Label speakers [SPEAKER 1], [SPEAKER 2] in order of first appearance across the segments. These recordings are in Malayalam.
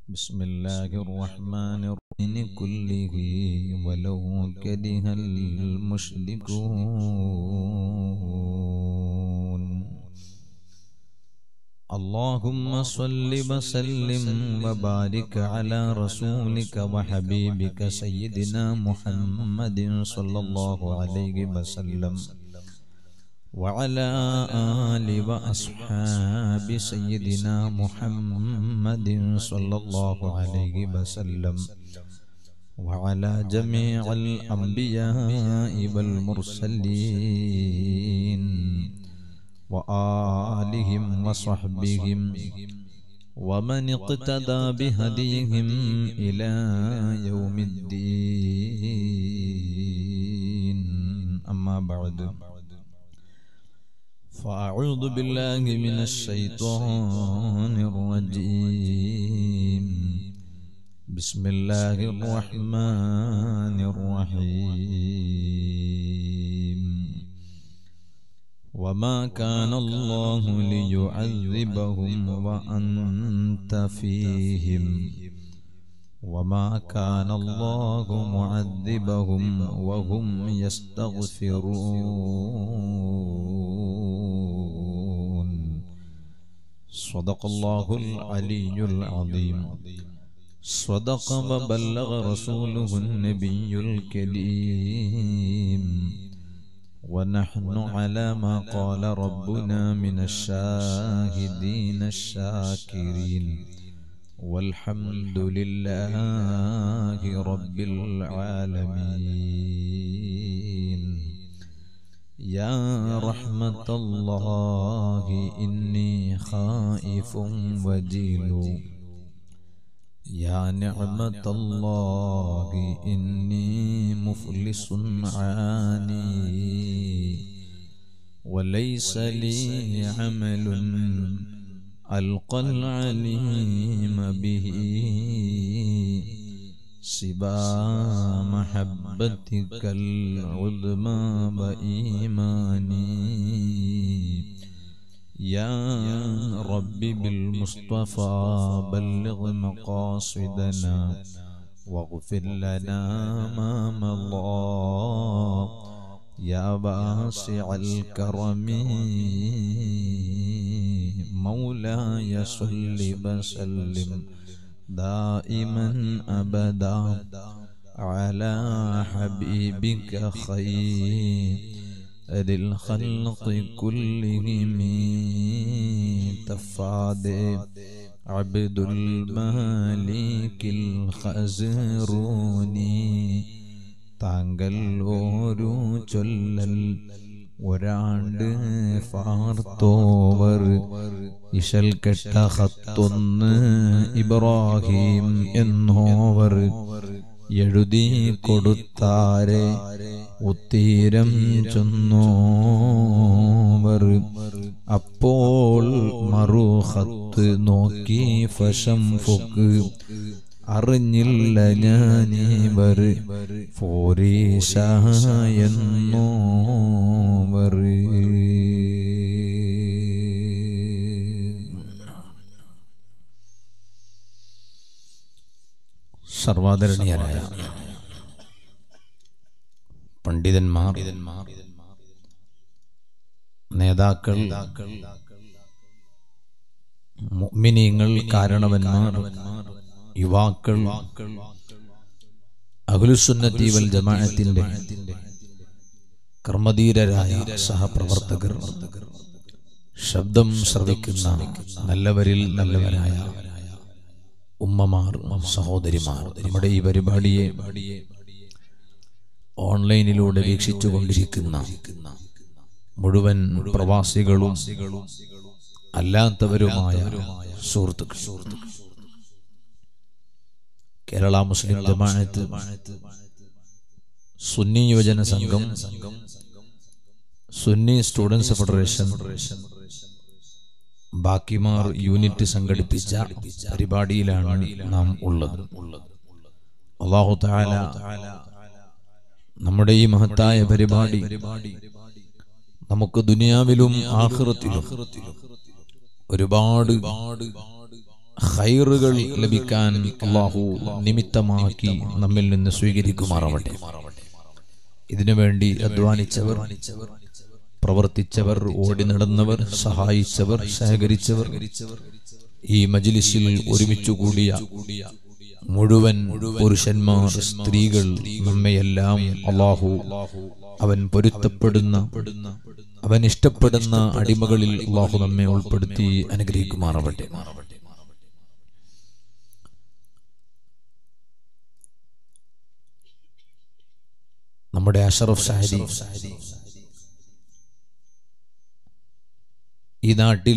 [SPEAKER 1] بسم الله الرحمن الرحيم كله ولو كره المشركون اللهم صل وسلم وبارك على رسولك وحبيبك سيدنا محمد صلى الله عليه وسلم وعلى آل وأصحاب سيدنا محمد صلى الله عليه وسلم وعلى جميع الأنبياء والمرسلين وآلهم وصحبهم ومن اقتدى بهديهم إلى يوم الدين أما بعد فأعوذ بالله من الشيطان الرجيم بسم الله الرحمن الرحيم وما كان الله ليعذبهم وأنت فيهم وما كان الله معذبهم وهم يستغفرون صدق الله العلي العظيم صدق وبلغ رسوله النبي الكريم ونحن على ما قال ربنا من الشاهدين الشاكرين والحمد لله رب العالمين يا رحمة الله إني خائف وجيل يا نعمة الله إني مفلس عاني وليس لي عمل ألقى العليم به سبا محبتك العظمى وإيماني يا رب بالمصطفى بلغ مقاصدنا واغفر لنا ما مضى يا واسع الكرم مولاي صل وسلم دائما ابدا على حبيبك خير الخلق كلهم تفاد عبد المالك الخزروني താങ്കൾ ഓരോ ചൊല്ലൽ ഒരാണ്ട് ഫാർത്തോവർ ഇശൽ കെട്ട ഹത്തൊന്ന് ഇബ്രാഹിം എന്നോവർ എഴുതി കൊടുത്താരെ ഉത്തീരം ചൊന്നോവർ അപ്പോൾ മറുഹത്ത് നോക്കി ഫഷം ഫൊക്ക് അറിഞ്ഞില്ല ഞാനിവർ ഫോരീശ എന്നോവർ സർവാദരണീയരായ പണ്ഡിതന്മാർ നേതാക്കൾ മുഅ്മിനീങ്ങൾ കാരണവന്മാർ യുവാക്കൾ അഖിലുസുന്നത്തി വൽ ജമാഅത്തിന്റെ കർമ്മധീരരായ സഹപ്രവർത്തകർ ശബ്ദം ശ്രവിക്കുന്ന നല്ലവരിൽ നല്ലവരായ ഉമ്മമാർ സഹോദരിമാർ നമ്മുടെ ഈ പരിപാടിയെ ഓൺലൈനിലൂടെ വീക്ഷിച്ചു കൊണ്ടിരിക്കുന്ന മുഴുവൻ പ്രവാസികളും അല്ലാത്തവരുമായ സുഹൃത്തുക്കൾ കേരള മുസ്ലിം ജമാഅത്ത് സുന്നി യുവജന സംഘം സുന്നി സ്റ്റുഡൻസ് ഫെഡറേഷൻ ബാക്കിമാർ യൂണിറ്റ് സംഘടിപ്പിച്ച പരിപാടിയിലാണ് നാം ഉള്ളത് അള്ളാഹു താല നമ്മുടെ ഈ മഹത്തായ പരിപാടി നമുക്ക് ദുനിയാവിലും ആഹ്റത്തിലും ഒരുപാട് ഹൈറുകൾ ലഭിക്കാൻ അള്ളാഹു നിമിത്തമാക്കി നമ്മിൽ നിന്ന് സ്വീകരിക്കുമാറാവട്ടെ ഇതിനുവേണ്ടി അധ്വാനിച്ചവർ പ്രവർത്തിച്ചവർ ഓടി നടന്നവർ സഹായിച്ചവർ സഹകരിച്ചവർ ഈ മജിലിസിൽ ഒരുമിച്ചു കൂടിയ മുഴുവൻ പുരുഷന്മാർ സ്ത്രീകൾ നമ്മയെല്ലാം അള്ളാഹു അവൻ പൊരുത്തപ്പെടുന്ന അവൻ ഇഷ്ടപ്പെടുന്ന അടിമകളിൽ അള്ളാഹു നമ്മെ ഉൾപ്പെടുത്തി അനുഗ്രഹിക്കുമാറാവട്ടെ നമ്മുടെ അഷറഫ് ഷാരി ഈ നാട്ടിൽ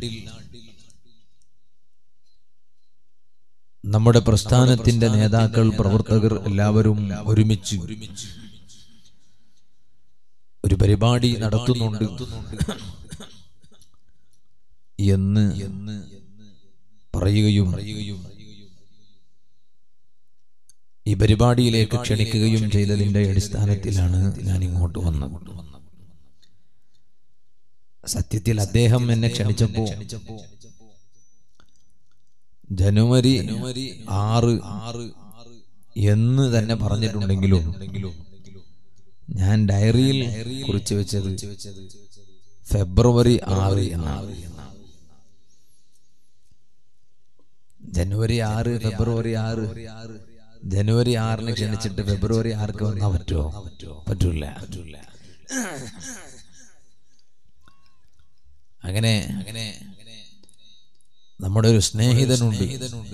[SPEAKER 1] നമ്മുടെ പ്രസ്ഥാനത്തിന്റെ നേതാക്കൾ പ്രവർത്തകർ എല്ലാവരും ഒരുമിച്ച് ഒരു പരിപാടി നടത്തുന്നുണ്ട് എന്ന് പറയുകയും ഈ പരിപാടിയിലേക്ക് ക്ഷണിക്കുകയും ചെയ്തതിന്റെ അടിസ്ഥാനത്തിലാണ് ഞാൻ ഇങ്ങോട്ട് വന്നത് സത്യത്തിൽ അദ്ദേഹം എന്നെ ക്ഷണിച്ചപ്പോ ജനുവരി ആറ് ആറ് എന്ന് തന്നെ പറഞ്ഞിട്ടുണ്ടെങ്കിലും ഞാൻ ഡയറിയിൽ കുറിച്ച് വെച്ചത് ഫെബ്രുവരി ആറ് എന്നാണ് ജനുവരി ആറ് ഫെബ്രുവരി ആറ് ജനുവരി ആറിന് ക്ഷണിച്ചിട്ട് ഫെബ്രുവരി ആർക്ക് വന്നാൽ പറ്റുമോ പറ്റൂല പറ്റൂല അങ്ങനെ അങ്ങനെ നമ്മുടെ ഒരു സ്നേഹിതനുണ്ട്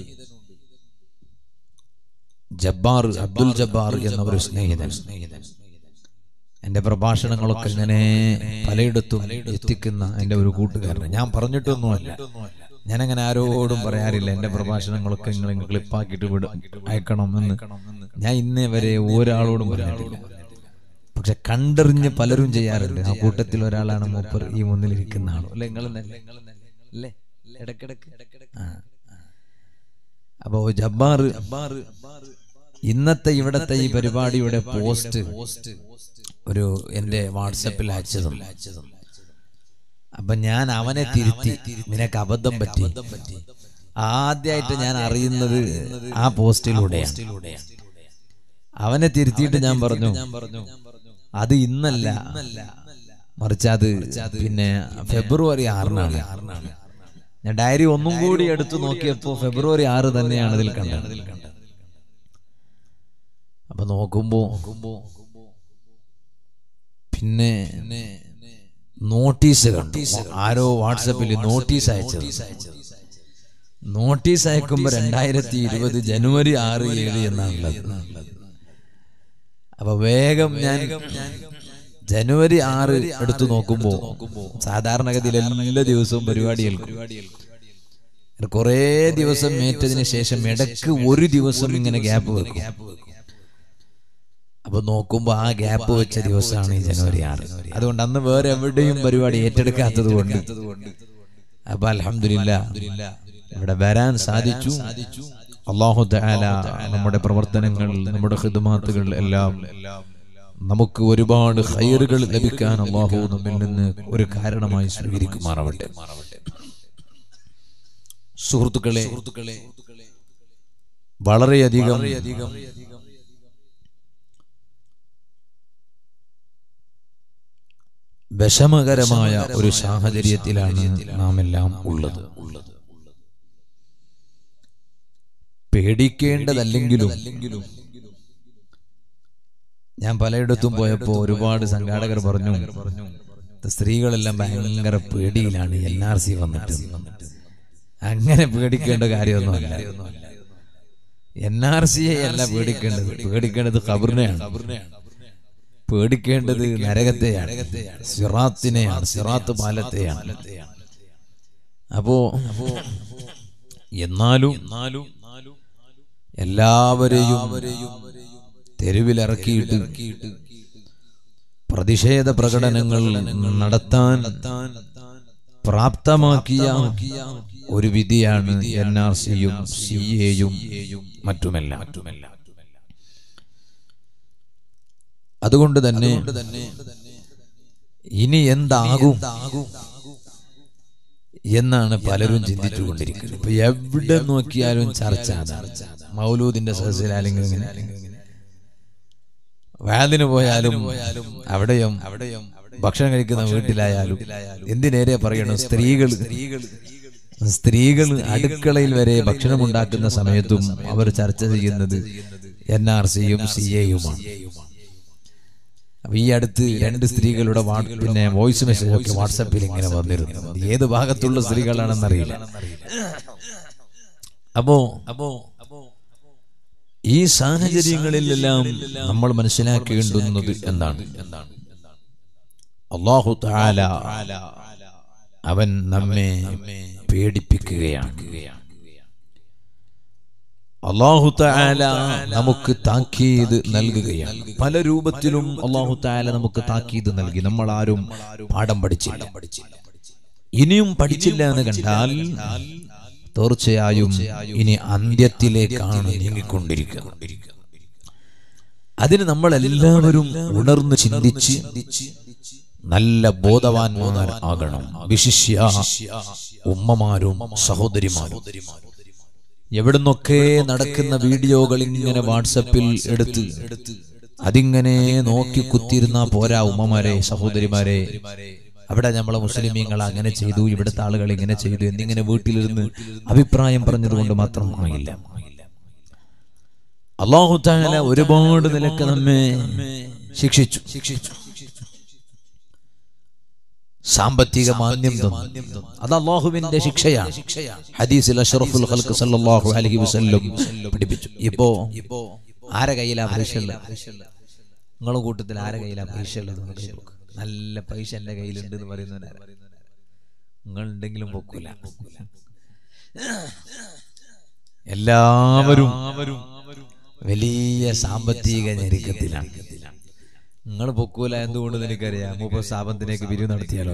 [SPEAKER 1] ജബ്ബാർ അബ്ദുൽ ജബ്ബാർ എന്ന ഒരു സ്നേഹിതൻ എന്റെ പ്രഭാഷണങ്ങളൊക്കെ ഇങ്ങനെ പലയിടത്തും എത്തിക്കുന്ന എന്റെ ഒരു കൂട്ടുകാരൻ ഞാൻ പറഞ്ഞിട്ടൊന്നുമല്ല ഞാനങ്ങനെ ആരോടും പറയാറില്ല എന്റെ പ്രഭാഷണങ്ങളൊക്കെ നിങ്ങൾ ക്ലിപ്പാക്കിയിട്ട് വിടും അയക്കണം എന്ന് ഞാൻ ഇന്നേ വരെ ഒരാളോടും പറഞ്ഞിട്ടില്ല പക്ഷെ കണ്ടെറിഞ്ഞ് പലരും ചെയ്യാറുണ്ട് ആ കൂട്ടത്തിൽ ഒരാളാണ് മൂപ്പർ ഈ മുന്നിലിരിക്കുന്ന ആളും അല്ലെ നിങ്ങൾ അല്ലേ ഇടക്കിടക്ക് ആ അപ്പോ ജബ്ബാർ ഇന്നത്തെ ഇവിടത്തെ ഈ പരിപാടിയുടെ പോസ്റ്റ് ഒരു എന്റെ വാട്സപ്പിൽ അയച്ചതും അപ്പൊ ഞാൻ അവനെ തിരുത്തി നിനക്ക് അബദ്ധം പറ്റി ആദ്യമായിട്ട് ഞാൻ അറിയുന്നത് ആ പോസ്റ്റിലൂടെയാണ് അവനെ തിരുത്തിയിട്ട് ഞാൻ പറഞ്ഞു അത് ഇന്നല്ല മറിച്ച് അത് പിന്നെ ഫെബ്രുവരി ആറിനാണ് ഞാൻ ഡയറി ഒന്നും കൂടി എടുത്തു നോക്കിയപ്പോ ഫെബ്രുവരി ആറ് തന്നെയാണ് ഇതിൽ കണ്ടത് അപ്പൊ നോക്കുമ്പോ പിന്നെ നോട്ടീസ് കണ്ടു ആരോ വാട്സപ്പിൽ നോട്ടീസ് അയച്ചത് നോട്ടീസ് അയക്കുമ്പോ രണ്ടായിരത്തി ഇരുപത് ജനുവരി ആറ് ഏഴ് എന്നാണുള്ളത് അപ്പൊ വേഗം ഞാൻ ജനുവരി ആറ് എടുത്തു നോക്കുമ്പോ സാധാരണഗതിയിൽ എല്ലാ ദിവസവും പരിപാടി കേൾക്കും കുറേ ദിവസം ഏറ്റതിന് ശേഷം ഇടക്ക് ഒരു ദിവസം ഇങ്ങനെ ഗ്യാപ്പ് വെക്കും അപ്പൊ നോക്കുമ്പോ ആ ഗ്യാപ്പ് വെച്ച ദിവസമാണ് ഈ ജനുവരി ആറ് അതുകൊണ്ട് അന്ന് വേറെ എവിടെയും പരിപാടി ഏറ്റെടുക്കാത്തത് കൊണ്ട് അപ്പൊ അലഹമില്ല ഇവിടെ വരാൻ സാധിച്ചു അള്ളാഹു തആല നമ്മുടെ പ്രവർത്തനങ്ങൾ നമ്മുടെ ഹിദ്മാത്തുകൾ എല്ലാം നമുക്ക് ഒരുപാട് ഹൈറുകൾ ലഭിക്കാൻ അള്ളാഹു നമ്മിൽ നിന്ന് ഒരു കാരണമായി സ്വീകരിക്കുമാറാവട്ടെ സുഹൃത്തുക്കളെ വളരെയധികം വിഷമകരമായ ഒരു സാഹചര്യത്തിലാണ് നാം എല്ലാം ഉള്ളത് പേടിക്കേണ്ടതല്ലെങ്കിലും ഞാൻ പലയിടത്തും പോയപ്പോ ഒരുപാട് സംഘാടകർ പറഞ്ഞു സ്ത്രീകളെല്ലാം ഭയങ്കര പേടിയിലാണ് എൻ ആർ സി വന്നിട്ട് അങ്ങനെ പേടിക്കേണ്ട കാര്യമൊന്നുമല്ല എൻ ആർ സിയെ അല്ല പേടിക്കേണ്ടത് പേടിക്കേണ്ടത് ഖബറിനെയാണ് പേടിക്കേണ്ടത് നരകത്തെയാണ് സിറാത്തിനെയാണ് സിറാത്ത് പാലത്തെയാണ് അപ്പോ എന്നാലും എന്നാലും എല്ലാവരെയും തെരുവിലിറക്കിയിട്ട് പ്രതിഷേധ പ്രകടനങ്ങൾ നടത്താൻ പ്രാപ്തമാക്കിയ ഒരു വിധിയാണ് എൻ ആർ സിയും സി എയും മറ്റുമെല്ലാം അതുകൊണ്ട് തന്നെ ഇനി എന്താകും എന്നാണ് പലരും ചിന്തിച്ചുകൊണ്ടിരിക്കുന്നത് ഇപ്പൊ എവിടെ നോക്കിയാലും ചർച്ച അതാണ് മൗലൂദിന്റെ സദസ്സിൽ അല്ലെങ്കിൽ ഇങ്ങനെ വാതിന് പോയാലും അവിടെയും അവിടെയും ഭക്ഷണം കഴിക്കുന്ന വീട്ടിലായാലും എന്തിനേരെ പറയണം സ്ത്രീകൾ സ്ത്രീകൾ അടുക്കളയിൽ വരെ ഭക്ഷണം ഉണ്ടാക്കുന്ന സമയത്തും അവർ ചർച്ച ചെയ്യുന്നത് എൻ ആർ സിയും സി എയുമാണ് അപ്പൊ ഈ അടുത്ത് രണ്ട് സ്ത്രീകളുടെ വാ- പിന്നെ വോയിസ് മെസ്സേജ് ഒക്കെ വാട്സപ്പിൽ ഇങ്ങനെ വന്നിരുന്നു അത് ഏത് ഭാഗത്തുള്ള സ്ത്രീകളാണെന്നറിയില്ല അപ്പോ അപ്പോ ഈ സാഹചര്യങ്ങളിലെല്ലാം നമ്മൾ മനസ്സിലാക്കേണ്ടുന്നത് എന്താണ് അള്ളാഹു താല അവൻ നമ്മെ പേടിപ്പിക്കുകയാണ് അള്ളാഹു താല നമുക്ക് താക്കീത് നൽകുകയാണ് പല രൂപത്തിലും അള്ളാഹു താല നമുക്ക് താക്കീത് നൽകി നമ്മൾ ആരും പാഠം പഠിച്ചില്ല ഇനിയും പഠിച്ചില്ല എന്ന് കണ്ടാൽ തീർച്ചയായും ഇനി അന്ത്യത്തിലേക്കാണ് നീങ്ങിക്കൊണ്ടിരിക്കുന്നത് അതിന് നമ്മൾ എല്ലാവരും ഉണർന്ന് ചിന്തിച്ച് നല്ല ബോധവാന്മാർ ആകണം വിശിഷ്യ ഉമ്മമാരും സഹോദരിമാരും എവിടുന്നൊക്കെ നടക്കുന്ന വീഡിയോകൾ ഇങ്ങനെ വാട്സപ്പിൽ എടുത്ത് അതിങ്ങനെ നോക്കി കുത്തിയിരുന്ന പോരാ ഉമ്മമാരെ സഹോദരിമാരെ അവിടെ നമ്മളെ മുസ്ലിമീങ്ങൾ അങ്ങനെ ചെയ്തു ഇവിടുത്തെ ആളുകൾ ഇങ്ങനെ ചെയ്തു എന്നിങ്ങനെ വീട്ടിലിരുന്ന് അഭിപ്രായം പറഞ്ഞതുകൊണ്ട് മാത്രം ആയില്ല അള്ളാഹു താല ഒരുപാട് നിലക്ക് നമ്മെ ശിക്ഷിച്ചു ശിക്ഷിച്ചു സാമ്പത്തിക മാന്യം തന്നു അത് അള്ളാഹുവിന്റെ ശിക്ഷയാണ് ഹദീസിൽ അഷ്റഫുൽ ഖൽഖ് സല്ലല്ലാഹു അലൈഹി വസല്ലം പഠിപ്പിച്ചു ഇപ്പോ ആരെ കയ്യിലാ പൈസ ഉള്ളത് നിങ്ങളുടെ കൂട്ടത്തിൽ ആരെ കയ്യിലാ പൈസ ഉള്ളത് എന്ന് കൈ പൊക്ക്. നല്ല പൈസ എന്റെ കയ്യിലുണ്ട് എന്ന് പറയുന്നവനാ നിങ്ങൾ ഉണ്ടെങ്കിലും പൊക്കൂല എല്ലാവരും വലിയ സാമ്പത്തിക ഞെരുക്കത്തിലാണ് നിങ്ങൾ പൊക്കൂല എന്തുകൊണ്ട് എനിക്കറിയാം മൂപ്പ സ്ഥാപനത്തിലേക്ക് പിരിവ് നടത്തിയാലോ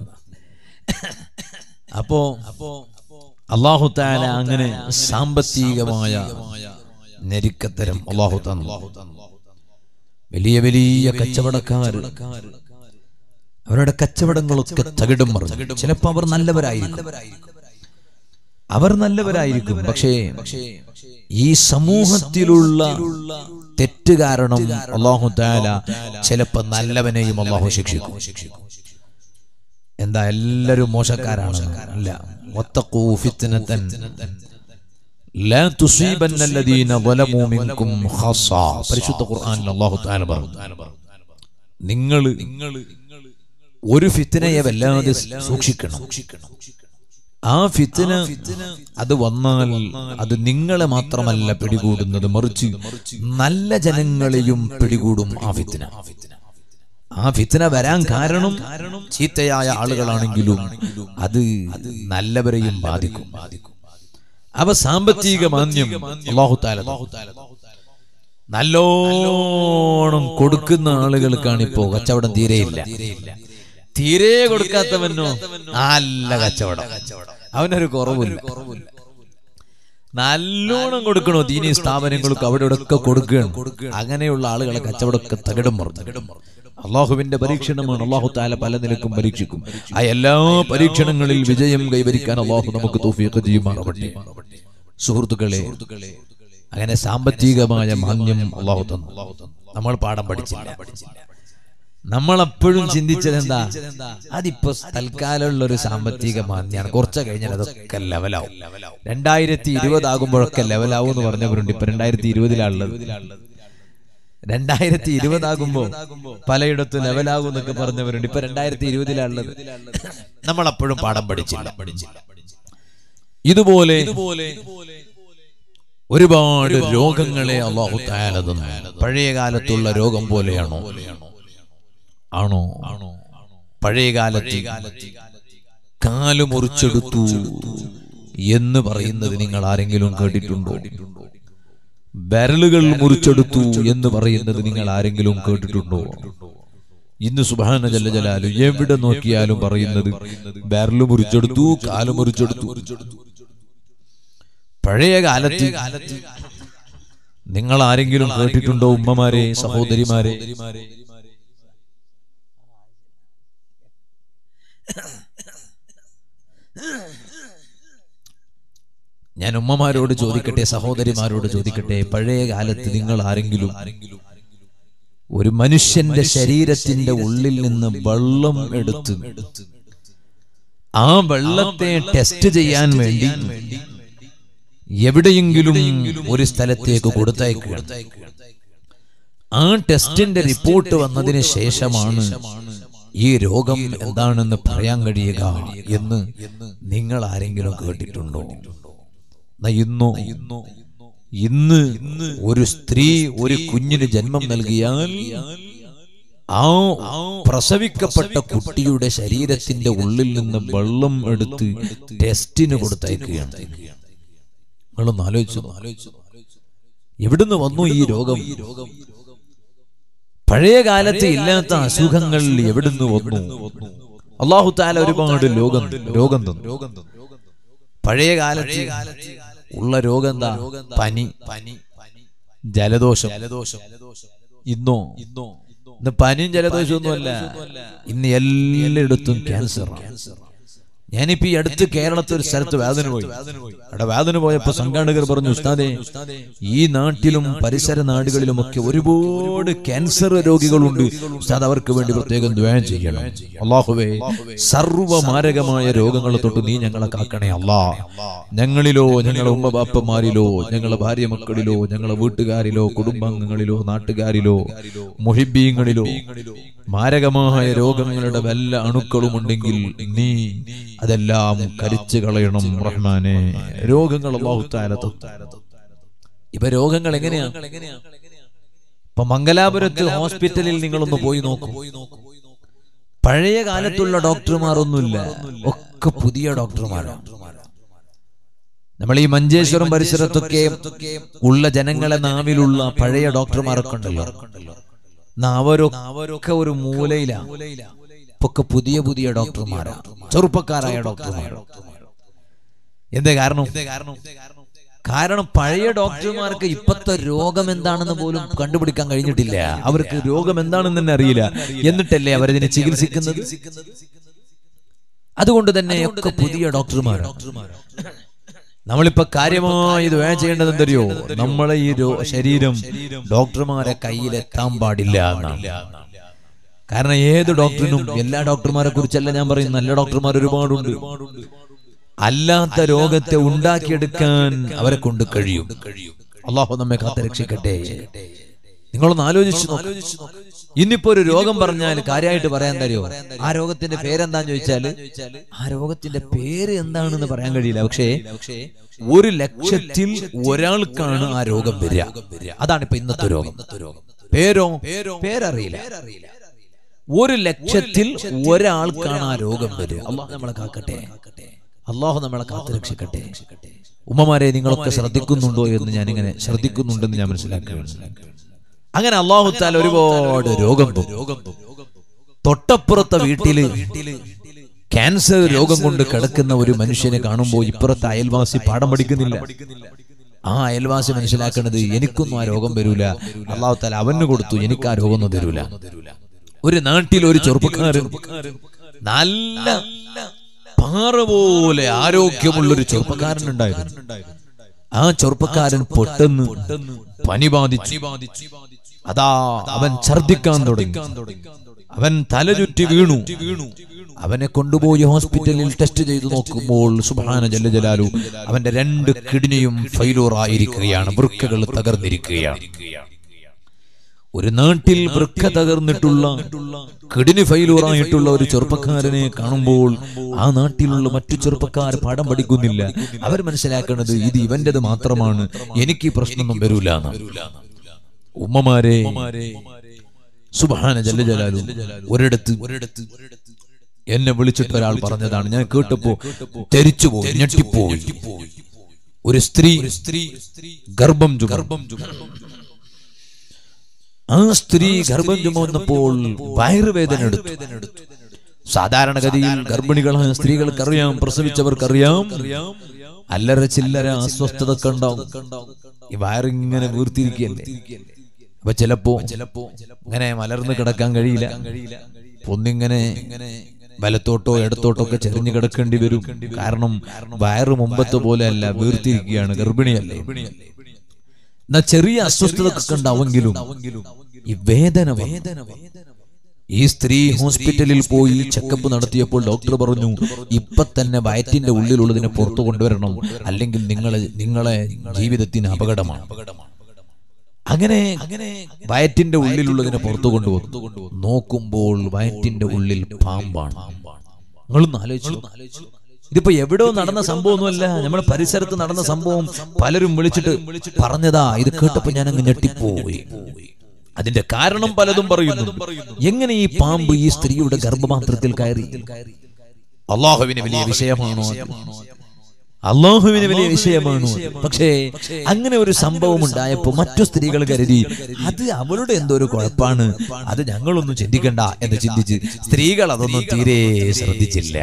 [SPEAKER 1] അപ്പോ അപ്പോ അള്ളാഹു താല അങ്ങനെ സാമ്പത്തികമായ ഞെരുക്കത്തരം അള്ളാഹു തന്നു വലിയ വലിയ കച്ചവടക്കാർ അവരുടെ കച്ചവടങ്ങളൊക്കെ തകിടും മറിഞ്ഞു ചിലപ്പോ അവർ നല്ലവരായിരിക്കും അവർ നല്ലവരായിരിക്കും പക്ഷേ ഈ സമൂഹത്തിലുള്ള തെറ്റ് കാരണം അള്ളാഹു താല ചിലപ്പോ നല്ലവനെയും അള്ളാഹു ശിക്ഷിക്കും എന്താ എല്ലാരും മോശക്കാരാണ് അല്ല വത്തഖൂ ഫിത്നതൻ ലാ തുസീബന്ന الذين ظلموا منكم خاصة പരിശുദ്ധ ഖുർആനിൽ അല്ലാഹു തആല പറഞ്ഞു നിങ്ങൾ ഒരു ഫിത്നയെ വല്ലാതെ സൂക്ഷിക്കണം ആ ഫിത്ന അത് വന്നാൽ അത് നിങ്ങളെ മാത്രമല്ല പിടികൂടുന്നത് മറിച്ച് നല്ല ജനങ്ങളെയും പിടികൂടും ആ ഫിത്ന ആ ഫിത്ന വരാൻ കാരണം ചീത്തയായ ആളുകളാണെങ്കിലും അത് നല്ലവരെയും ബാധിക്കും അവ സാമ്പത്തിക മാന്യം അല്ലാഹു തആല നല്ലോണം കൊടുക്കുന്ന ആളുകൾക്കാണ് ഇപ്പോ കച്ചവടം തീരെയില്ല തീരെ കൊടുക്കാത്തവനോ നല്ല കച്ചവടം അവനൊരു കുറവില്ല നല്ലോണം കൊടുക്കണോ ദീനി സ്ഥാപനങ്ങൾക്ക് അവിടെ ഇവിടെ ഒക്കെ കൊടുക്കുകയാണ് അങ്ങനെയുള്ള ആളുകളെ കച്ചവടമൊക്കെ തകിടം മറന്നു അള്ളാഹുവിന്റെ പരീക്ഷണമാണ് അള്ളാഹു താല പല നിലക്കും പരീക്ഷിക്കും ആ എല്ലാ പരീക്ഷണങ്ങളിൽ വിജയം കൈവരിക്കാൻ അള്ളാഹു നമുക്ക് തോഫിയൊക്കെ ചെയ്യുമാറാവട്ടെ സുഹൃത്തുക്കളെ അങ്ങനെ സാമ്പത്തികമായ മാന്യം അള്ളാഹു തന്നു നമ്മൾ പാഠം പഠിച്ചില്ല നമ്മൾ എപ്പോഴും ചിന്തിച്ചത് എന്താ അതിപ്പോ തൽക്കാലമുള്ള ഒരു സാമ്പത്തിക മാന്യാണ് കുറച്ച് കഴിഞ്ഞാൽ അതൊക്കെ ലെവലാവും രണ്ടായിരത്തി ഇരുപതാകുമ്പോഴൊക്കെ ലെവലാവും എന്ന് പറഞ്ഞവരുണ്ട് ഇപ്പൊ രണ്ടായിരത്തി ഇരുപതിലാണുള്ളത് രണ്ടായിരത്തി ഇരുപതാകുമ്പോ പലയിടത്തും ലെവലാകും എന്നൊക്കെ പറഞ്ഞവരുണ്ട് ഇപ്പൊ രണ്ടായിരത്തി ഇരുപതിലാണുള്ളത് നമ്മൾ അപ്പോഴും പാഠം പഠിച്ചില്ല ഇതുപോലെ ഒരുപാട് രോഗങ്ങളെ അള്ളാഹു താല തന്നു പഴയ കാലത്തുള്ള രോഗം പോലെയാണോ ആണോ പഴയ കാലത്ത് കാല് മുറിച്ചെടുത്തു എന്ന് പറയുന്നത് നിങ്ങൾ ആരെങ്കിലും കേട്ടിട്ടുണ്ടോ ബരലുകൾ മുറിച്ചെടുത്തു എന്ന് പറയുന്നത് നിങ്ങൾ ആരെങ്കിലും കേട്ടിട്ടുണ്ടോ ഇന്ന് സുബാന ജല ജലാലു എവിടെ നോക്കിയാലും പറയുന്നത് ബരല് മുറിച്ചെടുത്തു കാല് മുറിച്ചെടുത്തു പഴയ കാലത്ത് നിങ്ങൾ ആരെങ്കിലും കേട്ടിട്ടുണ്ടോ ഉമ്മമാരെ സഹോദരിമാരെ ഞാൻ ഉമ്മമാരോട് ചോദിക്കട്ടെ സഹോദരിമാരോട് ചോദിക്കട്ടെ പഴയ കാലത്ത് നിങ്ങൾ ആരെങ്കിലും ഒരു മനുഷ്യന്റെ ശരീരത്തിന്റെ ഉള്ളിൽ നിന്ന് വെള്ളം എടുത്ത് ആ വെള്ളത്തെ ടെസ്റ്റ് ചെയ്യാൻ വേണ്ടി എവിടെയെങ്കിലും ഒരു സ്ഥലത്തേക്ക് കൊടുത്തയക്കുക ആ ടെസ്റ്റിന്റെ റിപ്പോർട്ട് വന്നതിന് ശേഷമാണ് ഈ രോഗം എന്താണെന്ന് പറയാൻ കഴിയുക എന്ന് നിങ്ങൾ ആരെങ്കിലും കേട്ടിട്ടുണ്ടോ എന്നാ ഇന്നോ ഇന്ന് ഒരു സ്ത്രീ ഒരു കുഞ്ഞിന് ജന്മം നൽകിയാൽ ആ പ്രസവിക്കപ്പെട്ട കുട്ടിയുടെ ശരീരത്തിന്റെ ഉള്ളിൽ നിന്ന് വെള്ളം എടുത്ത് ടെസ്റ്റിന് കൊടുത്തയക്കുകയാണ് നിങ്ങളൊന്ന് ആലോചിച്ചു എവിടുന്ന് വന്നു ഈ രോഗം പഴയ കാലത്ത് ഇല്ലാത്ത അസുഖങ്ങൾ എവിടുന്ന് വന്നു അള്ളാഹു താല ഒരുപാട് രോഗം രോഗം തന്നു പഴയ കാലത്ത് ഉള്ള രോഗം എന്താ പനി പനി ജലദോഷം ജലദോഷം ഇന്നോ ഇന്നോ ഇന്ന് പനിയും ജലദോഷവും ഒന്നുമല്ല ഇന്ന് എല്ലായിടത്തും ക്യാൻസർ ഞാനിപ്പോ ഈ അടുത്ത് കേരളത്തിൽ ഒരു സ്ഥലത്ത് വേദന പോയി അവിടെ വേദന പോയപ്പോ സംഘാടകർ പറഞ്ഞു ഉസ്താദെ ഈ നാട്ടിലും പരിസര നാടുകളിലുമൊക്കെ ഒരുപാട് ക്യാൻസർ രോഗികളുണ്ട് ഉസ്താദ് അവർക്ക് വേണ്ടി പ്രത്യേകം ദ്വേഷം ചെയ്യണം അള്ളാഹുവേ സർവ മാരകമായ രോഗങ്ങൾ തൊട്ട് നീ ഞങ്ങളെ കാക്കണേ അല്ലാ ഞങ്ങളിലോ ഞങ്ങളെ ഉമ്മ ബാപ്പമാരിലോ ഞങ്ങളെ ഭാര്യ മക്കളിലോ ഞങ്ങളെ വീട്ടുകാരിലോ കുടുംബാംഗങ്ങളിലോ നാട്ടുകാരിലോ മൊഹിബീങ്ങളിലോ മാരകമായ രോഗങ്ങളുടെ വല്ല അണുക്കളും ഉണ്ടെങ്കിൽ നീ അതെല്ലാം കരിച്ചു കളയണം റഹ്മാനെ രോഗങ്ങൾ അള്ളാഹുത്താലത്ത് ഇപ്പൊ രോഗങ്ങൾ എങ്ങനെയാ ഇപ്പൊ മംഗലാപുരത്ത് ഹോസ്പിറ്റലിൽ നിങ്ങളൊന്ന് പോയി നോക്കൂ പഴയ കാലത്തുള്ള ഡോക്ടർമാർ ഒന്നുമില്ല ഒക്കെ പുതിയ ഡോക്ടർമാരാണ് നമ്മൾ ഈ മഞ്ചേശ്വരം പരിസരത്തൊക്കെ ഉള്ള ജനങ്ങളെ നാവിലുള്ള പഴയ ഡോക്ടർമാരൊക്കെ ഉണ്ടല്ലോ എന്നാ അവരൊ അവരൊക്കെ ഒരു മൂലയിലാ ഇപ്പൊക്കെ പുതിയ പുതിയ ഡോക്ടർമാരാ ചെറുപ്പക്കാരായ ഡോക്ടർമാർ എന്തേ കാരണം കാരണം പഴയ ഡോക്ടർമാർക്ക് ഇപ്പത്തെ രോഗം എന്താണെന്ന് പോലും കണ്ടുപിടിക്കാൻ കഴിഞ്ഞിട്ടില്ല അവർക്ക് രോഗം എന്താണെന്ന് തന്നെ അറിയില്ല എന്നിട്ടല്ലേ അവരതിനെ ചികിത്സിക്കുന്നത് അതുകൊണ്ട് തന്നെ ഒക്കെ പുതിയ ഡോക്ടർമാരാണ് നമ്മളിപ്പോ കാര്യമായി ഇത് വേണം ചെയ്യേണ്ടത് എന്തറിയോ നമ്മളെ ഈ രോ- ശരീരം ഡോക്ടർമാരെ കയ്യിലെത്താൻ പാടില്ല എന്നാണ് കാരണം ഏത് ഡോക്ടറിനും എല്ലാ ഡോക്ടർമാരെ കുറിച്ചല്ല ഞാൻ പറയും നല്ല ഡോക്ടർമാർ ഒരുപാടുണ്ട് അല്ലാത്ത രോഗത്തെ ഉണ്ടാക്കിയെടുക്കാൻ അവരെ കൊണ്ട് കഴിയും അള്ളാഹു നമ്മെ കാത്ത് രക്ഷിക്കട്ടെ നിങ്ങളൊന്ന് ആലോചിച്ചു നോക്ക് ഇന്നിപ്പോ ഒരു രോഗം പറഞ്ഞാൽ കാര്യമായിട്ട് പറയാൻ തരുമോ ആ രോഗത്തിന്റെ പേരെന്താന്ന് ചോദിച്ചാല് ആ രോഗത്തിന്റെ പേര് എന്താണെന്ന് പറയാൻ കഴിയില്ല പക്ഷേ ഒരു ലക്ഷത്തിൽ ഒരാൾക്കാണ് ആ രോഗം വരിക അതാണ് ഇപ്പൊ ഇന്നത്തെ രോഗം പേരോ പേരറിയില്ല ഒരു ലക്ഷത്തിൽ ഒരാൾക്കാണ് ആ രോഗം വരിക അള്ളാഹു നമ്മളെ കാക്കട്ടെ അള്ളാഹു നമ്മളെ കാത്തു രക്ഷിക്കട്ടെ ഉമ്മമാരെ നിങ്ങളൊക്കെ ശ്രദ്ധിക്കുന്നുണ്ടോ എന്ന് ഞാനിങ്ങനെ ശ്രദ്ധിക്കുന്നുണ്ടെന്ന് ഞാൻ മനസ്സിലാക്കുകയാണ് അങ്ങനെ അള്ളാഹു താല ഒരുപാട് രോഗം രോഗം തൊട്ടപ്പുറത്തെ വീട്ടില് ക്യാൻസർ രോഗം കൊണ്ട് കിടക്കുന്ന ഒരു മനുഷ്യനെ കാണുമ്പോൾ ഇപ്പുറത്തെ അയൽവാസി പാഠം പഠിക്കുന്നില്ല ആ അയൽവാസി മനസ്സിലാക്കുന്നത് എനിക്കൊന്നും ആ രോഗം വരൂല അള്ളാഹു താല അവന് കൊടുത്തു എനിക്ക് ആ രോഗമൊന്നും തരൂല ഒരു നാട്ടിൽ ഒരു ചെറുപ്പക്കാരൻ നല്ല പാറ പോലെ ആരോഗ്യമുള്ളൊരു ചെറുപ്പക്കാരൻ ഉണ്ടായിരുന്നു ആ ചെറുപ്പക്കാരൻ പെട്ടെന്ന് പനി ബാധിച്ചു അതാ അവൻ ഛർദിക്കാൻ തുടങ്ങി അവൻ തലചുറ്റി വീണു അവനെ കൊണ്ടുപോയി ഹോസ്പിറ്റലിൽ ടെസ്റ്റ് ചെയ്തു നോക്കുമ്പോൾ സുബാന ജല്ല ജലാലു അവന്റെ രണ്ട് കിഡ്നിയും ഫെയിലൂർ ആയിരിക്കുകയാണ് വൃക്കകൾ തകർന്നിരിക്കുകയാണ് ഒരു നാട്ടിൽ വൃക്ക തകർന്നിട്ടുള്ള കിടിന് ഫെയിലൂറായിട്ടുള്ള ഒരു ചെറുപ്പക്കാരനെ കാണുമ്പോൾ ആ നാട്ടിലുള്ള മറ്റു ചെറുപ്പക്കാർ പാഠം പഠിക്കുന്നില്ല അവർ മനസ്സിലാക്കുന്നത് ഇത് ഇവന്റേത് മാത്രമാണ് എനിക്ക് ഈ പ്രശ്നമൊന്നും വരൂല ഉമ്മമാരെ സുബാന ജല്ല ജലാലു ഒരിടത്ത് ഒരിടത്ത് എന്നെ വിളിച്ചിട്ട് ഒരാൾ പറഞ്ഞതാണ് ഞാൻ കേട്ടപ്പോ തെരിച്ചുപോയി ഞെട്ടിപ്പോയി ഒരു സ്ത്രീ സ്ത്രീ ഗർഭം ഗർഭം ആ സ്ത്രീ ഗർഭം ചുമന്നപ്പോൾ വയറുവേദന എടുത്തു സാധാരണഗതിയിൽ ഗർഭിണികളായ സ്ത്രീകൾക്കറിയാം പ്രസവിച്ചവർക്കറിയാം അല്ലറ ചില്ലറ അസ്വസ്ഥതൊക്കെ ഉണ്ടാവും ഈ വയറിങ്ങനെ വീർത്തിരിക്കുകയല്ലേ അപ്പൊ ചിലപ്പോ ചിലപ്പോ ഇങ്ങനെ മലർന്ന് കിടക്കാൻ കഴിയില്ല ഒന്നിങ്ങനെ വലത്തോട്ടോ ഇടത്തോട്ടോ ഒക്കെ ചെറിഞ്ഞു കിടക്കേണ്ടി വരും കാരണം വയറ് മുമ്പത്തെ പോലെ അല്ല വീർത്തിരിക്കുകയാണ് ഗർഭിണിയല്ലേ എന്നാ ചെറിയ അസ്വസ്ഥതയൊക്കെ ഉണ്ടാവെങ്കിലും ഈ വേദന വേദന ഈ സ്ത്രീ ഹോസ്പിറ്റലിൽ പോയി ചെക്കപ്പ് നടത്തിയപ്പോൾ ഡോക്ടർ പറഞ്ഞു ഇപ്പൊ തന്നെ വയറ്റിന്റെ ഉള്ളിലുള്ളതിനെ പുറത്തു കൊണ്ടുവരണം അല്ലെങ്കിൽ നിങ്ങളെ നിങ്ങളെ ജീവിതത്തിന് അപകടമാണ് അങ്ങനെ അങ്ങനെ വയറ്റിന്റെ ഉള്ളിലുള്ളതിനെ പുറത്തു കൊണ്ടുവന്നു നോക്കുമ്പോൾ വയറ്റിന്റെ ഉള്ളിൽ പാമ്പാണ് നിങ്ങളൊന്ന് ആലോചിച്ചു ഇതിപ്പോ എവിടെയോ നടന്ന സംഭവമൊന്നുമല്ല നമ്മുടെ പരിസരത്ത് നടന്ന സംഭവം പലരും വിളിച്ചിട്ട് പറഞ്ഞതാ ഇത് കേട്ടപ്പോ ഞാൻ അങ്ങ് ഞെട്ടിപ്പോയി അതിന്റെ കാരണം പലതും പറയുന്നു എങ്ങനെ ഈ പാമ്പ് ഈ സ്ത്രീയുടെ ഗർഭപാത്രത്തിൽ കയറി അള്ളാഹുവിന് വലിയ വിഷയമാണോ അത്? അള്ളാഹുവിന് വലിയ വിഷയമാണോ അത്? പക്ഷേ അങ്ങനെ ഒരു സംഭവം ഉണ്ടായപ്പോ മറ്റു സ്ത്രീകൾ കരുതി അത് അവളുടെ എന്തോ ഒരു കുഴപ്പാണ് അത് ഞങ്ങളൊന്നും ചിന്തിക്കണ്ട എന്ന് ചിന്തിച്ച് സ്ത്രീകൾ അതൊന്നും തീരെ ശ്രദ്ധിച്ചില്ല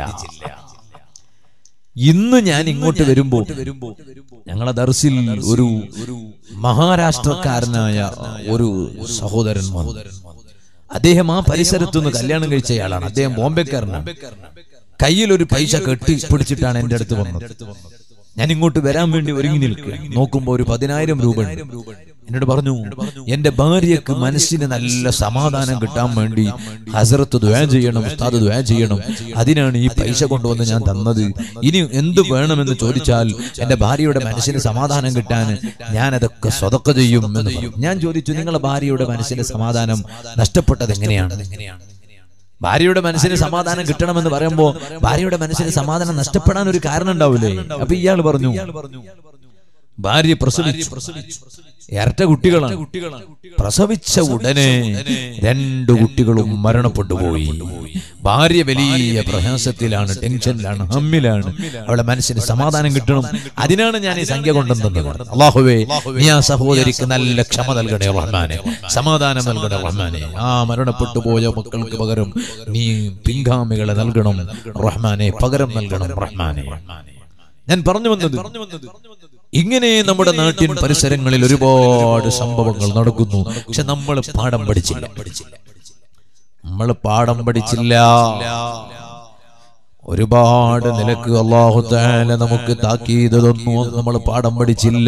[SPEAKER 1] ഇന്ന് ഞാൻ ഇങ്ങോട്ട് വരുമ്പോ ഞങ്ങളെ ദർസിൽ ഒരു മഹാരാഷ്ട്രക്കാരനായ ഒരു സഹോദരൻ വന്നു അദ്ദേഹം ആ പരിസരത്തു നിന്ന് കല്യാണം കഴിച്ചയാളാണ് അദ്ദേഹം ബോംബെക്കാരനാണ് കയ്യിൽ ഒരു പൈസ കെട്ടി പിടിച്ചിട്ടാണ് എന്റെ അടുത്ത് വന്നത് ഞാൻ ഇങ്ങോട്ട് വരാൻ വേണ്ടി ഒരുങ്ങി നിൽക്കുക നോക്കുമ്പോ ഒരു പതിനായിരം രൂപ ഉണ്ട്. എന്നോട് പറഞ്ഞു എന്റെ ഭാര്യക്ക് മനസ്സിന് നല്ല സമാധാനം കിട്ടാൻ വേണ്ടി ഹസരത്ത് ദ്വയ ചെയ്യണം ഉസ്താദ് ദ്വയ ചെയ്യണം അതിനാണ് ഈ പൈസ കൊണ്ടുവന്ന് ഞാൻ തന്നത് ഇനി എന്ത് വേണമെന്ന് ചോദിച്ചാൽ എന്റെ ഭാര്യയുടെ മനസ്സിന് സമാധാനം കിട്ടാൻ ഞാൻ അതൊക്കെ സ്വതക്ക ചെയ്യും എന്ന് പറഞ്ഞു. ഞാൻ ചോദിച്ചു നിങ്ങളെ ഭാര്യയുടെ മനസ്സിന് സമാധാനം നഷ്ടപ്പെട്ടത് എങ്ങനെയാണ് ഭാര്യയുടെ മനസ്സിന് സമാധാനം കിട്ടണമെന്ന് പറയുമ്പോ ഭാര്യയുടെ മനസ്സിന് സമാധാനം നഷ്ടപ്പെടാൻ ഒരു കാരണം ഉണ്ടാവില്ലേ അപ്പൊ ഇയാൾ പറഞ്ഞു ഭാര്യ പ്രസവിച്ചു ഇരട്ട കുട്ടികളാണ് പ്രസവിച്ച ഉടനെ രണ്ടു കുട്ടികളും മരണപ്പെട്ടു പോയി ഭാര്യ വലിയ പ്രയാസത്തിലാണ് ടെൻഷനിലാണ് ഹമ്മിലാണ് അവളുടെ മനസ്സിന് സമാധാനം കിട്ടണം അതിനാണ് ഞാൻ ഈ സംഖ്യ കൊണ്ടുവന്നത് അള്ളാഹുവേ നീ ആ സഹോദരിക്ക് നല്ല ക്ഷമ നൽകണേ റഹ്മാനെ സമാധാനം നൽകണേ റഹ്മാനെ ആ മരണപ്പെട്ടു പോയ മക്കൾക്ക് പകരം നീ പിൻഗാമികളെ നൽകണം റഹ്മാനെ പകരം നൽകണം റഹ്മാനെ ഞാൻ പറഞ്ഞു വന്നത് ഇങ്ങനെ നമ്മുടെ നാട്ടിൻ പരിസരങ്ങളിൽ ഒരുപാട് സംഭവങ്ങൾ നടക്കുന്നു പക്ഷെ നമ്മൾ പാഠം പഠിച്ചില്ല നമ്മൾ പാഠം പഠിച്ചില്ല ഒരുപാട് നിലക്ക് അള്ളാഹു താല നമുക്ക് താക്കീത് തന്നു നമ്മൾ പാഠം പഠിച്ചില്ല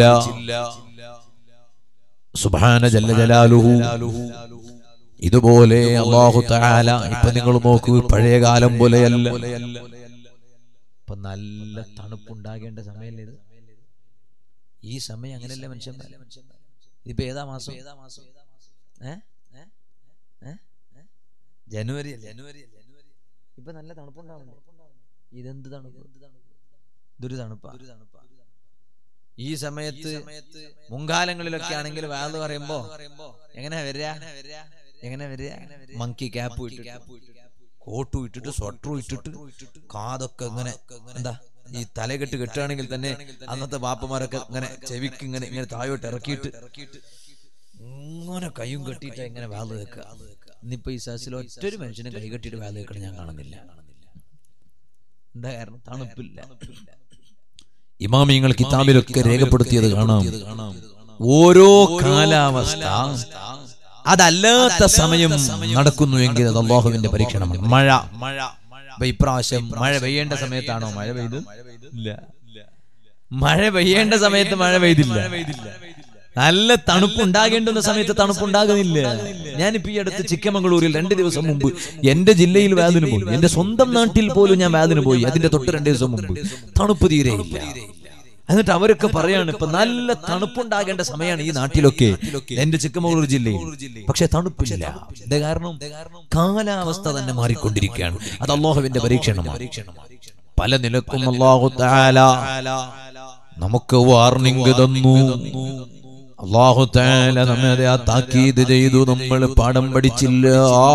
[SPEAKER 1] സുബാന ജല്ല ജലാലുഹു ഇതുപോലെ അള്ളാഹു താല ഇപ്പൊ നിങ്ങൾ നോക്കൂ പഴയ കാലം പോലെയല്ല ഇപ്പൊ നല്ല തണുപ്പുണ്ടാകേണ്ട സമയമല്ലേ ഇത് ഈ സമയം അങ്ങനെയല്ലേ മനുഷ്യന്മാർ ഇതിപ്പോ ഏതാ മാസം ഏതാ മാസം ഏ ഏ? ഏ? ഏ? ജനുവരി അല്ലേ ജനുവരി ജനുവരി ഇപ്പൊ നല്ല തണുപ്പുണ്ടാവുന്നുണ്ട് ഇതെന്ത് തണുപ്പ് ഇതൊരു തണുപ്പാ ഈ സമയത്ത് മുൻകാലങ്ങളിലൊക്കെ ആണെങ്കിൽ വാത് പറയുമ്പോ എങ്ങനെ വരിക എങ്ങനെ വരിക മങ്കി ക്യാപ്പ് ഇട്ടിട്ട് കോട്ടും ഇട്ടിട്ട് സ്വട്ടറും ഇട്ടിട്ട് കാതൊക്കെ ഇങ്ങനെ എന്താ ഈ തലകെട്ട് കെട്ടുകയാണെങ്കിൽ തന്നെ അന്നത്തെ വാപ്പമാരൊക്കെ ഇങ്ങനെ ചെവിക്ക് ഇങ്ങനെ ഇങ്ങനെ താഴോട്ട് ഇറക്കിയിട്ട് ഇങ്ങനെ കൈയും കെട്ടിയിട്ട് ഇങ്ങനെ വാത് വെക്കുക ഇന്നിപ്പോ ഈ സസിൽ ഒറ്റൊരു മനുഷ്യനെ കൈ കെട്ടിയിട്ട് വാത് വെക്കണം ഞാൻ കാണുന്നില്ല എന്താ കാരണം തണുപ്പില്ല ഇമാമിയങ്ങൾ കിതാബിലൊക്കെ രേഖപ്പെടുത്തിയത് കാണാം ഓരോ കാലാവസ്ഥ അതല്ലാത്ത സമയം നടക്കുന്നുവെങ്കിൽ അത് അള്ളാഹുവിന്റെ പരീക്ഷണമാണ് മഴ മഴ ഇപ്പൊ ഇപ്രാവശ്യം മഴ പെയ്യേണ്ട സമയത്താണോ മഴ പെയ്ത് ഇല്ല മഴ പെയ്യേണ്ട സമയത്ത് മഴ പെയ്തില്ല നല്ല തണുപ്പുണ്ടാകേണ്ടുന്ന സമയത്ത് തണുപ്പുണ്ടാകുന്നില്ല ഞാനിപ്പോ ഈ അടുത്ത് ചിക്കമംഗളൂരിൽ രണ്ട് ദിവസം മുമ്പ് എന്റെ ജില്ലയിൽ വാതിന് പോയി എന്റെ സ്വന്തം നാട്ടിൽ പോലും ഞാൻ വാതിന് പോയി അതിന്റെ തൊട്ട് രണ്ട് ദിവസം മുമ്പ് തണുപ്പ് തീരെയില്ല എന്നിട്ട് അവരൊക്കെ പറയാണ് ഇപ്പൊ നല്ല തണുപ്പുണ്ടാകേണ്ട സമയമാണ് ഈ നാട്ടിലൊക്കെ എന്റെ ചിക്കമംഗളൂർ ജില്ലയിൽ പക്ഷെ തണുപ്പില്ല ഇത് കാരണം കാലാവസ്ഥ തന്നെ മാറിക്കൊണ്ടിരിക്കുകയാണ് അത് അള്ളാഹുവിന്റെ പരീക്ഷണമാണ് പല നിലക്കും അള്ളാഹു താല നമുക്ക് വാർണിംഗ് തന്നു അള്ളാഹു താല നമ്മെ അത് ആ താക്കീത് ചെയ്തു നമ്മൾ പാഠം പഠിച്ചില്ല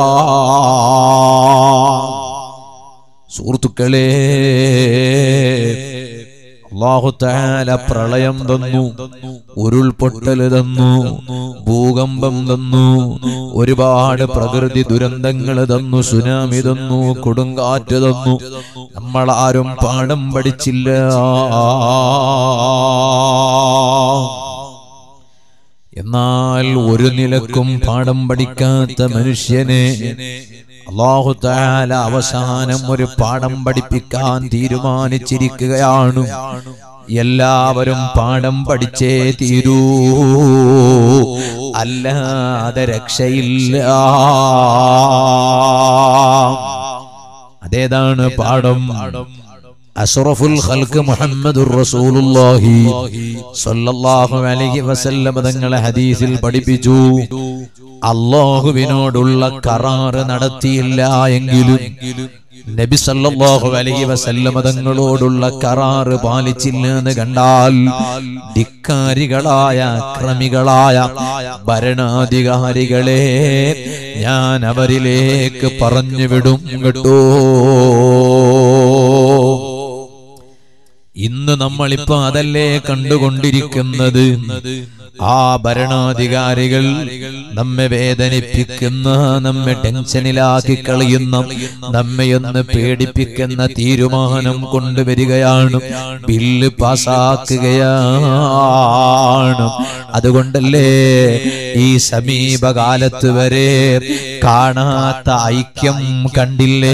[SPEAKER 1] സുഹൃത്തുക്കളെ അള്ളാഹു താല പ്രളയം തന്നു ഉരുൾപൊട്ടല് തന്നു ഭൂകമ്പം തന്നു ഒരുപാട് പ്രകൃതി ദുരന്തങ്ങൾ തന്നു സുനാമി തന്നു കൊടുങ്കാറ്റ് തന്നു നമ്മളാരും പാഠം പഠിച്ചില്ല എന്നാൽ ഒരു നിലക്കും പാഠം പഠിക്കാത്ത മനുഷ്യനെ അള്ളാഹു താല അവസാനം ഒരു പാഠം പഠിപ്പിക്കാൻ തീരുമാനിച്ചിരിക്കുകയാണ് എല്ലാവരും പാഠം പഠിച്ചേ തീരൂ അല്ലാതെ രക്ഷയില്ല അതേതാണ് പാഠം അഷ്റഫുൽ ഖൽക്ക് മുഹമ്മദുർ റസൂലുള്ളാഹി സ്വല്ലല്ലാഹു അലൈഹി വസല്ലം തങ്ങളെ ഹദീസിൽ പഠിപ്പിച്ചു അള്ളാഹുവിനോടുള്ള കറാറ് നടത്തിയില്ല എങ്കിലും നബി സല്ലല്ലാഹു അലൈഹി വസല്ലം തങ്ങളോടുള്ള കറാറ് പാലിച്ചില്ല എന്ന് കണ്ടാൽ ധിക്കാരികളായ അക്രമികളായ ഭരണാധികാരികളെ ഞാൻ അവരിലേക്ക് പറഞ്ഞു വിടും കേട്ടോ ഇന്ന് നമ്മളിപ്പോ അതല്ലേ കണ്ടുകൊണ്ടിരിക്കുന്നത് ആ ഭരണാധികാരികൾ നമ്മെ വേദനിപ്പിക്കുന്ന നമ്മെ ടെൻഷനിലാക്കി കളയുന്ന നമ്മെ ഒന്ന് പേടിപ്പിക്കുന്ന തീരുമാനം കൊണ്ടുവരികയാണ് ബില്ല് പാസാക്കുകയാണ് അതുകൊണ്ടല്ലേ ഈ സമീപകാലത്ത് വരെ കാണാത്ത ഐക്യം കണ്ടില്ലേ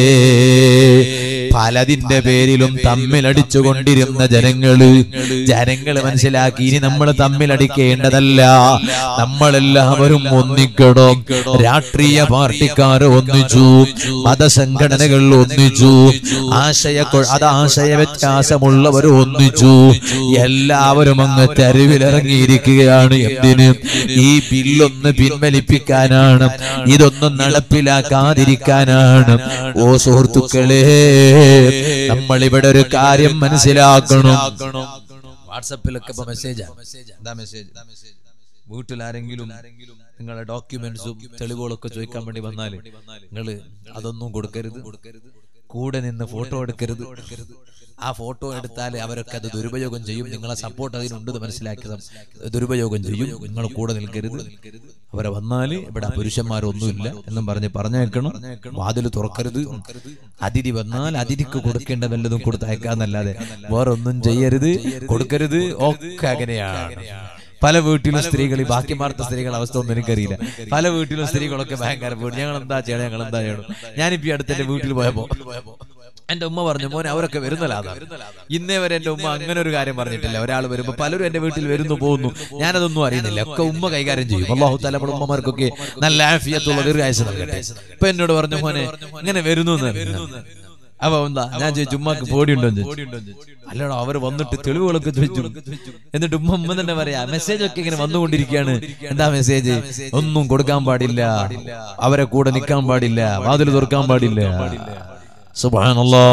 [SPEAKER 1] പലതിന്റെ പേരിലും തമ്മിലടിച്ചുകൊണ്ടിരുന്ന ജനങ്ങള് ജനങ്ങള് മനസ്സിലാക്കി ഇനി നമ്മൾ തമ്മിലടിക്കേണ്ടതല്ല നമ്മളെല്ലാവരും ഒന്നിക്കണം രാഷ്ട്രീയ പാർട്ടിക്കാർ ഒന്നിച്ചു മതസംഘടനകൾ ഒന്നിച്ചു ആശയ അത് ആശയ വ്യത്യാസമുള്ളവർ ഒന്നിച്ചു എല്ലാവരും അങ്ങ് തെരുവിലിറങ്ങിയിരിക്കുകയാണ് എന്തിന് ഈ ബില്ലൊന്ന് പിൻവലിപ്പിക്കാനാണ് ഇതൊന്നും നടപ്പിലാക്കാതിരിക്കാനാണ് ഓ സുഹൃത്തുക്കളെ നമ്മൾ ഇവിടെ ഒരു കാര്യം മനസ്സിലാക്കണം വാട്സപ്പിലൊക്കെ ഇപ്പൊ മെസ്സേജാ എന്താ മെസ്സേജ് വീട്ടിൽ ആരെങ്കിലും നിങ്ങളുടെ ഡോക്യുമെന്റ്സും തെളിവുകളൊക്കെ ചോദിക്കാൻ വേണ്ടി വന്നാല് നിങ്ങൾ അതൊന്നും കൊടുക്കരുത് കൂടെ നിന്ന് ഫോട്ടോ എടുക്കരുത് ആ ഫോട്ടോ എടുത്താൽ അവരൊക്കെ അത് ദുരുപയോഗം ചെയ്യും നിങ്ങളെ സപ്പോർട്ട് അതിനുണ്ടെന്ന് മനസ്സിലാക്കി സം- ദുരുപയോഗം ചെയ്യും നിങ്ങൾ കൂടെ നിൽക്കരുത് അവരെ വന്നാല് ഇവിടെ പുരുഷന്മാരൊന്നുമില്ല എന്നും പറഞ്ഞ് പറഞ്ഞേക്കണം വാതിൽ തുറക്കരുത് അതിഥി വന്നാൽ അതിഥിക്ക് കൊടുക്കേണ്ട വല്ലതും കൊടുത്തയക്കാന്നല്ലാതെ വേറൊന്നും ചെയ്യരുത് കൊടുക്കരുത് ഒക്കെ അങ്ങനെയാണ് പല വീട്ടിലും സ്ത്രീകൾ ഈ ബാക്കിമാർത്ത സ്ത്രീകളുടെ അവസ്ഥ ഒന്നും എനിക്കറിയില്ല പല വീട്ടിലും സ്ത്രീകളൊക്കെ ഭയങ്കര വീട് ഞങ്ങൾ എന്താ ചെയ്യണം ഞങ്ങൾ എന്താ ചെയ്യണം ഞാനിപ്പോ ഈ അടുത്ത് എന്റെ വീട്ടിൽ പോയപ്പോ എന്റെ ഉമ്മ പറഞ്ഞു മോനെ അവരൊക്കെ വരുന്നല്ലാതാ ഇന്നേ വരെ എന്റെ ഉമ്മ അങ്ങനെ ഒരു കാര്യം പറഞ്ഞിട്ടില്ല ഒരാൾ വരുമ്പോ പലരും എന്റെ വീട്ടിൽ വരുന്നു പോകുന്നു ഞാനതൊന്നും അറിയുന്നില്ല ഒക്കെ ഉമ്മ കൈകാര്യം ചെയ്യും അള്ളാഹു താല നമ്മുടെ ഉമ്മമാർക്കൊക്കെ നല്ല ആഫിയത്തുള്ള ദീർഘായുസ് നൽകട്ടെ ഇപ്പൊ എന്നോട് പറഞ്ഞു മോനെ ഇങ്ങനെ വരുന്നു എന്ന് പറഞ്ഞു. അപ്പൊ എന്താ ഞാൻ ചോദിച്ചു ഉമ്മക്ക് പേടിയുണ്ടോ എന്ന് ചോദിച്ചു. അല്ലടോ അവര് വന്നിട്ട് തെളിവുകളൊക്കെ ചോദിച്ചു എന്നിട്ട് ഉമ്മ ഉമ്മ തന്നെ പറയാ മെസ്സേജ് ഒക്കെ ഇങ്ങനെ വന്നുകൊണ്ടിരിക്കുകയാണ് എന്താ മെസ്സേജ് ഒന്നും കൊടുക്കാൻ പാടില്ല അവരെ കൂടെ നിൽക്കാൻ പാടില്ല വാതിൽ തുറക്കാൻ പാടില്ല സുബ്ഹാനല്ലാ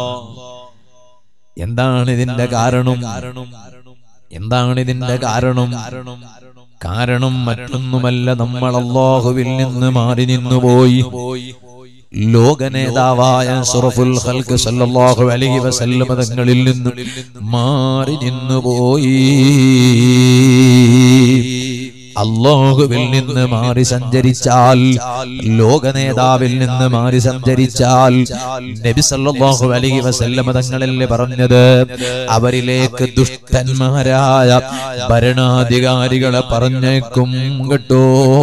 [SPEAKER 1] എന്താണ് ഇതിന്റെ കാരണം എന്താണ് ഇതിന്റെ കാരണം കാരണം മറ്റൊന്നുമല്ല നമ്മൾ അള്ളാഹുവിൽ നിന്ന് മാറി നിന്നുപോയി ലോക നേതാവായ സുറഫുൽ ഖൽക്ക് സല്ലല്ലാഹു അലൈഹി വസല്ലം തങ്ങളിൽ നിന്നും മാറി നിന്നുപോയി അള്ളാഹുവിൽ നിന്ന് മാറി സഞ്ചരിച്ചാൽ ലോക നേതാവിൽ നിന്ന് മാറി സഞ്ചരിച്ചാൽ നബി സല്ലല്ലാഹു അലൈഹി വസല്ലം തങ്ങളല്ലേ പറഞ്ഞത് അവരിലേക്ക് ദുഷ്ടന്മാരായ ഭരണാധികാരികളെ പറഞ്ഞേക്കും കേട്ടോ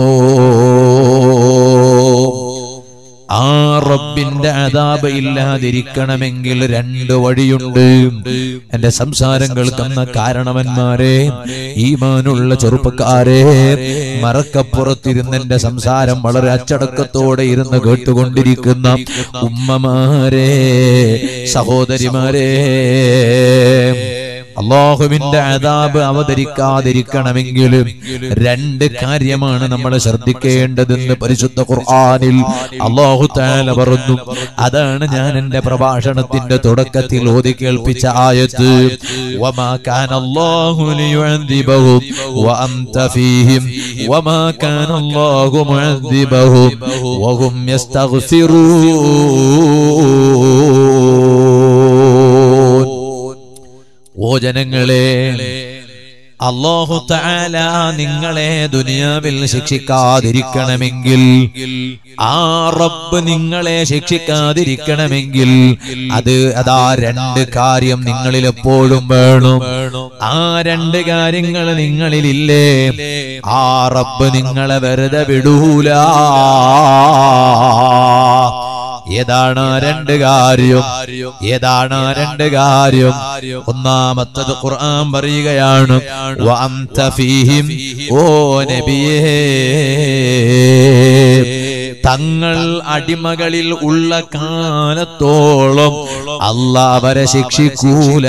[SPEAKER 1] ആ റബ്ബിന്റെ അതാപ ഇല്ലാതിരിക്കണമെങ്കിൽ രണ്ട് വഴിയുണ്ട് എന്റെ സംസാരം കേൾക്കുന്ന കാരണവന്മാരെ ഈമാനുള്ള ചെറുപ്പക്കാരെ മറക്കപ്പുറത്തിരുന്ന് എന്റെ സംസാരം വളരെ അച്ചടക്കത്തോടെ ഇരുന്ന് കേട്ടുകൊണ്ടിരിക്കുന്ന ഉമ്മമാരെ സഹോദരിമാരെ അള്ളാഹുവിന്റെ അതാബ് അവതരിക്കാതിരിക്കണമെങ്കിൽ രണ്ട് കാര്യമാണ് നമ്മൾ ശ്രദ്ധിക്കേണ്ടതെന്ന് പരിശുദ്ധ ഖുർആനിൽ അള്ളാഹു താല പറഞ്ഞു അതാണ് ഞാൻ എന്റെ പ്രഭാഷണത്തിന്റെ തുടക്കത്തിൽ ഓതി കേൾപ്പിച്ച ആയത്ത് വമാ കാന അല്ലാഹു ലിയുഅദ്ദിബഹും വഅൻത ഫീഹിം വമാ കാന അല്ലാഹു മുഅദ്ദിബഹും വഹും യസ്തഗ്ഫിറൂൻ ഓ ജനങ്ങളെ അള്ളാഹു തആല നിങ്ങളെ ദുനിയാവിൽ ശിക്ഷിക്കാതിരിക്കണമെങ്കിൽ ആ റബ്ബ് നിങ്ങളെ ശിക്ഷിക്കാതിരിക്കണമെങ്കിൽ അത് അതാ രണ്ട് കാര്യം നിങ്ങളിൽ എപ്പോഴും വേണം ആ രണ്ട് കാര്യങ്ങൾ നിങ്ങളിലില്ലേ ആ റബ്ബ് നിങ്ങളെ വെറുതെ വിടൂല ഏതാണ് ആ രണ്ട് കാര്യം ഏതാണ് ആ രണ്ട് കാര്യം ഒന്നാമത്തത് ഖുർആൻ പറയുകയാണ് വഅന്ത ഫീഹിം ഓ നബിയേ തങ്ങൾ അടിമകളിൽ ഉള്ള കാലത്തോളം അല്ല അവരെ ശിക്ഷിക്കൂല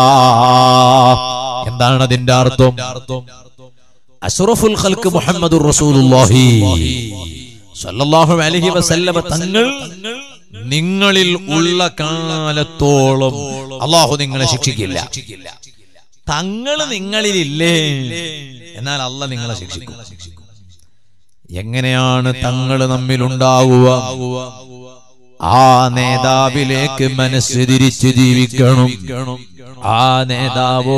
[SPEAKER 1] എന്താണ് അതിന്റെ അർത്ഥം അഷ്റഫുൽ ഖൽക്ക് മുഹമ്മദുർ റസൂലുള്ളാഹി സല്ലല്ലാഹു അലൈഹി വസല്ലമ തങ്ങൾ നിങ്ങളിൽ ഉള്ള കാലത്തോളം അള്ളാഹു നിങ്ങളെ ശിക്ഷിക്കില്ല തങ്ങൾ നിങ്ങളിലില്ലേ എന്നാൽ അല്ല നിങ്ങളെ ശിക്ഷിക്കും എങ്ങനെയാണ് തങ്ങൾ നമ്മിലുണ്ടാവുക ആ നേതാവിലേക്ക് മനസ്സ് തിരിച്ചു ജീവിക്കണം ആ നേതാവോ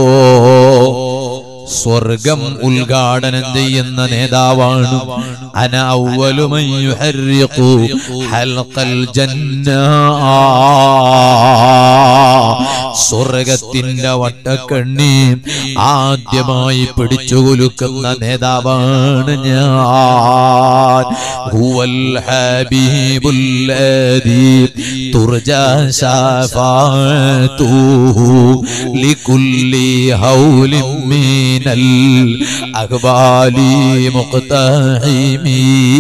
[SPEAKER 1] സ്വർഗം ഉദ്ഘാടനം ചെയ്യുന്ന നേതാവാണ് അന അവ്വലു മൻ യുഹർരിഖു ഹൽഖൽ ജന്ന സ്വർഗത്തിന്റെ വട്ടക്കണ്ണി ആദ്യമായി പിടിച്ചു കുലുക്കുന്ന നേതാവാണ് ഞാൻ ഹുവൽ ഹബീബുല്ലദീ തുർജാ ശഫാഅത്തുഹു ലികുല്ലി ഹൗലിൻ മിനൽ അഖ്ബാലി മുഖ്തഹിമീ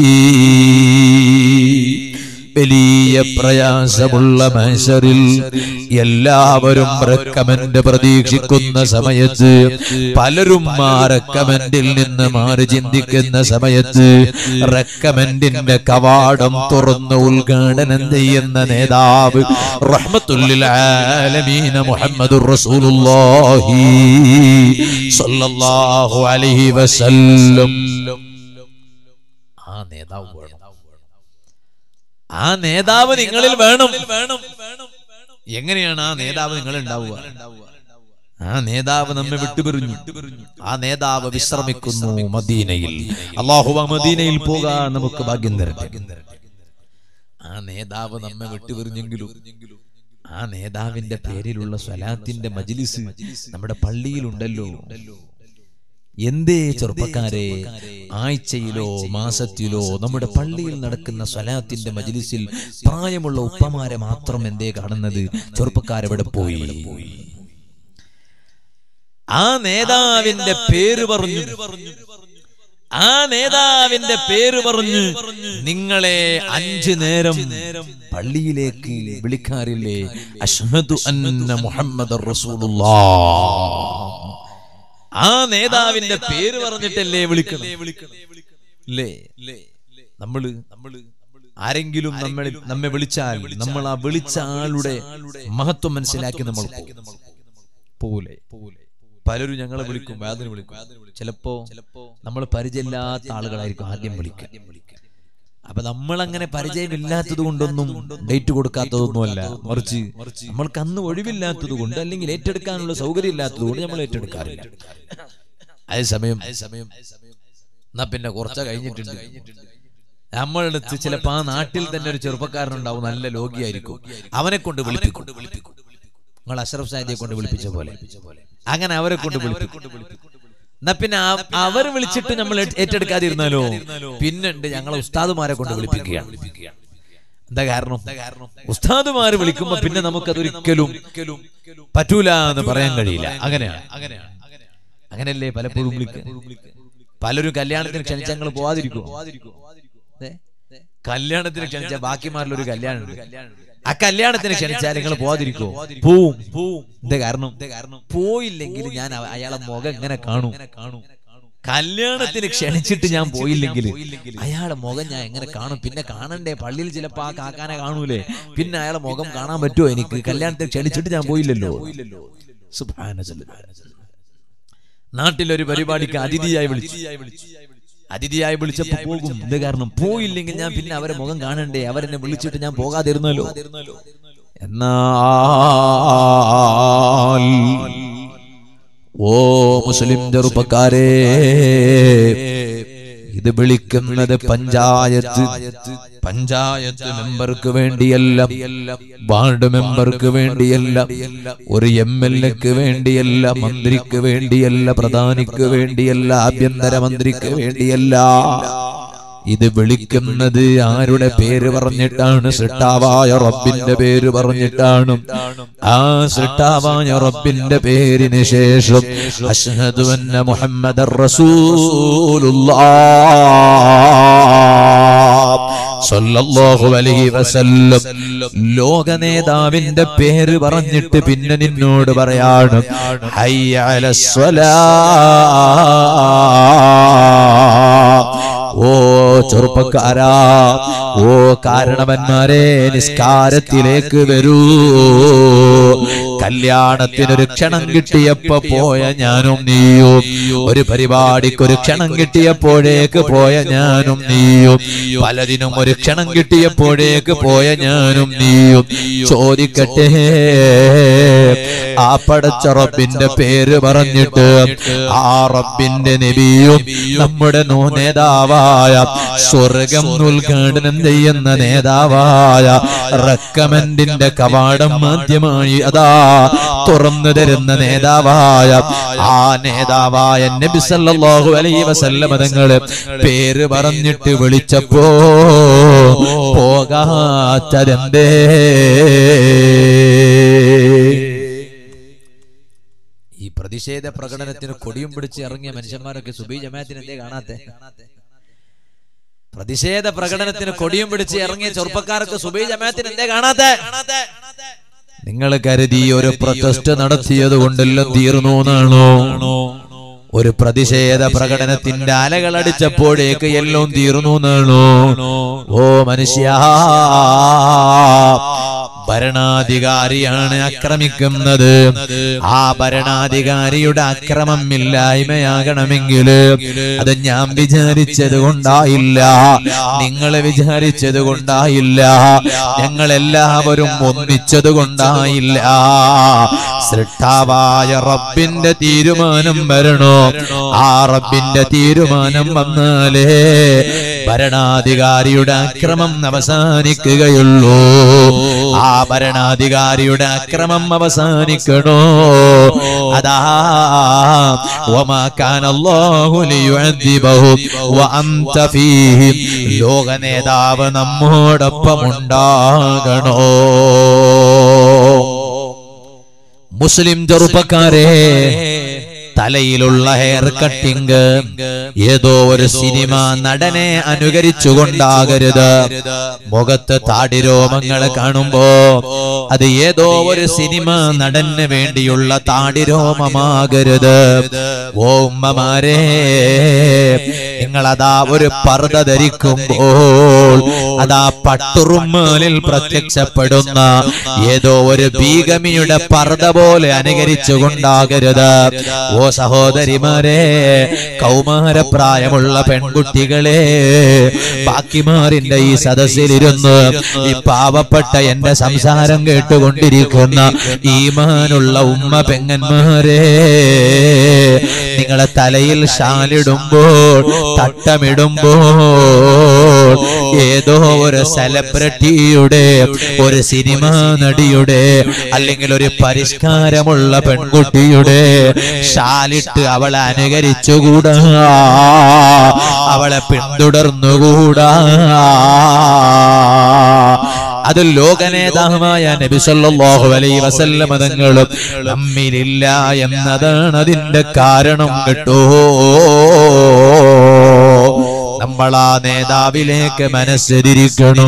[SPEAKER 1] വലിയ പ്രയാസമുള്ള മനുഷ്യരിൽ എല്ലാവരും റെക്കമെന്റ് പ്രതീക്ഷിക്കുന്ന സമയത്ത് പലരും ആ റെക്കമെന്റിൽ നിന്ന് മാറി ചിന്തിക്കുന്ന സമയത്ത് റെക്കമെന്റിന്റെ കവാടം തുറന്ന് ഉദ്ഘാടനം ചെയ്യുന്ന നേതാവ് റഹ്മത്തുല്ലിൽ ആലമീന മുഹമ്മദുർ റസൂലുള്ളാഹി സ്വല്ലല്ലാഹു അലൈഹി വസല്ലം ആ നേതാവ് വേണം ആ നേതാവ് നിങ്ങളിൽ വേണം എങ്ങനെയാണ് ആ നേതാവ് നിങ്ങൾ ഉണ്ടാവുക ആ നേതാവ് നമ്മെ വിട്ടുപിരിഞ്ഞു ആ നേതാവ് വിശ്രമിക്കുന്നു മദീനയിൽ അള്ളാഹു ആ മദീനയിൽ പോകാൻ നമുക്ക് ഭാഗ്യം തരട്ടെ ആ നേതാവ് നമ്മെ വിട്ടുപിരിഞ്ഞെങ്കിലും ആ നേതാവിന്റെ പേരിലുള്ള സ്വലാത്തിന്റെ മജിലിസ് നമ്മുടെ പള്ളിയിലുണ്ടല്ലോ എന്തേ ചെറുപ്പക്കാരെ ആഴ്ചയിലോ മാസത്തിലോ നമ്മുടെ പള്ളിയിൽ നടക്കുന്ന സ്വലാത്തിന്റെ മജിലിസിൽ പ്രായമുള്ള ഉപ്പമാരെ മാത്രം എന്തേ കാണുന്നത് ചെറുപ്പക്കാരെവിടെ പോയി ആ നേതാവിന്റെ പേര് പറഞ്ഞു ആ നേതാവിന്റെ പേര് പറഞ്ഞു നിങ്ങളെ അഞ്ചു നേരം പള്ളിയിലേക്ക് വിളിക്കാറില്ലേ അഷ്ഹദു അന്ന മുഹമ്മദ് ആ നേതാവിന്റെ പേര് പറഞ്ഞിട്ടല്ലേ വിളിക്കണം അല്ലേ നമ്മള് നമ്മള് ആരെങ്കിലും നമ്മളെ നമ്മെ വിളിച്ചാൽ നമ്മൾ ആ വിളിച്ച ആളുടെ മഹത്വം മനസ്സിലാക്കി നമ്മൾ പോലെ പലരും ഞങ്ങളെ വിളിക്കും വേദന വിളിക്കും ചിലപ്പോ നമ്മൾ പരിചയമില്ലാത്ത ആളുകളായിരിക്കും ആദ്യം വിളിക്കുക അപ്പൊ നമ്മൾ അങ്ങനെ പരിചയമില്ലാത്തത് കൊണ്ടൊന്നും ഡേറ്റ് കൊടുക്കാത്തതൊന്നുമല്ല മറിച്ച് നമ്മൾക്ക് അന്ന് ഒഴിവില്ലാത്തത് കൊണ്ട് അല്ലെങ്കിൽ ഏറ്റെടുക്കാനുള്ള സൗകര്യം ഇല്ലാത്തത് കൊണ്ട് നമ്മൾ ഏറ്റെടുക്കാറില്ല അതേസമയം അതേസമയം എന്നാ പിന്നെ കുറച്ച കഴിഞ്ഞിട്ടുണ്ട് നമ്മളടുത്ത് ചിലപ്പോ ആ നാട്ടിൽ തന്നെ ഒരു ചെറുപ്പക്കാരനുണ്ടാവും നല്ല ലോകിയായിരിക്കും അവനെ കൊണ്ട് വിളിപ്പിക്കും നിങ്ങൾ അഷറഫ് സാഹിദിയെ കൊണ്ട് വിളിപ്പിച്ച പോലെ അങ്ങനെ അവരെ കൊണ്ട് വിളിപ്പിക്കും എന്നാ പിന്നെ ആ- അവർ വിളിച്ചിട്ട് നമ്മൾ ഏറ്റ് ഏറ്റെടുക്കാതിരുന്നാലോ പിന്നുണ്ട് ഞങ്ങളെ ഉസ്താദുമാരെ കൊണ്ട് വിളിപ്പിക്കുകയാണ് എന്താ കാരണം ഉസ്താദുമാര് വിളിക്കുമ്പോ പിന്നെ നമുക്കതൊരിക്കലും പറ്റൂല എന്ന് പറയാൻ കഴിയില്ല അങ്ങനെയാണ് അങ്ങനെയാണ് അങ്ങനെയല്ലേ പലപ്പോഴും വിളിക്കുക പലരും കല്യാണത്തിന് ക്ഷണിച്ച ഞങ്ങൾ പോവാതിരിക്കും കല്യാണത്തിന് ക്ഷണിച്ച ബാക്കിമാരിലൊരു കല്യാണം ഉണ്ട് ആ കല്യാണത്തിന് ക്ഷണിച്ചാൽ നിങ്ങൾ പോവാതിരിക്കോ പോവും പോവും എന്താ കാരണം കാരണം പോയില്ലെങ്കിൽ ഞാൻ അവ- അയാളെ മുഖം എങ്ങനെ കാണും കല്യാണത്തിന് ക്ഷണിച്ചിട്ട് ഞാൻ പോയില്ലെങ്കിൽ അയാളെ മുഖം ഞാൻ എങ്ങനെ കാണും പിന്നെ കാണണ്ടേ പള്ളിയിൽ ചിലപ്പോ ആ കാക്കാനെ കാണൂലേ പിന്നെ അയാളെ മുഖം കാണാൻ പറ്റുമോ എനിക്ക് കല്യാണത്തിന് ക്ഷണിച്ചിട്ട് ഞാൻ പോയില്ലല്ലോ സുബ്ഹാനല്ലാഹ്. നാട്ടിലൊരു പരിപാടിക്ക് അതിഥിയായി വിളിച്ചു അതിഥിയായി വിളിച്ചപ്പോ പോകും ഇത് കാരണം പോയില്ലെങ്കിൽ ഞാൻ പിന്നെ അവരെ മുഖം കാണണ്ടേ അവരെന്നെ വിളിച്ചിട്ട് ഞാൻ പോകാതിരുന്നല്ലോ എന്നാൽ ഓ മുസ്ലിം ചെറുപ്പക്കാരെ ഇത് വിളിക്കുന്നത് പഞ്ചായത്ത് പഞ്ചായത്ത് മെമ്പർക്ക് വേണ്ടിയല്ല വാർഡ് മെമ്പർക്ക് വേണ്ടിയല്ല ഒരു എം എൽ എക്ക് വേണ്ടിയല്ല മന്ത്രിക്ക് വേണ്ടിയല്ല പ്രധാനിക്ക് വേണ്ടിയല്ല ആഭ്യന്തര മന്ത്രിക്ക് വേണ്ടിയല്ല ഇത് വിളിക്കുന്നത് ആരുടെ പേര് പറഞ്ഞിട്ടാണ് സൃഷ്ടാവായ റബ്ബിന്റെ പേര് പറഞ്ഞിട്ടാണ് ആ സൃഷ്ടാവായ റബ്ബിന്റെ പേരിന് ശേഷം അഷ്ഹദു അന്ന മുഹമ്മദ് സല്ലല്ലാഹു അലൈഹി വസല്ലം ലോക നേതാവിന്റെ പേര് പറഞ്ഞിട്ട് പിന്നെ നിന്നോട് പറയാണ് ഹയ്യ അലസ്വലാ ഓ ചെറുപ്പക്കാരാ ഓ കാരണവന്മാരെ നിസ്കാരത്തിലേക്ക് വരൂ കല്യാണത്തിനൊരു ക്ഷണം കിട്ടിയപ്പോ പോയ ഞാനും നീയും ഒരു പരിപാടിക്ക് ഒരു ക്ഷണം കിട്ടിയപ്പോഴേക്ക് പോയ ഞാനും നീയും പലതിനും ഒരു ക്ഷണം കിട്ടിയപ്പോഴേക്ക് പോയ ഞാനും നീയും ചോദിക്കട്ടെ ആ പടച്ച റബ്ബിന്റെ പേര് പറഞ്ഞിട്ട് ആ റബ്ബിന്റെ നബിയും നമ്മുടെ നോ നേതാവായ സ്വർഗം ഉദ്ഘാടനം ചെയ്യുന്ന നേതാവായ റെക്കമെന്റിന്റെ കവാടം ആദ്യമായി അതാ തുറന്നു തരുന്ന നേതാവായ ആ നേതാവായ നബി സല്ലല്ലാഹു അലൈഹി വസല്ലമ തങ്ങള് പേര് പറഞ്ഞിട്ട് വിളിച്ചപ്പോ പോകാത്തതെന്തേ ഈ പ്രതിഷേധ പ്രകടനത്തിന് കൊടിയും പിടിച്ച് ഇറങ്ങിയ മനുഷ്യന്മാരൊക്കെ സുബി ജമാഅത്തിന് എന്തേ കാണാത്തെ പ്രതിഷേധ പ്രകടനത്തിന് കൊടിയും പിടിച്ച് ഇറങ്ങിയ ചെറുപ്പക്കാർക്ക് സുബൈ ജമാഅത്തിന് എന്തേ കാണാത്തെ നിങ്ങൾ കരുതി ഒരു പ്രൊട്ടസ്റ്റ് നടത്തിയത് കൊണ്ടെല്ലാം തീർന്നു എന്നാണോ ഒരു പ്രതിഷേധ പ്രകടനത്തിന്റെ അലകൾ അടിച്ചപ്പോഴേക്ക് എല്ലാം തീർന്നു എന്നാണോ ഓ മനുഷ്യ ഭരണാധികാരിയാണ് ആക്രമിക്കുന്നത് ആ ഭരണാധികാരിയുടെ അക്രമം ഇല്ലായ്മയാകണമെങ്കിൽ അത് ഞാൻ വിചാരിച്ചത് കൊണ്ടായില്ല നിങ്ങൾ വിചാരിച്ചത് കൊണ്ടായില്ല ഞങ്ങൾ എല്ലാവരും ഒന്നിച്ചത് കൊണ്ടായില്ല സൃഷ്ടാവായ റബ്ബിന്റെ തീരുമാനം വരണോ ആ റബ്ബിന്റെ തീരുമാനം വന്നാലേ ഭരണാധികാരിയുടെ അക്രമം അവസാനിക്കുകയുള്ളൂ ആ ഭരണാധികാരിയുടെ അക്രമം അവസാനിക്കണോ അതാ ലോക നേതാവ് നമ്മോടൊപ്പം ഉണ്ടാകണോ മുസ്ലിം ചെറുപ്പക്കാരെ തലയിലുള്ള ഹെയർ കട്ടിങ് ഏതോ ഒരു സിനിമ നടനെ അനുകരിച്ചുകൊണ്ടാകരുത് മുഖത്ത് താടിരോമങ്ങൾ കാണുമ്പോ അത് ഏതോ ഒരു സിനിമ നടന് വേണ്ടിയുള്ള താടിരോമമാകരുത് ഓ ഉമ്മമാരെ നിങ്ങളതാ ഒരു പർദ്ദ ധരിക്കുമ്പോൾ അതാ പട്ടുറുമ്മലിൽ പ്രത്യക്ഷപ്പെടുന്ന ഏതോ ഒരു ബീഗമിയുടെ പർദ്ദ പോലെ അനുകരിച്ചുകൊണ്ടാകരുത് ഓ സഹോദരിമാരെ കൗമാരപ്രായമുള്ള പെൺകുട്ടികളെ ബാക്കിമാറിന്റെ ഈ സദസ്സിലിരുന്ന് ഈ പാവപ്പെട്ട എന്റെ സംസാരം കേട്ടുകൊണ്ടിരിക്കുന്ന ഈമാനുള്ള ഉമ്മ പെങ്ങന്മാരെ നിങ്ങളെ തലയിൽ ഷാലിടുമ്പോൾ തട്ടമിടുമ്പോൾ ഏതോ ഒരു സെലിബ്രിറ്റിയുടെ ഒരു സിനിമാ നടിയുടെ അല്ലെങ്കിൽ ഒരു പരിഷ്കാരമുള്ള പെൺകുട്ടിയുടെ ഷാലിട്ട് അവളെ അനുകരിച്ചുകൂടാ അവളെ പിന്തുടർന്നുകൂടാ അത് ലോകനേതാവായ നബി സല്ലല്ലാഹു അലൈഹി വസല്ലമ തങ്ങളും നമ്മിലില്ല എന്നതാണ് അതിന്റെ കാരണം കേട്ടോ നമ്മൾ ആ നേതാവിലേക്ക് മനസ്സ് തിരിക്കണം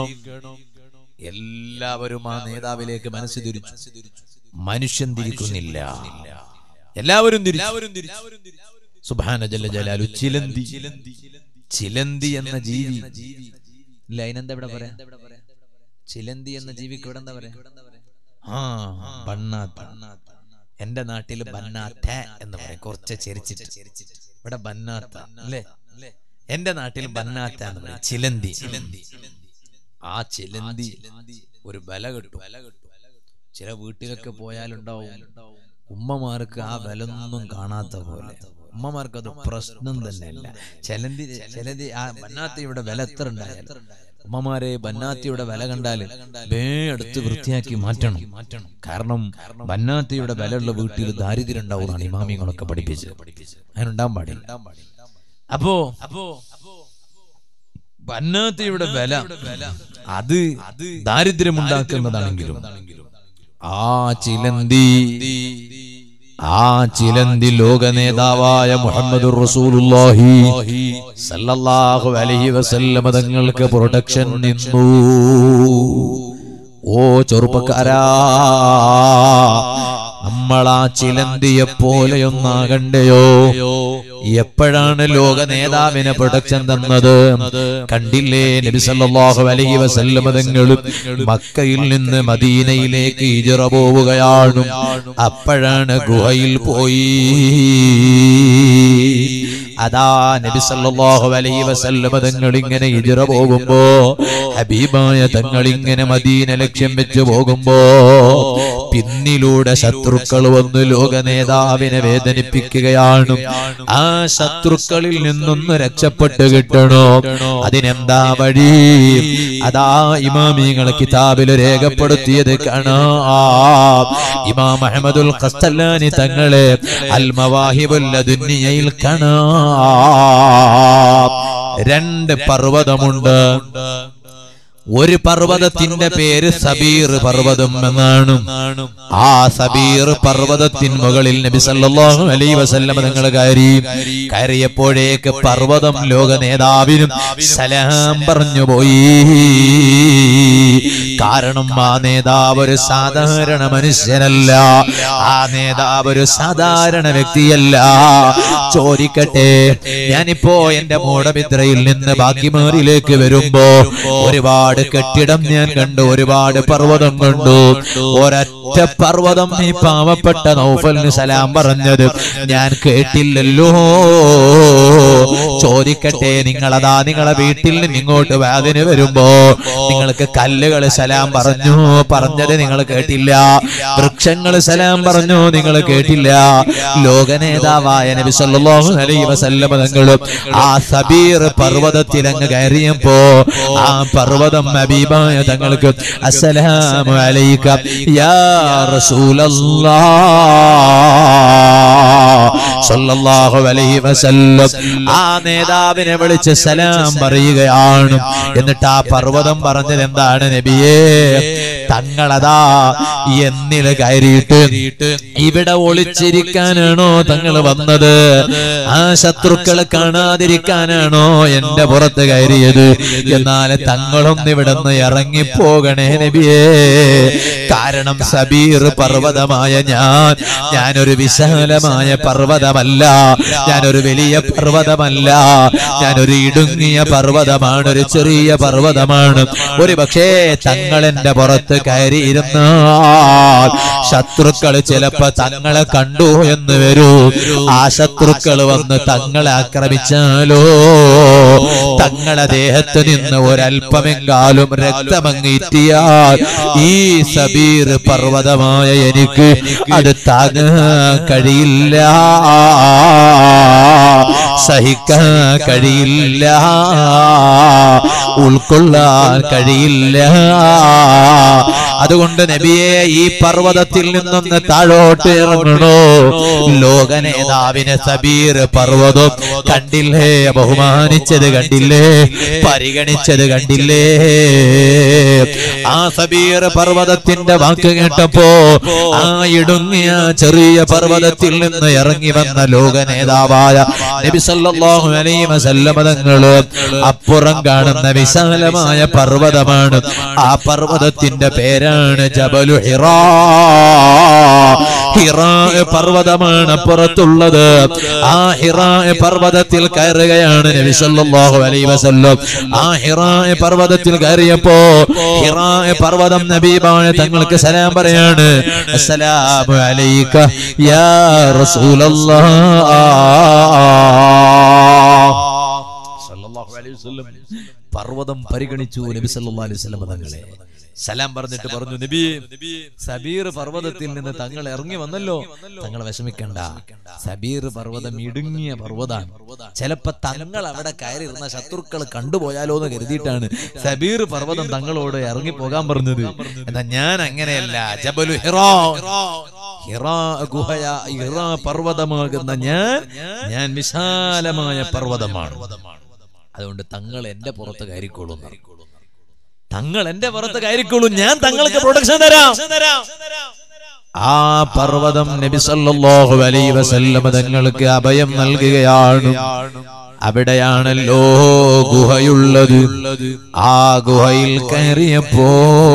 [SPEAKER 1] എല്ലാവരും ആ നേതാവിലേക്ക് മനസ്സ് തിരിച്ചു മനുഷ്യൻ തിരിക്കുന്നില്ല എല്ലാവരും തിരിച്ചു സുബാന ജല്ല ജലാലു ചിലന്തി ചിലന്തി എന്ന ജീവി ഇല്ല അതിനെന്താ ഇവിടെ പറയാ ചിലന്തി എന്ന ജീവിക്ക് ഇവിടെ എന്താ പറയാ ആ ബണ്ണാത്ത എന്റെ നാട്ടിൽ ബന്നാത്ത എന്ന് പറയും കുറച്ച് ചെരിച്ചിട്ട് ഇവിടെ ബന്നാത്ത അല്ലേ എന്റെ നാട്ടിൽ ബന്നാത്ത എന്ന് പറയും ചിലന്തി ആ ചിലന്തി ഒരു ബല കിട്ടും ചില വീട്ടിലൊക്കെ പോയാലുണ്ടാവും ഉമ്മമാർക്ക് ആ വിലൊന്നും കാണാത്ത പോലെ ഉമ്മമാർക്ക് അത് പ്രശ്നം തന്നെയല്ല ചിലന്തി ചിലതി ആ ബന്നാത്തിയുടെ വില എത്ര ഉണ്ടായാലും ഉമ്മമാരെ ബന്നാത്തിയുടെ വില കണ്ടാൽ വേ എടുത്ത് വൃത്തിയാക്കി മാറ്റണം കാരണം ബന്നാത്തിയുടെ വിലയുള്ള വീട്ടിൽ ദാരിദ്ര്യം ഉണ്ടാവുന്നതാണ് ഇമാമികളൊക്കെ പഠിപ്പിച്ചത് അതിനുണ്ടാൻ പാടില്ല അപ്പോ അപ്പോ ബന്നാത്തിയുടെ വില അത് ദാരിദ്ര്യമുണ്ടാക്കുന്നതാണെങ്കിലും ആ ചിലന്തി ആ ചിലന്തി ലോക നേതാവായ മുഹമ്മദ് റസൂലുള്ളാഹി സല്ലല്ലാഹു അലൈഹി വസല്ലമ തങ്ങൾക്ക് പ്രൊട്ടക്ഷൻ നിന്നു ഓ ചെറുപ്പക്കാരാ നമ്മളാ ചിലന്തിയെ പോലെയൊന്നാകണ്ടയോ എപ്പോഴാണ് ലോക നേതാവിന് പ്രൊട്ടക്ഷൻ തന്നത് കണ്ടില്ലേ നബി സല്ലല്ലാഹു അലൈഹി വസല്ലം തങ്ങളും മക്കയിൽ നിന്ന് മദീനയിലേക്ക് ഹിജറ പോവുകയാണ് അപ്പോഴാണ് ഗുഹയിൽ പോയി അതാ നബി സല്ലല്ലാഹു അലൈഹി വസല്ലം തങ്ങൾ ഇങ്ങനെ ഹിജറ പോകുമ്പോ ഹബീബായ തങ്ങൾ ഇങ്ങനെ മദീന ലക്ഷ്യം വെച്ച് പോകുമ്പോ പിന്നിലൂടെ ശത്രുക്കൾ വന്ന് ലോക നേതാവിനെ വേദനിപ്പിക്കുകയാണ് ആ ശത്രുക്കളിൽ നിന്നൊന്ന് രക്ഷപ്പെട്ട് കിട്ടണോ അതിനെന്താ വഴി അതാ ഇമാമിങ്ങൾ കിതാബിൽ രേഖപ്പെടുത്തിയത് കാണാം ഇമാം അഹമ്മദുൽ ഖസ്തല്ലാനി തങ്ങളെ അൽ മവാഹിബുൽ ദുനിയയിൽ കാണാം രണ്ട് പർവ്വതമുണ്ട് ഒരു പർവ്വതത്തിന്റെ പേര് സബീർ പർവ്വതം എന്നാണ് ആ സബീർ പർവ്വതത്തിൻ മുകളിൽ നബി സല്ലല്ലാഹു അലൈഹി വസല്ലം തങ്ങൾ കയറി കയറിയപ്പോഴേക്ക് പർവ്വതം ലോക നേതാവിനും സലാം പറഞ്ഞു പോയി കാരണം ആ നേതാവ് ഒരു സാധാരണ മനുഷ്യനല്ല ആ നേതാവ് ഒരു സാധാരണ വ്യക്തിയല്ല ചോദിക്കട്ടെ ഞാനിപ്പോ എന്റെ മൂടമിത്രയിൽ നിന്ന് ബാക്കിമാറിലേക്ക് വരുമ്പോ ഒരുപാട് കെട്ടിടം ഞാൻ കണ്ടു ഒരുപാട് പർവ്വതം കണ്ടു ഒരൊറ്റ പർവ്വതം ഈ പാവപ്പെട്ട നൗഫലിന് സലാം പറഞ്ഞത് ഞാൻ കേട്ടില്ലല്ലോ ചോദിക്കട്ടെ നിങ്ങളതാ നിങ്ങളെ വീട്ടിൽ നിന്ന് ഇങ്ങോട്ട് വാതിന് വരുമ്പോ നിങ്ങൾക്ക് കല്ലുകൾ സലാം പറഞ്ഞു പറഞ്ഞത് നിങ്ങൾ കേട്ടില്ല വൃക്ഷങ്ങൾ സലാം പറഞ്ഞു നിങ്ങൾ കേട്ടില്ല ലോക നേതാവായ നബി സല്ലല്ലാഹു അലൈഹി വസല്ലം തങ്ങളും ആ സബീർ പർവ്വതത്തിൽ അങ്ങ് കയറിയപ്പോ ആ പർവ്വതം ഹബീബായ തങ്ങൾക്ക് അസ്സലാമു അലൈക യാ റസൂലല്ലാഹ് സല്ലല്ലാഹു അലൈഹി വസല്ലം ആ നേതാവിനെ വിളിച്ച് സലാം പറയുകയാണ് എന്നിട്ട് ആ പർവ്വതം പറഞ്ഞത് എന്താണ് നബിയേ തങ്ങളതാ എന്നില് കയറിയിട്ട് ഇവിടെ ഒളിച്ചിരിക്കാനാണോ തങ്ങൾ വന്നത് ആ ശത്രുക്കളെ കാണാതിരിക്കാനാണോ എന്റെ പുറത്ത് കയറിയത് എന്നാൽ തങ്ങളൊന്ന് ഇവിടെ നിന്ന് ഇറങ്ങിപ്പോകണേ നബിയേ കാരണം സബീർ പർവ്വതമായ ഞാൻ ഞാനൊരു വിശാലമായ പർവ്വതമല്ല ഞാനൊരു വലിയ പർവ്വതമല്ല ഞാനൊരു ഇടുങ്ങിയ പർവ്വതമാണ് ഒരു ചെറിയ പർവ്വതമാണ് ഒരു പക്ഷേ തങ്ങൾ എന്റെ പുറത്ത് കയറിയിരുന്നാൽ ശത്രുക്കൾ ചിലപ്പോ തങ്ങളെ കണ്ടു എന്ന് വരൂ ആ ശത്രുക്കൾ വന്ന് തങ്ങളെ ആക്രമിച്ചാലോ തങ്ങളെ ദേഹത്ത് നിന്ന് ഒരല്പമെങ്കാലും രക്തമങ്ങിറ്റിയാൽ ഈ സബീർ പർവ്വതമായ എനിക്ക് അത് താങ്ങാൻ കഴിയില്ല സഹിക്കാൻ കഴിയില്ല ഉൾക്കൊള്ളാൻ കഴിയില്ല അതുകൊണ്ട് നബിയെ ഈ പർവ്വതത്തിൽ നിന്നൊന്ന് താഴോട്ട് ഇറങ്ങണോ ലോക നേതാവിനെ സബീർ പർവ്വതം കണ്ടില്ലേ ബഹുമാനിച്ചത് കണ്ടില്ലേ പരിഗണിച്ചത് കണ്ടില്ലേ ആ സബീർ പർവ്വതത്തിന്റെ വാക്ക് കേട്ടപ്പോ ആ ഇടുങ്ങിയ ചെറിയ പർവ്വതത്തിൽ നിന്ന് ഇറങ്ങി വന്ന ലോക നേതാവായ നബി സല്ലല്ലാഹു അലൈഹി വസല്ലമ തങ്ങള് അപ്പുറം കാണുന്ന വിശാലമായ പർവ്വതമാണ് ആ പർവ്വതത്തിന്റെ പേരാണ് ജബലു ഹിറാ ഹിറാ പർവ്വതമാണ് അപ്പുറത്തുള്ളത് ആ ഹിറാ പർവ്വതത്തിൽ കയറുകയാണ് നബി സല്ലല്ലാഹു അലൈഹി വസല്ലം ആ ഹിറാ പർവ്വതത്തിൽ കയറിയപ്പോ ഹിറാ പർവ്വതം നബീബാണ് തങ്ങൾക്ക് സലാം പറയാണ് അസ്സലാമു അലൈക യാ റസൂലല്ലാഹ് സല്ലല്ലാഹു അലൈഹി അലൈഹി വസല്ലം പർവ്വതം പരിഗണിച്ചു നബി സല്ലല്ലാഹു അലൈഹി വസല്ലം തങ്ങളെ സലാം പറഞ്ഞിട്ട് പറഞ്ഞു നബി സബീർ പർവ്വതത്തിൽ നിന്ന് തങ്ങൾ ഇറങ്ങി വന്നല്ലോ തങ്ങൾ വിഷമിക്കണ്ട സബീർ പർവ്വതം ഇടുങ്ങിയ പർവ്വതാണ് ചിലപ്പോ തങ്ങൾ അവിടെ കയറിയിരുന്ന ശത്രുക്കൾ കണ്ടുപോയാലോ എന്ന് കരുതിയിട്ടാണ് സബീർ പർവ്വതം തങ്ങളോട് ഇറങ്ങി പോകാൻ പറഞ്ഞത് എന്നാ ഞാൻ അങ്ങനെയല്ല ജബലു ഹിറാ ഹിറാ ഗുഹയ ഹിറാ പർവ്വതമാകുന്ന ഞാൻ ഞാൻ വിശാലമായ പർവ്വതമാണ് അതുകൊണ്ട് തങ്ങൾ എന്റെ പുറത്ത് കയറിക്കോളും തങ്ങൾ എന്റെ പുറത്ത് കയറിക്കോളൂ ഞാൻ തങ്ങൾക്ക് പ്രൊട്ടക്ഷൻ തരാം ആ പർവ്വതം നബി സല്ലല്ലാഹു അലൈഹി വസല്ലം തങ്ങൾക്ക് അഭയം നൽകുകയാണ് അവിടെയാണല്ലോ ഗുഹയുള്ളത് ആ ഗുഹയിൽ കയറിയപ്പോൾ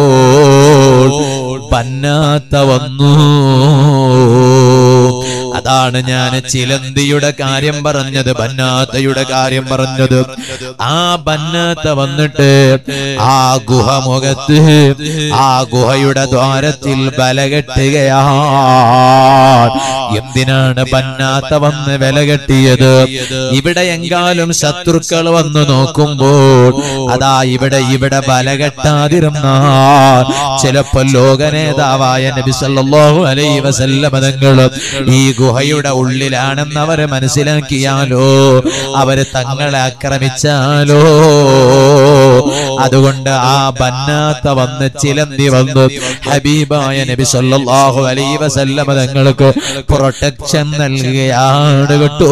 [SPEAKER 1] പന്നാത്ത വന്നു അതാണ് ഞാൻ ചിലന്തിയുടെ കാര്യം പറഞ്ഞത് ബന്നാത്തയുടെ കാര്യം പറഞ്ഞത് ആ ബന്നാത്ത വന്നിട്ട് ആ ഗുഹ മുഖത്ത് ആ ഗുഹയുടെ ദ്വാരത്തിൽ ബലകെട്ടുകയാണ് എന്തിനാണ് ബന്നാത്ത വന്ന് വിലകെട്ടിയത് ഇവിടെ എങ്കാലും ശത്രുക്കൾ വന്ന് നോക്കുമ്പോൾ അതാ ഇവിടെ ഇവിടെ ബലകെട്ടാതിരുന്നാൽ ചിലപ്പോ ലോക നേതാവായ നബി സല്ലല്ലാഹു അലൈഹി വസല്ലമ തങ്ങൾ ഈ ഗുഹയുടെ ഉള്ളിലാണെന്ന് അവര് മനസ്സിലാക്കിയാലോ അവര് തങ്ങളെ ആക്രമിച്ചാലോ അതുകൊണ്ട് ആ ബന്നാത്ത വന്ന് ചിലന്തി വന്ന് ഹബീബായ നബി സല്ലല്ലാഹു അലൈഹി വസല്ലമ തങ്ങൾക്ക് പ്രൊട്ടക്ഷൻ നൽകുകയാണ് കേട്ടോ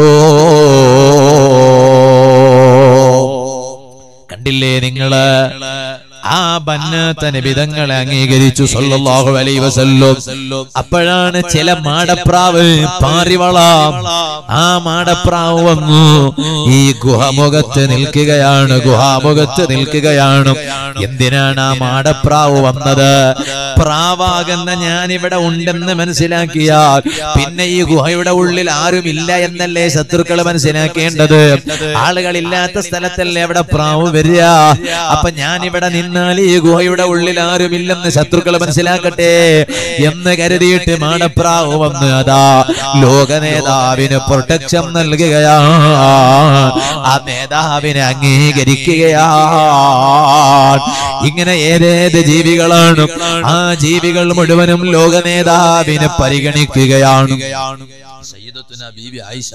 [SPEAKER 1] കണ്ടില്ലേ നിങ്ങള് ആ ബന്നാത്ത നിബിതങ്ങളെ അംഗീകരിച്ചു സല്ലല്ലാഹു അലൈഹി വസല്ലം അപ്പോഴാണ് ചില മാടപ്രാവ് പാറിവള ആ മാടപ്രാവ് വന്നു ഈ ഗുഹമുഖത്ത് നിൽക്കുകയാണ് ഗുഹാമുഖത്ത് നിൽക്കുകയാണ് എന്തിനാണ് ആ മാടപ്രാവ് വന്നത് പ്രാവാകുന്ന ഞാൻ ഇവിടെ ഉണ്ടെന്ന് മനസ്സിലാക്കിയാൽ പിന്നെ ഈ ഗുഹയുടെ ഉള്ളിൽ ആരുമില്ല എന്നല്ലേ ശത്രുക്കൾ മനസ്സിലാക്കേണ്ടത് ആളുകളില്ലാത്ത സ്ഥലത്തല്ലേ അവിടെ പ്രാവ് വരിക അപ്പൊ ഞാൻ ഇവിടെ നിന്നാൽ ഈ ഗുഹയുടെ ഉള്ളിൽ ആരുമില്ലെന്ന് ശത്രുക്കൾ മനസ്സിലാക്കട്ടെ എന്ന് കരുതിയിട്ട് മാടപ്രാവ് വന്ന് അതാ ലോക നേതാവിന് പ്രൊട്ടക്ഷൻ നൽകുകയാണ് ആ നേതാവിനെ അംഗീകരിക്കുകയാണ് ഇങ്ങനെ ഏതേത് ജീവികളാണ് ആ ജീവികൾ മുഴുവനും ലോക നേതാവിനെ പരിഗണിക്കുകയാണ് സയ്യിദത്തുന ബീവി ആയിഷ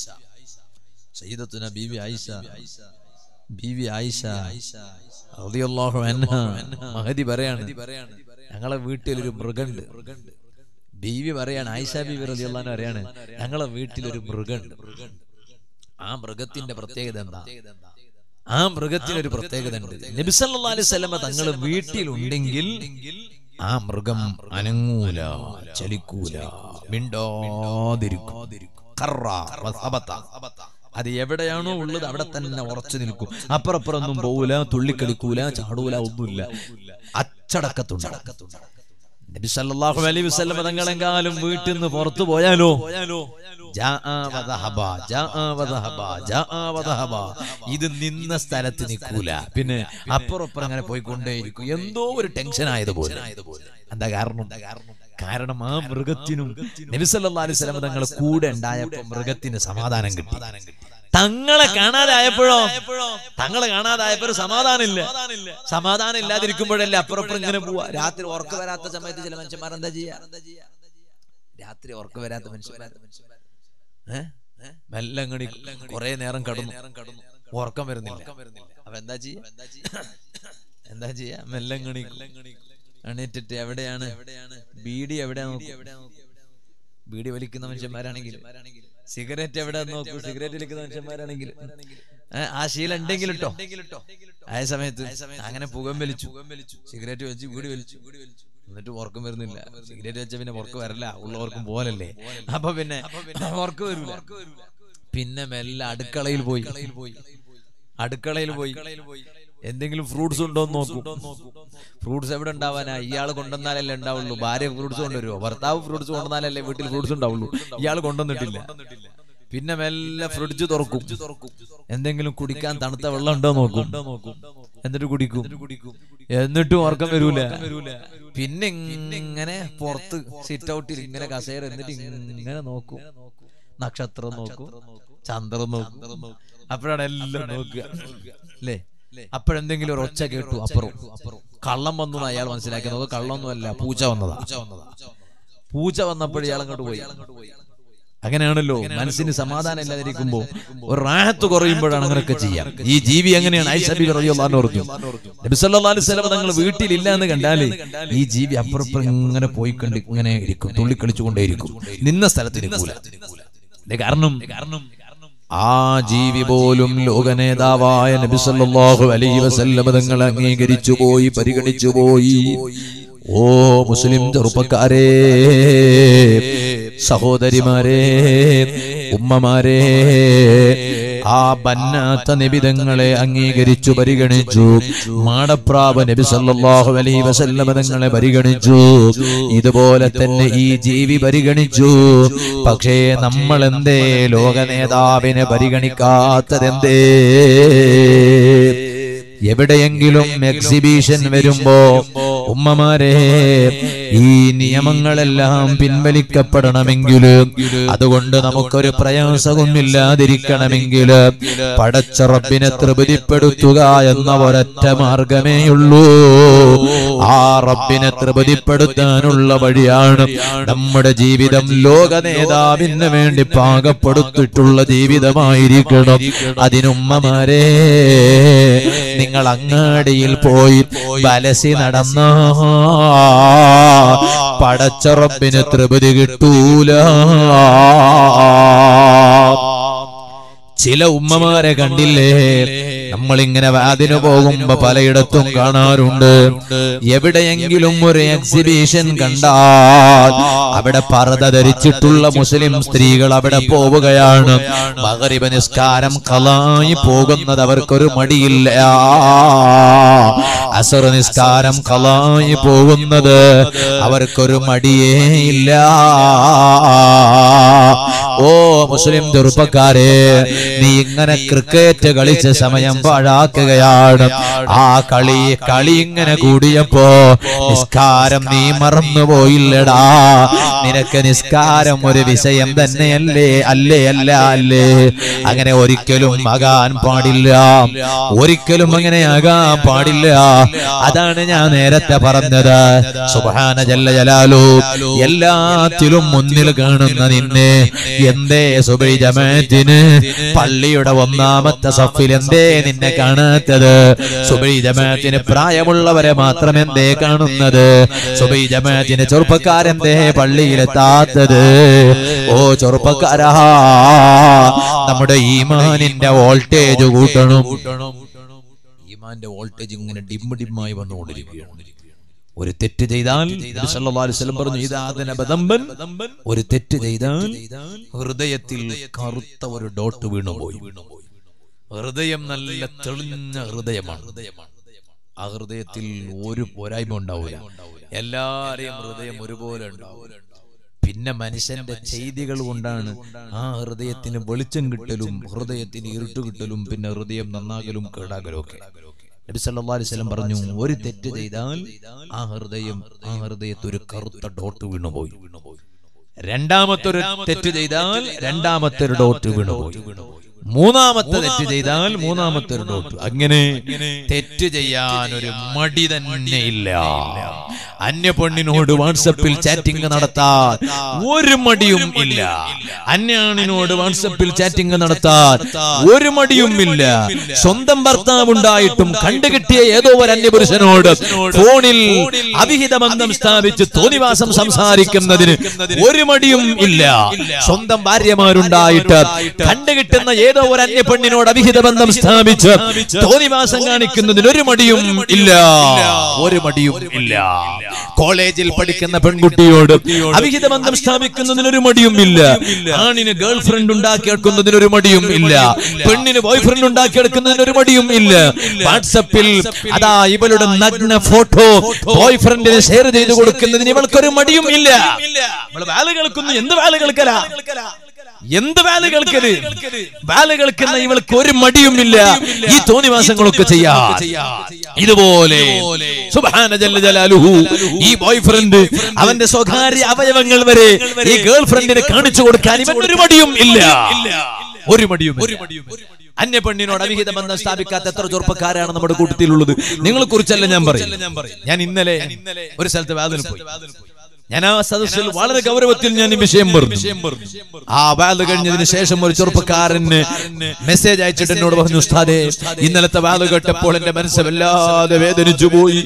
[SPEAKER 1] സയ്യിദത്തുന ബീവി ആയിഷ ബീവി ആയിഷ റളിയല്ലാഹു അൻഹ മഹദി പറയാണ് ഞങ്ങളെ വീട്ടിലൊരു മൃഗണ്ട് ബീവി പറയാണ് ആയിഷ ബീവി റളിയല്ലാഹു അൻഹ പറയാണ് ഞങ്ങളെ വീട്ടിലൊരു മൃഗണ്ട് ആ മൃഗത്തിന്റെ പ്രത്യേകത എന്താ ആ മൃഗത്തിനൊരു പ്രത്യേകത ഉണ്ട് നബി സല്ലല്ലാഹു അലൈഹി വസല്ലമ തങ്ങൾ വീട്ടിലുണ്ടെങ്കിൽ ആ മൃഗം അനങ്ങൂല ചലിക്കൂല മിണ്ടാതിരിക്കും കറ വസബത. അത് എവിടെയാണോ ഉള്ളത് അവിടെ തന്നെ ഉറച്ചു നിൽക്കും അപ്പുറപ്പുറൊന്നും പോകൂല തുള്ളിക്കളിക്കൂല ചാടൂല ഒന്നുമില്ല അച്ചടക്കത്തുണ്ട് നബി സല്ലല്ലാഹു അലൈഹി വസല്ലം തങ്ങളെങ്കാലും വീട്ടിൽ നിന്ന് പുറത്തു പോയാലോ ജാഅ വദഹബ, ജാഅ വദഹബ, ജാഅ വദഹബ. ഇത് നിന്ന സ്ഥലത്ത് നിൽക്കൂല പിന്നെ അപ്പുറപ്പുറം അങ്ങനെ പോയിക്കൊണ്ടേയിരിക്കും എന്തോ ഒരു ടെൻഷൻ ആയതുപോലെ എന്താ കാരണം കാരണം ആ മൃഗത്തിനും നബി സല്ലല്ലാഹു അലൈഹി വസല്ലം തങ്ങൾ കൂടെ ഉണ്ടായപ്പോ മൃഗത്തിന് സമാധാനം കിട്ടി തങ്ങളെ കാണാതായപ്പോഴോ തങ്ങളെ കാണാതായപ്പോ ഒരു സമാധാനമില്ല സമാധാനം ഇല്ലാതിരിക്കുമ്പോഴല്ലേ അപ്പുറപ്പുറം ഇങ്ങനെ പോവാ രാത്രി ഉറക്ക വരാത്ത സമയത്ത് ചില മനുഷ്യന്മാർ എന്താ ചെയ്യാ രാത്രി ഉറക്ക വരാത്ത മനുഷ്യന്മാർ മെല്ലെ അങ്ങടി കുറെ നേരം കടന്നു ഉറക്കം വരുന്നില്ല അപ്പൊ എന്താ ചെയ്യാ എന്താ ചെയ്യാ മെല്ലെ അങ്ങണി എണീറ്റിട്ട് എവിടെയാണ് ബീഡി എവിടെയാ നോക്കും ബീഡി വലിക്കുന്ന മനുഷ്യന്മാരാണെങ്കിൽ സിഗരറ്റ് എവിടെ നോക്കൂ സിഗരറ്റ് വലിക്കുന്ന മനുഷ്യന്മാരാണെങ്കിൽ ഏ, ആ ശീലം ഉണ്ടെങ്കിൽ ഇട്ടോ ആയ സമയത്ത് അങ്ങനെ പുകം വലിച്ചു സിഗരറ്റ് വെച്ച് വീടി വലിച്ചു എന്നിട്ട് ഉറക്കം വരുന്നില്ല സിഗരറ്റ് വെച്ച പിന്നെ ഉറക്കം വരില്ല ഉള്ളവർക്കും പോലല്ലേ അപ്പൊ പിന്നെ ഉറക്കം വരില്ല പിന്നെ മെല്ലെ അടുക്കളയിൽ പോയി അടുക്കളയിൽ പോയി എന്തെങ്കിലും ഫ്രൂട്ട്സ് ഉണ്ടോ എന്ന് നോക്കും ഫ്രൂട്ട്സ് എവിടെ ഉണ്ടാവാനാ ഇയാൾ കൊണ്ടുവന്നാലല്ലേ ഉണ്ടാവുള്ളൂ ഭാര്യ ഫ്രൂട്ട്സ് കൊണ്ടുവരുമോ ഭർത്താവ് ഫ്രൂട്ട്സ് കൊണ്ടുവന്നാലല്ലേ വീട്ടിൽ ഫ്രൂട്ട്സ് ഉണ്ടാവുള്ളൂ ഇയാൾ കൊണ്ടുവന്നിട്ടില്ല പിന്നെ മെല്ലെ ഫ്രിഡ്ജ് തുറക്കും എന്തെങ്കിലും കുടിക്കാൻ തണുത്ത വെള്ളം ഉണ്ടോ നോക്കും എന്നിട്ട് കുടിക്കും എന്നിട്ടും ഉറക്കം വരൂല പിന്നെ ഇങ്ങനെ പുറത്ത് സിറ്റ് ഔട്ടിൽ ഇങ്ങനെ കസേര എന്നിട്ട് ഇങ്ങനെ നോക്കും നക്ഷത്രം നോക്കും ചന്ദ്രൻ നോക്കും അപ്പോഴാണ് എല്ലാം നോക്കുക അല്ലേ അപ്പോഴെന്തെങ്കിലും ഒരു ഒച്ച കേട്ടു അപ്പുറം കള്ളം വന്നു എന്ന് അയാൾ മനസ്സിലാക്കി നോക്കുക കള്ളൊന്നുമല്ല പൂച്ച വന്നതാ പൂച്ച വന്നപ്പോൾ ഇയാൾ അങ്ങോട്ട് പോയി അങ്ങനെയാണല്ലോ മനസ്സിന് സമാധാനം ഇല്ലാതിരിക്കുമ്പോ ഒരു റാഹത്ത് കുറയുമ്പോഴാണ് അങ്ങനെയൊക്കെ ചെയ്യാം ഈ ജീവി എങ്ങനെയാണ് ഐസബി റളിയല്ലാഹു പറഞ്ഞു നബി സല്ലല്ലാഹു അലൈഹി വസല്ലം തങ്ങൾ വീട്ടിലില്ല എന്ന് കണ്ടാല് ഈ ജീവി അപ്പുറപ്പുറം ഇങ്ങനെ പോയി കണ്ട് ഇങ്ങനെ ഇരിക്കും തുള്ളിക്കളിച്ചുകൊണ്ടേയിരിക്കും നിന്ന സ്ഥലത്ത് ഇരിക്കൂല ഇത് കാരണം കാരണം ആ ജീവി പോലും ലോക നേതാവായ നബി സല്ലല്ലാഹു അലൈഹി വസല്ലം തങ്ങൾ അംഗീകരിച്ചു പോയി പരിഗണിച്ചു പോയി ഓ മുസ്ലിം ചെറുപ്പക്കാരെ സഹോദരിമാരെ ഉമ്മമാരെ ആ ബന്നാത്ത നിബിതങ്ങളെ അംഗീകരിച്ചു പരിഗണിച്ചു മാടപ്രാവ നബി സല്ലല്ലാഹു അലൈഹി വസല്ലമ തങ്ങളെ പരിഗണിച്ചു ഇതുപോലെ തന്നെ ഈ ജീവി പരിഗണിച്ചു പക്ഷേ നമ്മൾ എന്തേ ലോക നേതാവിനെ പരിഗണിക്കാത്തതെന്തേ എവിടെയെങ്കിലും എക്സിബിഷൻ വരുമ്പോ ഉമ്മമാരെ ഈ നിയമങ്ങളെല്ലാം പിൻവലിക്കപ്പെടണമെങ്കിൽ അതുകൊണ്ട് നമുക്കൊരു പ്രയാസവുമില്ലാതിരിക്കണമെങ്കിൽ പടച്ചറപ്പിനെ തൃപ്തിപ്പെടുത്തുക എന്ന ഒരൊറ്റ മാർഗമേയുള്ളൂ ആ റബ്ബിനെ തൃപ്തിപ്പെടുത്താനുള്ള വഴിയാണ് നമ്മുടെ ജീവിതം ലോക നേതാവിന് വേണ്ടി പാകപ്പെടുത്തിട്ടുള്ള ജീവിതമായിരിക്കണം അതിനുമ്മമാരെ നിങ്ങൾ അങ്ങാടിയിൽ പോയി വലസി നടന്ന പടച്ചറപ്പിന് തൃപ്തി കിട്ടൂല ചില ഉമ്മമാരെ കണ്ടില്ലേ നമ്മളിങ്ങനെ വാതിന് പോകുമ്പോ പലയിടത്തും കാണാറുണ്ട് എവിടെയെങ്കിലും ഒരു എക്സിബിഷൻ കണ്ടാൽ അവിടെ പർദ്ദ ധരിച്ചിട്ടുള്ള മുസ്ലിം സ്ത്രീകൾ അവിടെ പോവുകയാണ് മകരിബ നിസ്കാരം കളായി പോകുന്നത് അവർക്കൊരു മടിയില്ല അസർ നിസ്കാരം കളായി പോകുന്നത് അവർക്കൊരു മടിയേ ഇല്ല ഓ മുസ്ലിം ചെറുപ്പക്കാരെ നീ ഇങ്ങനെ ക്രിക്കറ്റ് കളിച്ച സമയം പാഴാക്കുകയാണ് ആ കളി കളി ഇങ്ങനെ കൂടിയപ്പോ നിസ്കാരം നീ മറന്നുപോയില്ലടാ നിനക്ക് നിസ്കാരം ഒരു വിഷയം തന്നെയല്ലേ അല്ലേ അല്ല അല്ലേ അങ്ങനെ ഒരിക്കലും ആകാൻ പാടില്ല ഒരിക്കലും അങ്ങനെ ആകാൻ പാടില്ല അതാണ് ഞാൻ നേരത്തെ പറഞ്ഞത് സുബാന ജല്ല ജലാലു എല്ലാത്തിലും മുന്നിൽ കാണുന്ന നിന്നെ എന്തേ സുബൈ ജമാഅത്തിന് പള്ളിയുടെ ഒന്നാമത്തെ സഫിൽ എന്തേ നിന്നെ കാണാത്തത് സുബൈ ജമാഅത്തിന് പ്രായമുള്ളവരെ മാത്രം എന്തേ കാണുന്നത് സുബൈ ജമാഅത്തിന് ചെറുപ്പക്കാരെന്തേ പള്ളിയിലെത്താത്തത് ഓ ചെറുപ്പക്കാരാ നമ്മുടെ ഈമാനിന്റെ വോൾട്ടേജ് കൂട്ടണം ഈമാന്റെ വോൾട്ടേജ് ഇങ്ങനെ ഡിം ഡിമ്മായി വന്നുകൊണ്ടിരിക്കുകയാണ് ഒരു തെറ്റ് ചെയ്താൽ നബി സല്ലല്ലാഹു അലൈഹി വസല്ലം പറഞ്ഞു ഇദാദന ബദംബൻ ഒരു തെറ്റ് ചെയ്താൽ ഹൃദയത്തിൽ കറുത്ത ഒരു ഡോട്ട് വീണുപോയി ഹൃദയം നല്ല തെളിഞ്ഞ ഹൃദയമാണ് ആ ഹൃദയത്തിൽ ഒരു പോരായ്മ ഉണ്ടാവില്ല എല്ലാരെയും ഹൃദയം ഒരുപോലെ ഉണ്ടാവും പിന്നെ മനുഷ്യന്റെ ചെയ്തികൾ കൊണ്ടാണ് ആ ഹൃദയത്തിന് വെളിച്ചം കിട്ടലും ഹൃദയത്തിന് ഇരുട്ട് കിട്ടലും പിന്നെ ഹൃദയം നന്നാകലും കേടാകലും ഒക്കെ നബി സല്ലല്ലാഹു അലൈഹി വസല്ലം പറഞ്ഞു ഒരു തെറ്റ് ചെയ്താൽ ആ ഹൃദയം ആ ഹൃദയത്ത് ഒരു കറുത്ത ഡോട്ട് വീണുപോയി രണ്ടാമത്തെ ഒരു തെറ്റ് ചെയ്താൽ രണ്ടാമത്തെ ഒരു ഡോട്ട് വീണുപോയി മൂന്നാമത്തെ തെറ്റ് ചെയ്താൽ മൂന്നാമത്തെ ഒരു ഡോട്ട് അങ്ങനെ തെറ്റ് ചെയ്യാൻ ഒരു മടി തന്നെ ഇല്ല അന്യ പെണ്ണിനോട് വാട്സപ്പിൽ ചാറ്റിംഗ് നടത്താൻ ഒരു മടിയും ഇല്ല അന്യാണിനോട് വാട്സപ്പിൽ ചാറ്റിംഗ് നടത്താൻ ഒരു മടിയും ഇല്ല സ്വന്തം ഭർത്താവ് ഉണ്ടായിട്ടും കണ്ടുകിട്ടിയ ഏതോ ഒരു അന്യപുരുഷനോട് ഫോണിൽ അവിഹിത ബന്ധം സ്ഥാപിച്ച് തോന്നിവാസം സംസാരിക്കുന്നതിന് ഒരു മടിയും ഇല്ല സ്വന്തം ഭാര്യമാരുണ്ടായിട്ട് കണ്ടുകിട്ടുന്ന ഏതോ ഒരു അന്യ പെണ്ണിനോട് അവിഹിത ബന്ധം സ്ഥാപിച്ച് തോന്നിവാസം കാണിക്കുന്നതിന് ഒരു മടിയും ഇല്ല ഒരു മടിയും ഇല്ല കോളേജിൽ പഠിക്കുന്ന പെൺകുട്ടിയോട് അവിഹിത ബന്ധം സ്ഥാപിക്കുന്നതിന് ഒരു മടിയും ഇല്ല ആണിന് ഗേൾ ഫ്രണ്ട് ഉണ്ടാക്കിയെടുക്കുന്നതിന് ഒരു മടിയും ഇല്ല പെണ്ണിന് ബോയ് ഫ്രണ്ട് ഉണ്ടാക്കിയെടുക്കുന്നതിന് ഒരു മടിയും ഇല്ല വാട്സപ്പിൽ അതാ ഇവളുടെ നഗ്ന ഫോട്ടോ ബോയ് ഫ്രണ്ടിന് ഷെയർ ചെയ്ത് കൊടുക്കുന്നതിന് ഇവൾക്കൊരു മടിയും ഇല്ല നമ്മൾ വാല് കേൾക്കുന്നു എന്ത് വാല് കേൾക്കല എന്ത് വാല് കേൾക്കരുത് വാല് കേൾക്കുന്ന ഇവൾക്ക് ഒരു മടിയുമില്ല ഈ തോന്നിവാസങ്ങളൊക്കെ ചെയ്യാ ഇതുപോലെ സുബ്ഹാന ജല്ല ജലാലുഹു ഈ ബോയ് ഫ്രണ്ട് അവന്റെ സ്വകാര്യ അവയവങ്ങൾ വരെ ഈ ഗേൾ ഫ്രണ്ടിനെ കാണിച്ചു കൊടുക്കാൻ ഇവൻ ഒരു മടിയും ഇല്ല ഒരു മടിയും അന്യ പെണ്ണിനോട് അവിഹിത ബന്ധം സ്ഥാപിക്കാത്ത എത്ര ചെറുപ്പക്കാരാണ് നമ്മുടെ കൂട്ടത്തിലുള്ളത് നിങ്ങളെ കുറിച്ചല്ല ഞാൻ പറയും ഞാൻ ഇന്നലെ ഒരു സ്ഥലത്ത് വാതിൽ പോയി ഞാൻ ആ സദസ്സിൽ വളരെ ഗൗരവത്തിൽ ഞാൻ ഈ വിഷയം പറഞ്ഞു ആ വാത് കഴിഞ്ഞതിന് ശേഷം ഒരു ചെറുപ്പക്കാരന് മെസ്സേജ് അയച്ചിട്ട് എന്നോട് പറഞ്ഞു ഉസ്താദേ ഇന്നലത്തെ വാത് കേട്ടപ്പോൾ എന്റെ മനസ്സ് വല്ലാതെ വേദനിച്ചു പോയി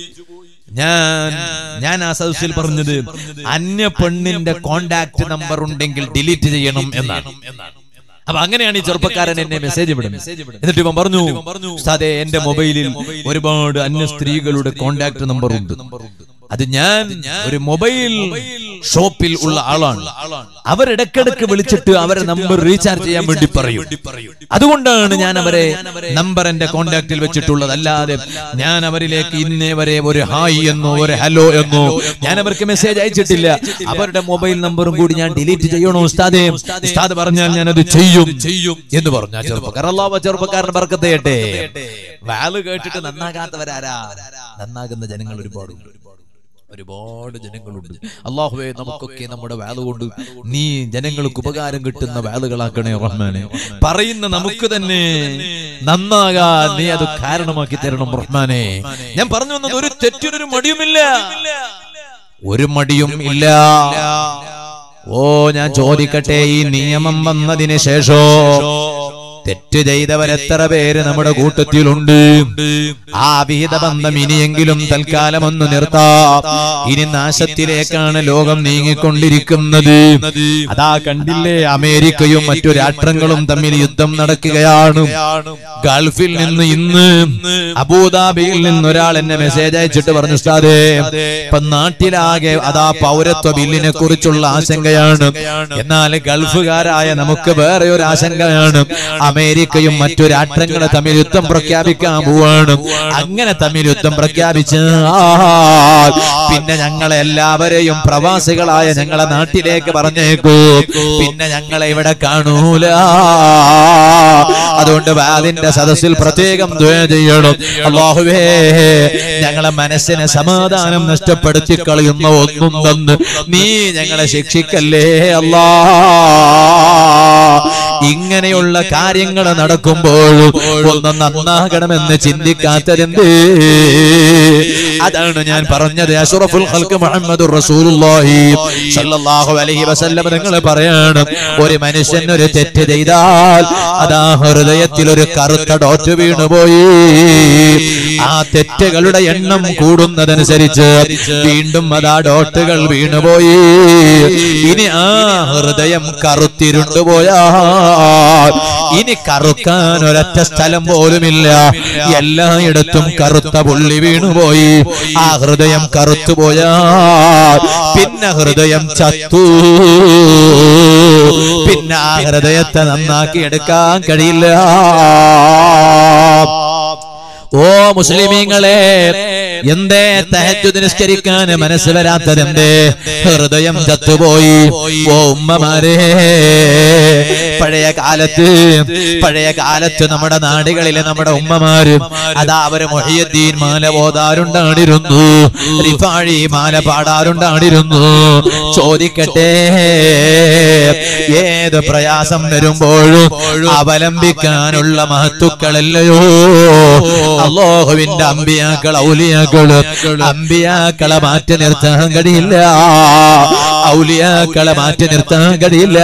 [SPEAKER 1] ഞാൻ ഞാൻ ആ സദസ്സിൽ പറഞ്ഞത് അന്യ പെണ്ണിന്റെ കോണ്ടാക്ട് നമ്പർ ഉണ്ടെങ്കിൽ ഡിലീറ്റ് ചെയ്യണം എന്നാണ് അപ്പൊ അങ്ങനെയാണ് ഈ ചെറുപ്പക്കാരൻ എന്നെ മെസ്സേജ് വിടുന്നത് എന്നിട്ട് ഇവൻ പറഞ്ഞു ഉസ്താദേ എന്റെ മൊബൈലിൽ ഒരുപാട് അന്യ സ്ത്രീകളുടെ കോണ്ടാക്ട് നമ്പർ ഉണ്ട് അത് ഞാൻ ഒരു മൊബൈൽ ഷോപ്പിൽ ഉള്ള ആളാണ് അവരിടക്കിടക്ക് വിളിച്ചിട്ട് അവരെ നമ്പർ റീചാർജ് ചെയ്യാൻ വേണ്ടി പറയും അതുകൊണ്ടാണ് ഞാൻ അവരെ നമ്പർ എന്റെ കോണ്ടാക്റ്റിൽ വെച്ചിട്ടുള്ളത് അല്ലാതെ ഞാൻ അവരിലേക്ക് ഇന്നേ വരെ ഒരു ഹായ് എന്നോ ഒരു ഹലോ എന്നോ ഞാൻ അവർക്ക് മെസ്സേജ് അയച്ചിട്ടില്ല അവരുടെ മൊബൈൽ നമ്പറും കൂടി ഞാൻ ഡിലീറ്റ് ചെയ്യണോ ഉസ്താദേ ഉസ്താദ് പറഞ്ഞാൽ ഞാൻ അത് ചെയ്യും ചെയ്യും എന്ന് പറഞ്ഞു ആ ചെറുപ്പക്കാരൻ അള്ളാഹ് ചെറുപ്പക്കാരൻ ബർക്കത്ത് ചെയ്യട്ടെ വാല് കേട്ടിട്ട് നന്നാകാത്തവരാരാ നന്നാകുന്ന ജനങ്ങൾ ഒരുപാടുണ്ട് ഒരുപാട് ജനങ്ങളുണ്ട് അള്ളാഹുവെ നമുക്കൊക്കെ നമ്മുടെ വാല് കൊണ്ട് നീ ജനങ്ങൾക്ക് ഉപകാരം കിട്ടുന്ന വാലുകളാക്കണേ റഹ്മാനെ പറയുന്ന നമുക്ക് തന്നെ നന്നാകാൻ നീ അത് കാരണമാക്കി തരണം റഹ്മാനെ ഞാൻ പറഞ്ഞു വന്നത് ഒരു തെറ്റിനൊരു മടിയുമില്ല ഒരു മടിയും ഇല്ല ഓ ഞാൻ ചോദിക്കട്ടെ ഈ നിയമം വന്നതിന് ശേഷം തെറ്റ് ചെയ്തവരെത്ര പേര് നമ്മുടെ കൂട്ടത്തിലുണ്ട് ആ വിഹിത ബന്ധം ഇനിയെങ്കിലും തൽക്കാലം ഒന്ന് നിർത്താം ഇനി നാശത്തിലേക്കാണ് ലോകം നീങ്ങിക്കൊണ്ടിരിക്കുന്നത് അതാ കണ്ടില്ലേ അമേരിക്കയും മറ്റു രാഷ്ട്രങ്ങളും തമ്മിൽ യുദ്ധം നടക്കുകയാണ് ഗൾഫിൽ നിന്ന് ഇന്ന് അബുദാബിയിൽ നിന്ന് ഒരാൾ എന്നെ മെസ്സേജ് അയച്ചിട്ട് പറഞ്ഞു ഉസ്താദേ ഇപ്പൊ നാട്ടിലാകെ അതാ പൗരത്വ ബില്ലിനെ കുറിച്ചുള്ള ആശങ്കയാണ് എന്നാൽ ഗൾഫുകാരായ നമുക്ക് വേറെ ഒരു ആശങ്കയാണ് അമേരിക്കയും മറ്റു രാഷ്ട്രങ്ങളും തമ്മിൽ യുദ്ധം പ്രഖ്യാപിക്കാൻ പോവാണ് അങ്ങനെ തമ്മിൽ യുദ്ധം പ്രഖ്യാപിച്ച പിന്നെ ഞങ്ങളെ എല്ലാവരെയും പ്രവാസികളായ ഞങ്ങളെ നാട്ടിലേക്ക് പറഞ്ഞേക്കൂ പിന്നെ ഞങ്ങളെ ഇവിടെ കാണൂല അതുകൊണ്ട് വാലിന്റെ സദസ്സിൽ പ്രത്യേകം ദ്വയ ചെയ്യണം അള്ളാഹുവേ ഞങ്ങളെ മനസ്സിനെ സമാധാനം നഷ്ടപ്പെടുത്തി കളയുന്ന ഒന്നും തന്ന് നീ ഞങ്ങളെ ശിക്ഷിക്കല്ലേ അല്ലാ ഇങ്ങനെയുള്ള കാര്യങ്ങൾ നടക്കുമ്പോൾ ഒന്ന് നന്നാകണമെന്ന് ചിന്തിക്കാത്തതെന്ത് അതാണ് ഞാൻ പറഞ്ഞത് അഷറഫുൽ ഖൽക്ക് മുഹമ്മദ് റസൂലുള്ളാഹി സല്ലല്ലാഹു അലൈഹി വസല്ലം നിങ്ങൾ പറയാണ് ഒരു മനുഷ്യൻ ഒരു തെറ്റ് ചെയ്താൽ അതാ ഹൃദയത്തിൽ ഒരു കറുത്ത ഡോറ്റ് വീണുപോയി ആ തെറ്റുകളുടെ എണ്ണം കൂടുന്നതനുസരിച്ച് വീണ്ടും അതാ ഡോട്ടുകൾ വീണുപോയി ഇനി ആ ഹൃദയം കറുത്തിരുണ്ടുപോയാൽ ഇനി കറുക്കാൻ ഒരൊറ്റ സ്ഥലം പോലുമില്ല എല്ലായിടത്തും കറുത്ത പുള്ളി വീണുപോയി ആ ഹൃദയം കറുത്തുപോയാൽ പിന്നെ ഹൃദയം ചത്തു പിന്നെ ആ ഹൃദയത്തെ നന്നാക്കി എടുക്കാൻ കഴിയില്ല ഓ മുസ്ലിമീങ്ങളെ എന്തേ തഹജുദ് നിസ്കരിക്കാൻ മനസ്സ് വരാത്തത് എന്തേ ഹൃദയം ചത്തുപോയി ഓ ഉമ്മമാരെ പഴയ കാലത്ത് പഴയ കാലത്ത് നമ്മുടെ നാടുകളിലെ നമ്മുടെ ഉമ്മമാര് അതാ അവര് മൊഹിയദ്ദീൻ മാല ഓതാറുണ്ടാണിരുന്നു റിഫാഴി മാല പാടാറുണ്ടാണിരുന്നു ചോദിക്കട്ടെ ഏത് പ്രയാസം വരുമ്പോഴും അവലംബിക്കാനുള്ള മഹത്തുക്കളല്ലയോ അള്ളാഹുവിന്റെ അമ്പിയാക്കൾ ഔലിയാക്കള് അമ്പിയാക്കളെ മാറ്റി നിർത്താൻ കഴിയില്ല ഔലിയാക്കളെ മാറ്റി നിർത്താൻ കഴിയില്ല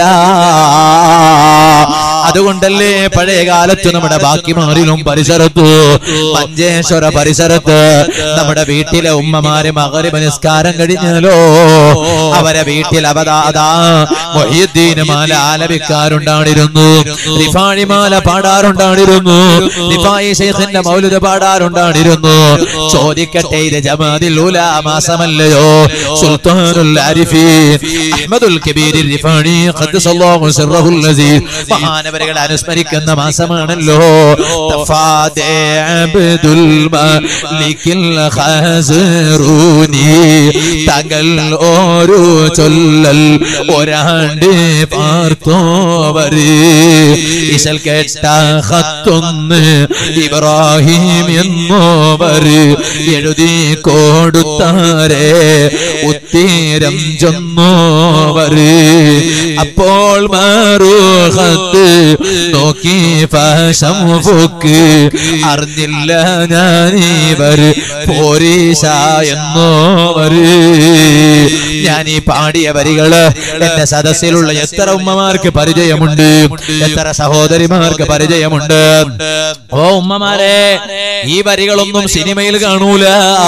[SPEAKER 1] അതുകൊണ്ടല്ലേ പഴയ കാലത്ത് നമ്മുടെ ബാക്കിമാരിലും പരിസരത്തു മഞ്ചേശ്വര പരിസരത്ത് നമ്മുടെ വീട്ടിലെ ഉമ്മമാര് മകരി നിസ്കാരം കഴിഞ്ഞാലോ അവരെ വീട്ടിൽ അവതാതാ മൊഹീദ്ദീനുമാല ആലപിക്കാറുണ്ടാണിരുന്നു റിഫാണിമാല പാടാറുണ്ടാണിരുന്നു റിഫായി ശൈഖിന്റെ മൗലുദ് പാടാറുണ്ടാണിരുന്നു ചോദിക്കട്ടെ ഇത് ജമാദിൽ ഉലാ മാസമല്ലയോ സുൽത്താനുൽ അരിഫീൻ അഹ്മദുൽ കബീർ റിഫാനി ഖദ്ദസല്ലാഹു സിർറഹുൽ അസീസ് മഹാനവരുകളെ അനുസ്മരിക്കുന്ന മാസമാണല്ലോ തഫാദെ അബ്ദുൽ മാലിക്കിൽ ഖാസിറൂനി തങ്ങൾ ഓരോ ചൊല്ലൽ ഒരാണ്ട് പാർത്തോവര് ഇശൽ കേട്ട ഹത്തൊന്ന് ഇബ്രാഹിം എന്നോവര് എഴുതി കൊടുത്താരെ ഉത്തീരം ചൊന്നോവര് അപ്പോൾ മാറൂഹത്ത് നോക്കി ഫാശം ഫുക്ക് അറിഞ്ഞില്ല ഞാനീവര് പോരീശ എന്നോവര് ഞാൻ ഈ പാടിയ വരികള് എന്റെ സദസ്സിലുള്ള എത്ര ഉമ്മമാർക്ക് പരിചയമുണ്ട് എത്ര സഹോദരിമാർക്ക് പരിചയമുണ്ട് ഓ ഉമ്മമാരെ ഈ വരികളൊന്നും സിനിമയിൽ കാണൂല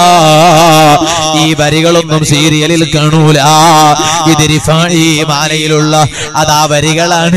[SPEAKER 1] ഈ വരികളൊന്നും സീരിയലിൽ കാണൂല ഇത് റിഫാണി മാലയിലുള്ള അതാ വരികളാണ്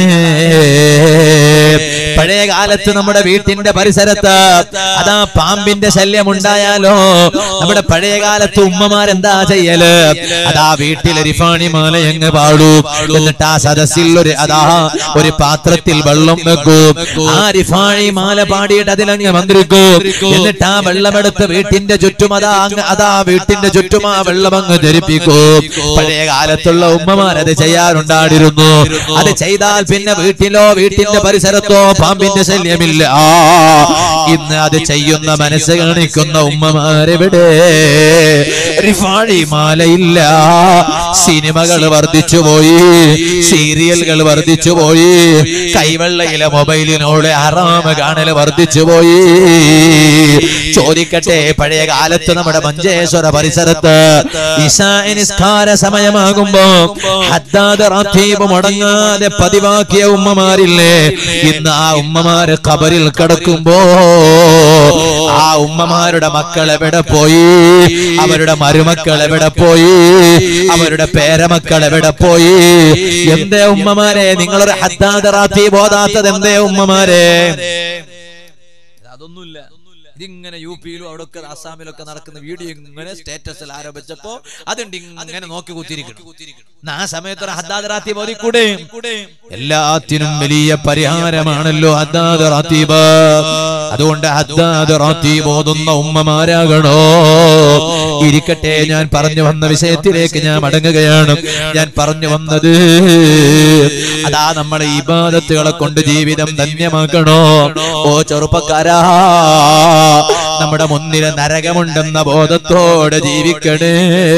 [SPEAKER 1] പഴയ കാലത്ത് നമ്മുടെ വീട്ടിന്റെ പരിസരത്ത് അതാ പാമ്പിന്റെ ശല്യം ഉണ്ടായാലോ നമ്മുടെ പഴയ കാലത്ത് ഉമ്മമാരെന്താ ചെയ്യല് അതാ വീട്ടിലെ റിഫാണി മാല എങ്ങ് പാടൂ എന്നിട്ട് ആ സദസ്സിൽ ഒരു അതാ ഒരു പാത്രത്തിൽ വെള്ളം വെക്കും ആ റിഫാണി മാല പാടിയിട്ട് അതിലങ്ങ് മന്ത്രിക്കും എന്നിട്ട് ആ വെള്ളമെടുത്ത് വീട്ടിന്റെ ചുറ്റും അതാ അങ്ങ് അതാ വീട്ടിന്റെ ചുറ്റും ആ വെള്ളം അങ്ങ് ധരിപ്പിക്കും പഴയ കാലത്തുള്ള ഉമ്മമാർ അത് ചെയ്യാറുണ്ടായിരുന്നു അത് ചെയ്താൽ പിന്നെ വീട്ടിലോ വീട്ടിന്റെ പരിസരത്തോ പാമ്പിന്റെ ശല്യമില്ല ആ, ഇന്ന് അത് ചെയ്യുന്ന മനസ്സ് കാണിക്കുന്ന ഉമ്മമാരെവിടെ റിഫാഴി മാലയില്ല സിനിമകൾ വർദ്ധിച്ചു പോയി സീരിയലുകൾ വർദ്ധിച്ചു പോയി കൈവെള്ളയിലെ മൊബൈലിനോട് ഹറാമ് കാണൽ വർദ്ധിച്ചു പോയി ചോദിക്കട്ടെ പഴയ കാലത്ത് നമ്മുടെ മഞ്ചേശ്വര പരിസരത്ത് ഇശാ നിസ്കാര സമയമാകുമ്പോ ഹദ്ദാദ് റാത്തീബ് മുടങ്ങാതെ പതിവാക്കിയ ഉമ്മമാരില്ലേ ഇന്ന് ആ ഉമ്മമാര് ഖബറിൽ കിടക്കുമ്പോ ആ ഉമ്മമാരുടെ മക്കൾ എവിടെ പോയി അവരുടെ മരുമക്കൾ എവിടെ പോയി അവരുടെ പേരമക്കൾ എവിടെ പോയി എന്തേ ഉമ്മമാരെ നിങ്ങളൊരു ഹദ്ദാദ് റാത്തീബ് ഓതാത്തത് എന്തേ ഉമ്മമാരെ അതൊന്നുമില്ല ഇതിങ്ങനെ യു പിയിലും അവിടെ ഒക്കെ ആസാമിലൊക്കെ നടക്കുന്ന വീഡിയോ ഇങ്ങനെ സ്റ്റാറ്റസിൽ ആരോപിച്ചപ്പോ അതുണ്ട് ഇങ്ങനെ നോക്കി കുത്തിരിക്കണം എന്നാ ആ സമയത്ത് ഒരു ഹദ്ദാദ് റാത്തീബ് ഓതിക്കൂടെ എല്ലാത്തിനും വലിയ പരിഹാരമാണല്ലോ ഹദ്ദാദ് റാത്തീബ് അതുകൊണ്ട് ഹദ്ദാദ് റാത്തീബ് ഓതുന്ന ഉമ്മമാരാകണോ ഇരിക്കട്ടെ ഞാൻ പറഞ്ഞു വന്ന വിഷയത്തിലേക്ക് ഞാൻ മടങ്ങുകയാണ് ഞാൻ പറഞ്ഞു വന്നത് അതാ നമ്മളെ ഇബാദത്തുകളെ കൊണ്ട് ജീവിതം ധന്യമാക്കണോ ഓ ചെറുപ്പക്കാരാ നമ്മുടെ മുന്നിലെ നരകമുണ്ടെന്ന ബോധത്തോടെ ജീവിക്കണേ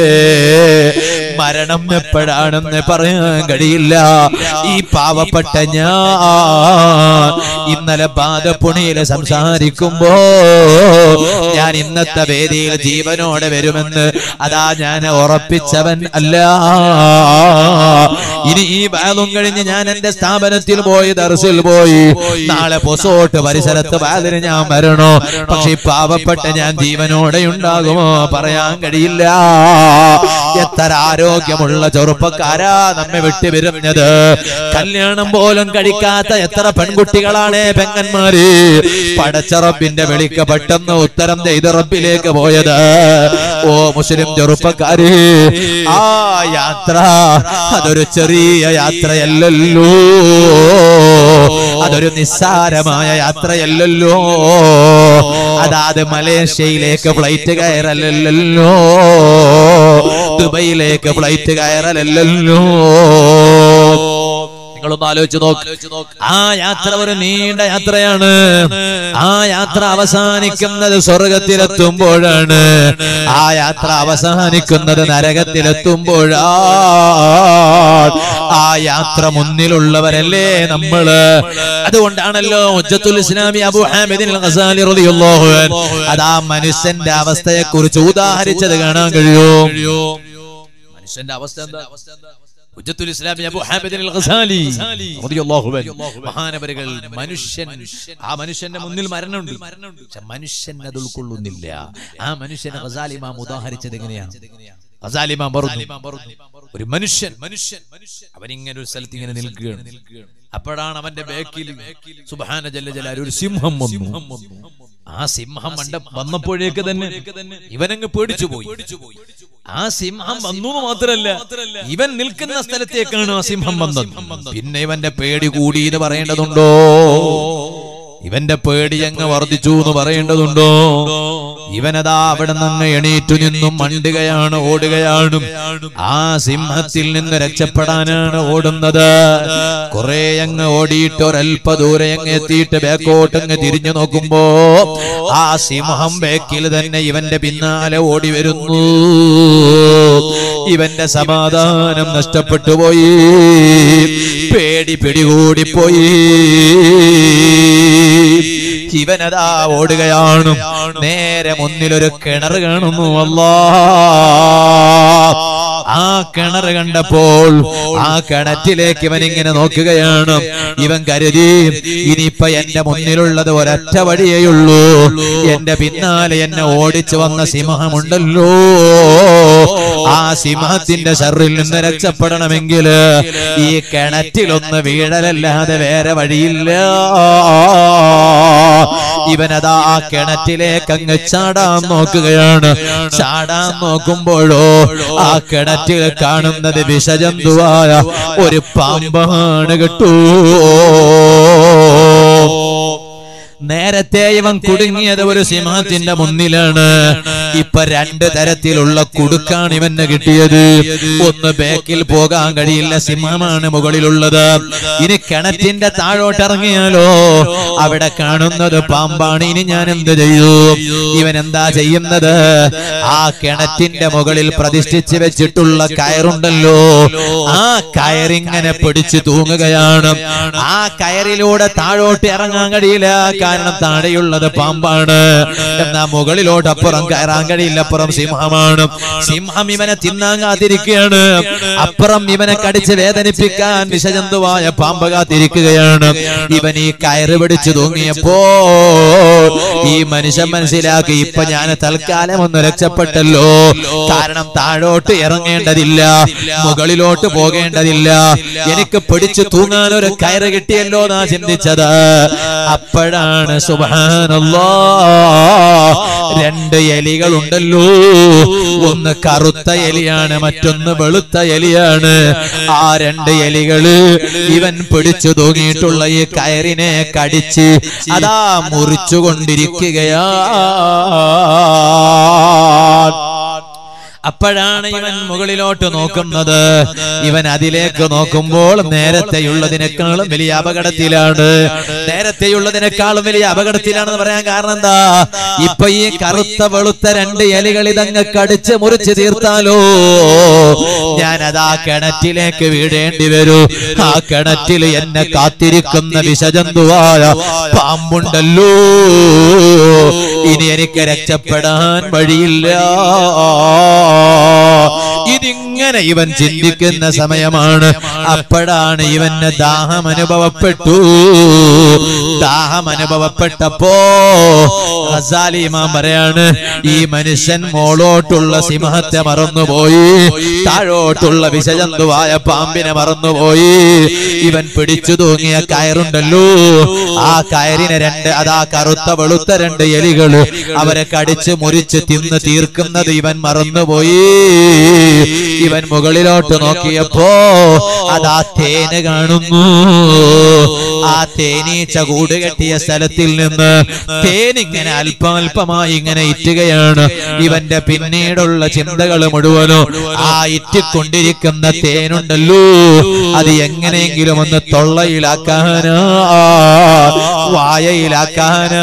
[SPEAKER 1] മരണം എപ്പോഴാണെന്ന് പറയാൻ കഴിയില്ല ഈ പാവപ്പെട്ട ഞാൻ ഇന്നലെ ബാധപ്പുണിയില് സംസാരിക്കുമ്പോ ഞാൻ ഇന്നത്തെ വേദിയിൽ ജീവനോടെ വരുമെന്ന് അതാ ഞാൻ ഉറപ്പിച്ചവൻ അല്ല ഇനി ഈ ബാലും കഴിഞ്ഞ് ഞാൻ എന്റെ സ്ഥാപനത്തിൽ പോയി ദർസിൽ പോയി നാളെ പൊസോട്ട് പരിസരത്ത് ബാലിന് ഞാൻ വരണോ പക്ഷെ ഈ പാവപ്പെട്ട ഞാൻ ജീവനോടെ ഉണ്ടാകുമോ പറയാൻ കഴിയില്ല എത്ര ആരോഗ്യമുള്ള ചെറുപ്പക്കാരാ നമ്മെ വിട്ടുപിരിഞ്ഞത് കല്യാണം പോലും കഴിക്കാത്ത എത്ര പെൺകുട്ടികളാണ് പെങ്ങന്മാര് പടച്ചറബിന്റെ വിളിക്ക് പെട്ടെന്ന് ഉത്തരം ചെയ്ത് റബ്ബിലേക്ക് പോയത് ഓ മുസ്ലിം ചെറുപ്പക്കാര് ആ യാത്ര അതൊരു ചെറിയ യാത്രയല്ലല്ലോ അതൊരു നിസ്സാരമായ യാത്രയല്ലല്ലോ അതാത് മലേഷ്യയിലേക്ക് ഫ്ലൈറ്റ് കയറലല്ലോ ദുബൈയിലേക്ക് ഫ്ലൈറ്റ് കയറലല്ലോ നിങ്ങളൊന്ന് ആലോചിച്ച് നോക്ക് ആ യാത്ര ഒരു നീണ്ട യാത്രയാണ് ആ യാത്ര അവസാനിക്കുന്നത് സ്വർഗത്തിലെത്തുമ്പോഴാണ് ആ യാത്ര അവസാനിക്കുന്നത് നരകത്തിലെത്തുമ്പോഴാണ് ആ യാത്ര മുന്നിലുള്ളവരല്ലേ നമ്മള് അതുകൊണ്ടാണല്ലോ ഉജ്ജത്തുൽ ഇസ്ലാമി അബു ഹാമിദിൻ ഖസാലി റളിയല്ലാഹു അൻഹു അതാ മനുഷ്യന്റെ അവസ്ഥയെ കുറിച്ച് ഉദാഹരിച്ചത് കാണാൻ കഴിയോ മനുഷ്യന്റെ അവസ്ഥ എന്താ ഹുജ്ജത്തുൽ ഇസ്ലാമി അബൂ ഹാമിദിൻ അൽ ഖസാലി റളിയല്ലാഹു അൻഹു മഹാനവരുകൾ മനുഷ്യൻ ആ മനുഷ്യന്റെ മുന്നിൽ മരണമുണ്ട് പക്ഷെ മനുഷ്യൻ അത് ഉൾക്കൊള്ളുന്നില്ല ആ മനുഷ്യനെ ഖസാലി ഇമാം ഉദാഹരിച്ചത് എങ്ങനെയാണ് ഗസാലിമാൻ പറഞ്ഞു ഒരു മനുഷ്യൻ മനുഷ്യൻ അവനിങ്ങനെ ഒരു സ്ഥലത്ത് ഇങ്ങനെ നിൽക്കുകയാണ് അപ്പോഴാണ് അവന്റെ ബാക്കിൽ സുബാന ജല്ല ജലാൽ ഒരു സിംഹം വന്നു ആ സിംഹം വണ്ട വന്നപ്പോഴേക്ക് തന്നെ ഇവനങ്ങ് പേടിച്ചു പോയി ആ സിംഹം വന്നു എന്ന് മാത്രല്ല ഇവൻ നിൽക്കുന്ന സ്ഥലത്തേക്കാണ് ആ സിംഹം വന്നത് പിന്നെ ഇവന്റെ പേടി കൂടി എന്ന് പറയേണ്ടതുണ്ടോ ഇവന്റെ പേടി അങ്ങ് വർദ്ധിച്ചു എന്ന് പറയേണ്ടതുണ്ടോ ഇവനതാ അവിടെ നിന്ന് എണീറ്റു നിന്നും മണ്ടുകയാണ് ഓടുകയാണ് ആ സിംഹത്തിൽ നിന്ന് രക്ഷപ്പെടാനാണ് ഓടുന്നത് കുറെ അങ്ങ് ഓടിയിട്ട് ഒരൽപ്പ ദൂരെ അങ്ങ് എത്തിയിട്ട് ബാക്കോട്ട് അങ്ങ് തിരിഞ്ഞു നോക്കുമ്പോ ആ സിംഹം ബാക്കിൽ തന്നെ ഇവന്റെ പിന്നാലെ ഓടി വരുന്നു ഇവന്റെ സമാധാനം നഷ്ടപ്പെട്ടു പോയി പേടി പിടികൂടിപ്പോയി ഇവനതാ ഓടുകയാണ് നേരെ മുന്നിലൊരു കിണർ കാണുന്നു അല്ലാ ആ കിണർ കണ്ടപ്പോൾ ആ കിണറ്റിലേക്ക് ഇവൻ ഇങ്ങനെ നോക്കുകയാണ് ഇവൻ കരുതി ഇനിയിപ്പൊ എന്റെ മുന്നിലുള്ളത് ഒരൊറ്റ വഴിയേയുള്ളൂ എന്റെ പിന്നാലെ എന്നെ ഓടിച്ചു വന്ന സിംഹമുണ്ടല്ലോ ആ സിംഹത്തിന്റെ ഷറിൽ നിന്ന് രക്ഷപ്പെടണമെങ്കിൽ ഈ കിണറ്റിലൊന്ന് വീഴലല്ലാതെ വേറെ വഴിയില്ല ഇവനതാ ആ കിണറ്റിലേക്ക് അങ്ങ് ചാടാൻ നോക്കുകയാണ് ചാടാൻ നോക്കുമ്പോഴോ ആ കിണറ്റിൽ കാണുന്നത് വിഷജന്തുവായ ഒരു പാമ്പാണ് കേട്ടോ നേരത്തെ ഇവൻ കുടുങ്ങിയത് ഒരു സിംഹത്തിന്റെ മുന്നിലാണ് ഇപ്പൊ രണ്ട് തരത്തിലുള്ള കുടുക്കാണ് ഇവന് കിട്ടിയത് ഒന്ന് ബാക്കിൽ പോകാൻ കഴിയില്ല സിംഹമാണ് മുകളിലുള്ളത് ഇനി കിണറ്റിന്റെ താഴോട്ട് ഇറങ്ങിയാലോ അവിടെ കാണുന്നത് പാമ്പാണ് ഇനി ഞാൻ എന്ത് ചെയ്യൂ ഇവൻ എന്താ ചെയ്യുന്നത് ആ കിണറ്റിന്റെ മുകളിൽ പ്രതിഷ്ഠിച്ച് വെച്ചിട്ടുള്ള കയറുണ്ടല്ലോ ആ കയറിങ്ങനെ പിടിച്ചു തൂങ്ങുകയാണ് ആ കയറിലൂടെ താഴോട്ട് ഇറങ്ങാൻ കഴിയില്ല കാരണം താഴെയുള്ളത് പാമ്പാണ് എന്നാ മുകളിലോട്ട് അപ്പുറം കയറാൻ കഴിയില്ല അപ്പുറം സിംഹമാണ് സിംഹം ഇവനെ തിന്നാൻ കാത്തിരിക്കുകയാണ് അപ്പുറം ഇവനെ കടിച്ച് വേദനിപ്പിക്കാൻ വിഷജന്തുവായ പാമ്പ് കാത്തിരിക്കുകയാണ് ഇവൻ ഈ കയറ് പിടിച്ചു തൂങ്ങിയപ്പോ ഈ മനുഷ്യൻ മനസ്സിലാക്കി ഇപ്പൊ ഞാൻ തൽക്കാലം ഒന്ന് രക്ഷപ്പെട്ടല്ലോ കാരണം താഴോട്ട് ഇറങ്ങേണ്ടതില്ല മുകളിലോട്ട് പോകേണ്ടതില്ല എനിക്ക് പിടിച്ചു തൂങ്ങാൻ ഒരു കയറ് കിട്ടിയല്ലോ എന്നാ ചിന്തിച്ചത് അപ്പോഴാണ് സുബാനല്ലോ രണ്ട് എലികളുണ്ടല്ലോ ഒന്ന് കറുത്ത എലിയാണ് മറ്റൊന്ന് വെളുത്ത എലിയാണ് ആ രണ്ട് എലികള് ഇവൻ പിടിച്ചു തൂങ്ങിയിട്ടുള്ള ഈ കയറിനെ കടിച്ച് അതാ മുറിച്ചുകൊണ്ടിരിക്കുകയാ അപ്പോഴാണ് ഇവൻ മുകളിലോട്ട് നോക്കുന്നത് ഇവൻ അതിലേക്ക് നോക്കുമ്പോൾ നേരത്തെയുള്ളതിനേക്കാളും വലിയ അപകടത്തിലാണ് നേരത്തെയുള്ളതിനേക്കാളും വലിയ അപകടത്തിലാണെന്ന് പറയാൻ കാരണം എന്താ ഇപ്പൊ ഈ കറുത്ത വെളുത്ത രണ്ട് എലികൾ ഇതങ്ങ് കടിച്ച് മുറിച്ച് തീർത്താലോ ഞാൻ അതാ കിണറ്റിലേക്ക് വീഴേണ്ടി വരൂ ആ കിണറ്റിൽ എന്നെ കാത്തിരിക്കുന്ന വിഷജന്തുവായ പാമ്പുണ്ടല്ലോ ഇനി എനിക്ക് രക്ഷപ്പെടാൻ വഴിയില്ല ഇതിങ്ങനെ ഇവൻ ചിന്തിക്കുന്ന സമയമാണ് അപ്പോഴാണ് ഇവന് ദാഹം അനുഭവപ്പെട്ടു ദാഹം അനുഭവപ്പെട്ടപ്പോ ഹസാലി ഇമാം പറയാണ് ഈ മനുഷ്യൻ മോളോട്ടുള്ള സിംഹത്തെ മറന്നുപോയി താഴോട്ടുള്ള വിഷജന്തുവായ പാമ്പിനെ മറന്നുപോയി ഇവൻ പിടിച്ചു തൂങ്ങിയ കയറുണ്ടല്ലോ ആ കയറിനെ രണ്ട് അതാ കറുത്ത വെളുത്ത രണ്ട് എലികള് അവരെ കടിച്ച് മുറിച്ച് തിന്ന് തീർക്കുന്നത് ഇവൻ മറന്നുപോയി ഇവൻ മുകളിലോട്ട് നോക്കിയപ്പോ അതാ തേന് കാണുന്നു ആ തേനീച്ച കൂട് കെട്ടിയ സ്ഥലത്തിൽ നിന്ന് തേനിങ്ങനെ അല്പം അല്പമായി ഇങ്ങനെ ഇറ്റുകയാണ് ഇവന്റെ പിന്നീടുള്ള ചിന്തകൾ മുഴുവനും ആ ഇറ്റിക്കൊണ്ടിരിക്കുന്ന തേനുണ്ടല്ലോ അത് എങ്ങനെയെങ്കിലും ഒന്ന് തൊള്ളയിലാക്കാനാ വായയിലാക്കാനാ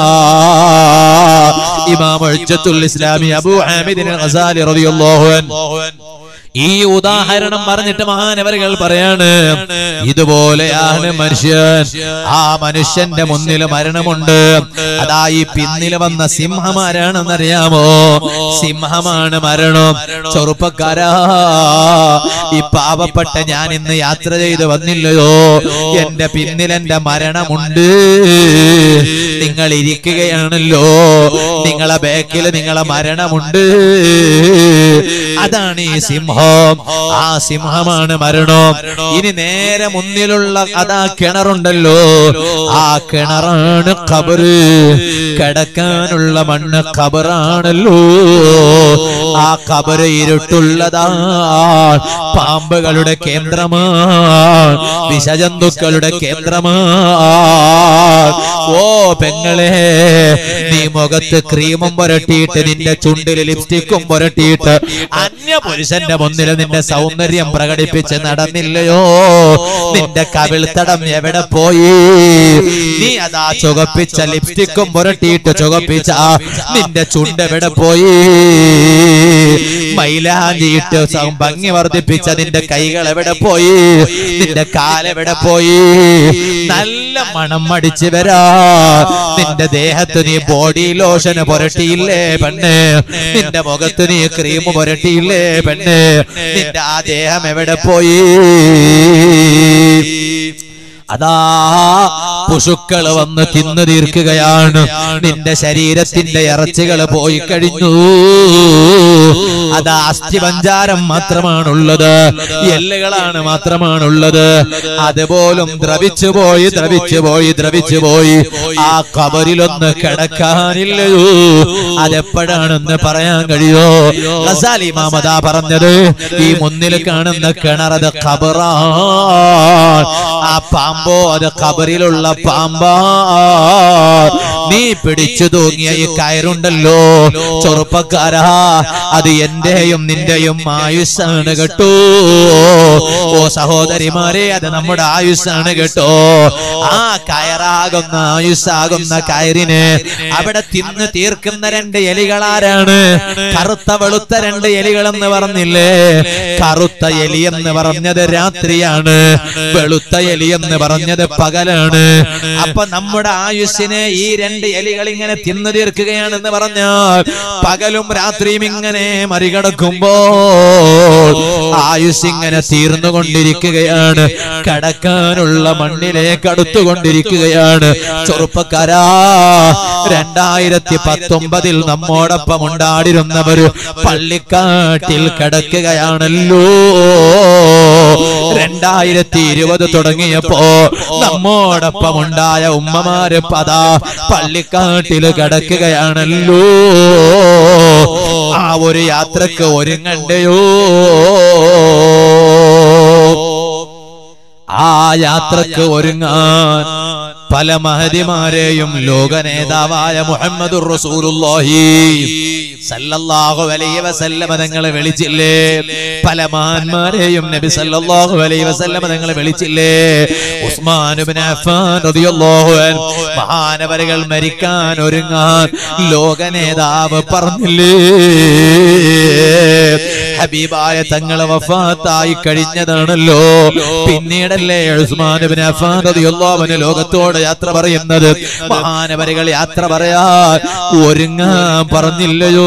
[SPEAKER 1] ഇമാം ഉജ്ജത്തുൽ ഇസ്ലാമി അബൂ ഹാമിദിൻ ഗസാലി റളിയല്ലാഹു അൻഹു ഈ ഉദാഹരണം പറഞ്ഞിട്ട് മഹാനവരുകൾ പറയാണ് ഇതുപോലെയാണ് മനുഷ്യൻ ആ മനുഷ്യന്റെ മുന്നിൽ മരണമുണ്ട് അതാ ഈ പിന്നിൽ വന്ന സിംഹമാരാണെന്നറിയാമോ സിംഹമാണ് മരണം ചെറുപ്പക്കാരാ ഈ പാവപ്പെട്ട ഞാൻ ഇന്ന് യാത്ര ചെയ്ത് വന്നില്ലയോ എന്റെ പിന്നിൽ എന്റെ മരണമുണ്ട് നിങ്ങൾ ഇരിക്കുകയാണല്ലോ നിങ്ങളെ ബാക്കിൽ നിങ്ങളെ മരണമുണ്ട് അതാണ് ഈ സിംഹം ആ സിംഹമാണ് മരണം ഇനി നേരെ മുന്നിലുള്ള അതാ കിണറുണ്ടല്ലോ ആ കിണറാണ് കബറ് കിടക്കാനുള്ള മണ്ണ് കബറാണല്ലോ ആ കബറ് ഇരുട്ടുള്ളതാ പാമ്പുകളുടെ കേന്ദ്രമാണ് വിഷജന്തുക്കളുടെ കേന്ദ്രമാണ് ഓ പെങ്ങളെ നീ മുഖത്ത് ക്രീമും പുരട്ടിയിട്ട് നിന്റെ ചുണ്ടിൽ ലിപ്സ്റ്റിക്കും പുരട്ടിയിട്ട് അന്യ പുരുഷന്റെ മുന്നിൽ നിന്റെ സൗന്ദര്യം പ്രകടിപ്പിച്ച് നടന്നില്ലയോ നിന്റെ കവിൾത്തടം എവിടെ പോയി നീ അതാ ചുവപ്പിച്ച ലിപ്സ്റ്റിക്കും പുരട്ടിയിട്ട് ചുവപ്പിച്ച നിന്റെ ചുണ്ട് എവിടെ പോയി മൈലാഞ്ചിയിട്ട് സ- ഭംഗി വർദ്ധിപ്പിച്ച നിന്റെ കൈകൾ എവിടെ പോയി നിന്റെ കാലെവിടെ പോയി നല്ല മണം അടിച്ചു വരാ നിന്റെ ദേഹത്ത് നീ ബോഡി ലോഷന് പുരട്ടിയില്ലേ പെണ്ണ് നിന്റെ മുഖത്ത് നീ ക്രീം പുരട്ടിയില്ലേ പെണ്ണ് നിന്റെ ആ ദേഹം എവിടെ പോയി അതാ പശുക്കള് വന്ന് തിന്നു തീർക്കുകയാണ് നിന്റെ ശരീരത്തിന്റെ ഇറച്ചികൾ പോയി കഴിഞ്ഞു അതാ അസ്ഥിപഞ്ചാരം മാത്രമാണുള്ളത് എല്ലുകളാണ് മാത്രമാണുള്ളത് അതുപോലും ദ്രവിച്ചു പോയി ദ്രവിച്ചു പോയി ദ്രവിച്ചു പോയി ആ കബറിലൊന്ന് കിടക്കാനില്ലയോ അതെപ്പോഴാണെന്ന് പറയാൻ കഴിയോ ഗസാലി മാമദാ പറഞ്ഞത് ഈ മുന്നിൽ കാണുന്ന കിണറത് ഖബറാ ആ പാമ്പോ അത് ഖബറിലുള്ള പാമ്പാ നീ പിടിച്ചു തൂങ്ങിയ ഈ കയറുണ്ടല്ലോ ചെറുപ്പക്കാരാ അത് എന്റെയും നിന്റെയും ആയുസ്സാണ് കേട്ടോ ഓ സഹോദരിമാരെ അത് നമ്മുടെ ആയുസ്സാണ് കേട്ടോ ആ കയറാകുന്ന ആയുസ്സാകുന്ന കയറിന് അവിടെ തിന്ന് തീർക്കുന്ന രണ്ട് എലികളാരാണ് കറുത്ത വെളുത്ത രണ്ട് എലികളെന്ന് പറഞ്ഞില്ലേ കറുത്ത എലി എന്ന് പറഞ്ഞത് രാത്രിയാണ് വെളുത്ത എലി എന്ന് പറഞ്ഞത് പകലാണ് അപ്പൊ നമ്മുടെ ആയുസ്സിനെ ഈ രണ്ട് എലികൾ ഇങ്ങനെ തിന്നു തീർക്കുകയാണെന്ന് പറഞ്ഞാൽ പകലും രാത്രിയും ഇങ്ങനെ മറികടക്കുമ്പോ ആയുസ് ഇങ്ങനെ തീർന്നുകൊണ്ടിരിക്കുകയാണ് കടക്കാനുള്ള മണ്ണിലേക്ക് അടുത്തുകൊണ്ടിരിക്കുകയാണ് ചെറുപ്പക്കാരാ രണ്ടായിരത്തി പത്തൊമ്പതിൽ നമ്മോടൊപ്പം ഉണ്ടാടിരുന്നവര് പള്ളിക്കാട്ടിൽ കിടക്കുകയാണല്ലോ രണ്ടായിരത്തി ഇരുപത് തുടങ്ങിയപ്പോ നമ്മോടൊപ്പം ഉണ്ടായ ഉമ്മമാര് പതാ പള്ളിക്കാട്ടില് കിടക്കുകയാണല്ലോ ആ ഒരു യാത്രക്ക് ഒരുങ്ങണ്ടയോ ആ യാത്രക്ക് ഒരുങ്ങാൻ പല മഹതിമാരെയും ലോക നേതാവായ മുഹമ്മദ് റസൂലുള്ളാഹി സല്ലല്ലാഹു അലൈഹി വസല്ലമ തങ്ങളെ വിളിച്ചില്ലേ പല മഹാന്മാരെയും നബി സല്ലല്ലാഹു അലൈഹി വസല്ലമ തങ്ങളെ വിളിച്ചില്ലേ ഉസ്മാൻ ഇബ്നു അഫ്ഫാൻ റളിയല്ലാഹു അൻഹു മഹാനവരുകൾ മരിക്കാൻ ഒരുങ്ങാൻ ലോക നേതാവ് പറഞ്ഞില്ലേ ഹബീബായ തങ്ങളെ വഫാത്തായി കഴിഞ്ഞതാണല്ലോ പിന്നീടല്ലേ ഉസ്മാൻ ഇബ്നു അഫ്ഫാൻ റളിയല്ലാഹു അൻഹു ലോകത്തോട് യാത്ര പറയുന്നത് മഹാനവരുകൾ യാത്ര പറയാൻ ഒരുങ്ങാൻ പറഞ്ഞില്ലയോ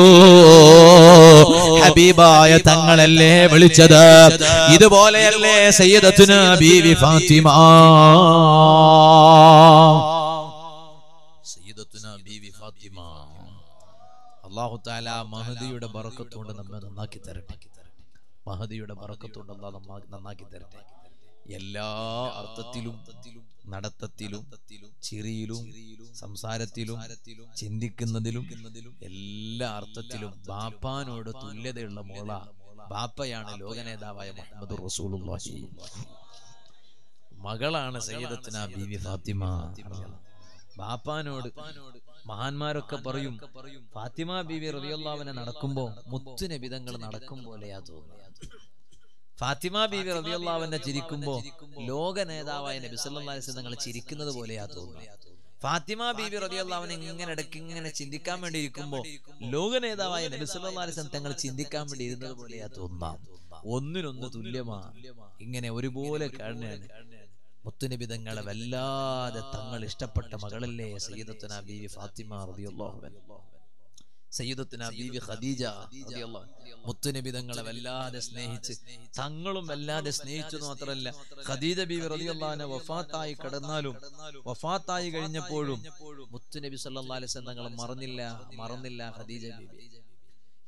[SPEAKER 1] ഹബീബായ തങ്ങളല്ലേ വിളിച്ചത് ഇതുപോലെയല്ലേ സയ്യിദത്തുന ബീവി ഫാത്തിമ സയ്യിദത്തുന ബീവി ഫാത്തിമ അള്ളാഹു താല മഹദിയുടെ ബറക്കത്തുകൊണ്ട് നമ്മെ നന്നാക്കി തരട്ടെ മഹദിയുടെ ബറക്കത്തുകൊണ്ട് അള്ളാഹ് നമ്മ നന്നാക്കി തരട്ടെ എല്ലാ അർത്ഥത്തിലും നടത്തത്തിലും ചിരിയിലും സംസാരത്തിലും ചിന്തിക്കുന്നതിലും എല്ലാ അർത്ഥത്തിലും ബാപ്പാനോട് തുല്യതയുള്ള മോള ബാപ്പയാണ് ലോക നേതാവായ മുഹമ്മദ് റസൂലുള്ളാഹി മകളാണ് സയ്യിദത്തുന ബീവി ഫാത്തിമ ബാപ്പാനോട് മഹാന്മാരൊക്കെ പറയും ഫാത്തിമ ബീവി റളിയല്ലാഹുവിനെ നടക്കുമ്പോ മുത്തു നബിതങ്ങൾ നടക്കും പോലെയാ തോന്നുന്നത് ഫാത്തിമ ബീവി റളിയല്ലാഹുവിനെ ചിരിക്കുമ്പോ ലോക നേതാവായ നബി സല്ലല്ലാഹു അലൈഹി വസല്ലം തങ്ങൾ ചിരിക്കുന്നത് പോലെയാ തോന്നുന്നത് ഫാത്തിമ ബീബി റളിയല്ലാഹുവിനെ ഇങ്ങനെ ഇടയ്ക്ക് ഇങ്ങനെ ചിന്തിക്കാൻ വേണ്ടി ഇരിക്കുമ്പോ ലോക നേതാവായ നബി സല്ലല്ലാഹു അലൈഹി വസല്ലം തങ്ങൾ ചിന്തിക്കാൻ വേണ്ടി ഇരുന്നത് പോലെയാ തോന്നാം ഒന്നിനൊന്ന് തുല്യമാ ഇങ്ങനെ ഒരുപോലെ കാണുകയാണ് മുത്തുനബി തങ്ങളെ വല്ലാതെ തങ്ങൾ ഇഷ്ടപ്പെട്ട മകളല്ലേ സയ്യിദത്തുന ബീവി ഫാത്തിമ റളിയല്ലാഹു അൻഹ സയ്യിദത്തുന ബീവി ഖദീജ റളിയല്ലാഹു അൻഹ. മുത്തുനബി തങ്ങളെ വല്ലാതെ സ്നേഹിച്ച് തങ്ങളും വല്ലാതെ സ്നേഹിച്ചു എന്ന് മാത്രമല്ല ഖദീജ ബീവി റളിയല്ലാഹു അൻഹ വഫാത്തായി കിടന്നാലും വഫാത്തായി കഴിഞ്ഞപ്പോഴും മുത്തുനബി സല്ലല്ലാഹു അലൈഹി വസല്ലം തങ്ങൾ മറന്നില്ല മറന്നില്ല ഖദീജ ബീവി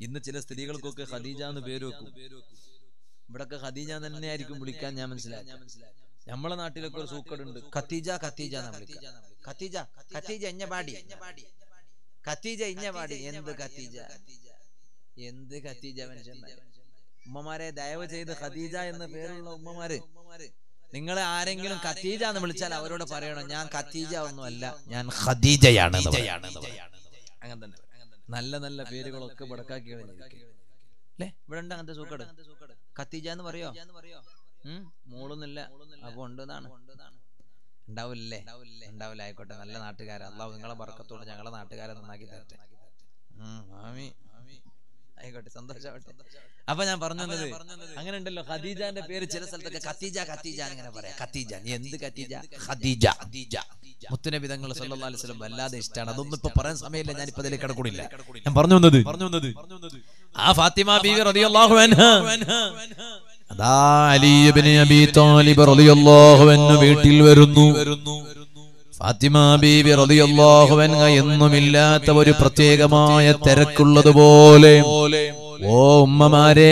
[SPEAKER 1] ഇന്ന് ചില സ്ത്രീകൾക്കൊക്കെ ഖദീജ എന്ന് പേര് വെക്കും ഇവിടൊക്കെ ഖദീജ തന്നെ ആയിരിക്കും വിളിക്കാൻ ഞാൻ മനസ്സിലാക്കി നമ്മളെ നാട്ടിലൊക്കെ ഒരു സൂക്കടുണ്ട് ഖത്തീജ ഖത്തീജ എന്നാ വിളിക്കുക ഖത്തീജ ഖത്തീജ ഇഞ്ഞ പാടി ഖത്തീജ ഇഞ്ഞ പാടി എന്ത് ഖത്തീജ എന്ത് ഖത്തീജ മനുഷ്യന്മാരെ ഉമ്മമാരെ ദയവ് ചെയ്ത് ഖദീജ എന്ന പേരുള്ള ഉമ്മമാര് നിങ്ങൾ ആരെങ്കിലും ഖത്തീജ എന്ന് വിളിച്ചാൽ അവരോട് പറയണം ഞാൻ ഖത്തീജ ഒന്നുമല്ല ഞാൻ ഖദീജയാണ് എന്ന് പറയണം. അങ്ങനെ തന്നെ നല്ല നല്ല പേരുകളൊക്കെ ബടക്കാക്കി കളഞ്ഞിരിക്കും അല്ലേ ഇവിടെ ഉണ്ട് അങ്ങനത്തെ സൂക്കട് ഖത്തീജ എന്ന് പറയോ ഉം, മൂളൊന്നുമില്ല അപ്പൊ ഉണ്ടെന്നാണ് ഉണ്ടാവില്ലേ ഉണ്ടാവില്ല ആയിക്കോട്ടെ നല്ല നാട്ടുകാരാ അള്ളാഹു നിങ്ങളെ ബർക്കത്തോട് ഞങ്ങളെ നാട്ടുകാരെ നന്നാക്കി തരട്ടെ ഉം, ആമീൻ. ആയിക്കോട്ടെ സന്തോഷമാവട്ടെ അപ്പൊ ഞാൻ പറഞ്ഞു വന്നത് അങ്ങനെ ഉണ്ടല്ലോ ഖദീജാന്റെ പേര് ചില സ്ഥലത്തൊക്കെ ഖത്തീജ ഖത്തീജ എന്ന് ഇങ്ങനെ പറയാം ഖത്തീജ നീ എന്ത് ഖത്തീജ ഖദീജ മുത്തുനബി തങ്ങൾ സല്ലല്ലാഹു അലൈഹി വസല്ലം വല്ലാതെ ഇഷ്ടമാണ് അതൊന്നും ഇപ്പൊ പറയാൻ സമയമില്ല ഞാൻ ഇപ്പൊ അതിലേക്ക് കടക്കൂടില്ല ഞാൻ പറഞ്ഞു വന്നത് പറഞ്ഞു വന്നത് ആ ഫാത്തിമ ബീവി റളിയല്ലാഹു അൻഹ അതാ അലി ഇബ്നു അബി താലിബ് റളിയല്ലാഹു അൻഹു വീട്ടിൽ വരുന്നു ഫാത്തിമ ബീബി റളിയല്ലാഹു അൻഹ എന്നുമില്ലാത്ത ഒരു പ്രത്യേകമായ തിരക്കുള്ളതുപോലെ ഓ ഉമ്മമാരെ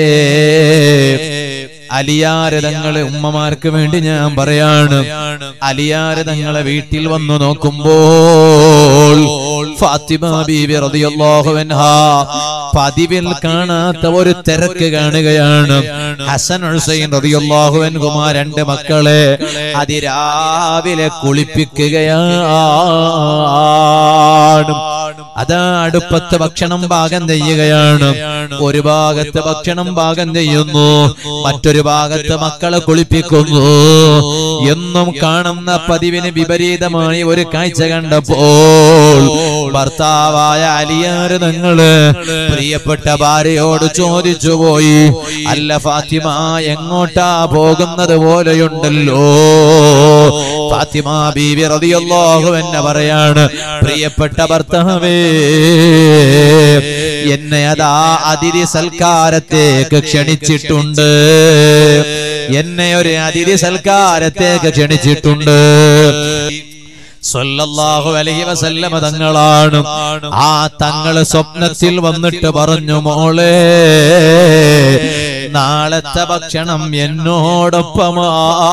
[SPEAKER 1] അലിയാരതങ്ങളെ ഉമ്മമാർക്ക് വേണ്ടി ഞാൻ പറയാണ് അലിയാരതങ്ങളെ വീട്ടിൽ വന്നു നോക്കുമ്പോൾ ഫാത്തിമ ബീബി റളിയല്ലാഹു അൻഹ പതിവിൽ കാണാത്ത ഒരു തിരക്ക് കാണുകയാണ് ഹസൻ ഹുസൈൻ റളിയല്ലാഹു അൻഹുമാ രണ്ട് മക്കളെ അതിരാവിലെ കുളിപ്പിക്കുകയാണ് അതാ അടുപ്പത്ത് ഭക്ഷണം പാകം ചെയ്യുകയാണ് ഒരു ഭാഗത്ത് ഭക്ഷണം പാകം ചെയ്യുന്നു മറ്റൊരു ഭാഗത്ത് മക്കളെ കുളിപ്പിക്കുന്നു എന്നും കാണുന്ന പതിവിന് വിപരീതമായി ഒരു കാഴ്ച കണ്ടപ്പോൾ ഭർത്താവായ അലിയാര് നിങ്ങള് പ്രിയപ്പെട്ട ഭാര്യയോട് ചോദിച്ചു പോയി അല്ല ഫാത്തിമ എങ്ങോട്ടാ പോകുന്നത് പോലെയുണ്ടല്ലോ ഫാത്തിമ ബീവി റളിയല്ലാഹു എന്നെ പറയാണ് പ്രിയപ്പെട്ട ഭർത്താവേ എന്നെ അതാ അതിഥി സൽക്കാരത്തേക്ക് ക്ഷണിച്ചിട്ടുണ്ട് എന്നെ ഒരു അതിഥി സൽക്കാരത്തേക്ക് ക്ഷണിച്ചിട്ടുണ്ട് സ്വല്ലല്ലാഹു അലൈഹി വസല്ലമ തങ്ങളാണ് ആ തങ്ങള് സ്വപ്നത്തിൽ വന്നിട്ട് പറഞ്ഞു മോളെ നാളത്തെ ഭക്ഷണം എന്നോടൊപ്പമാ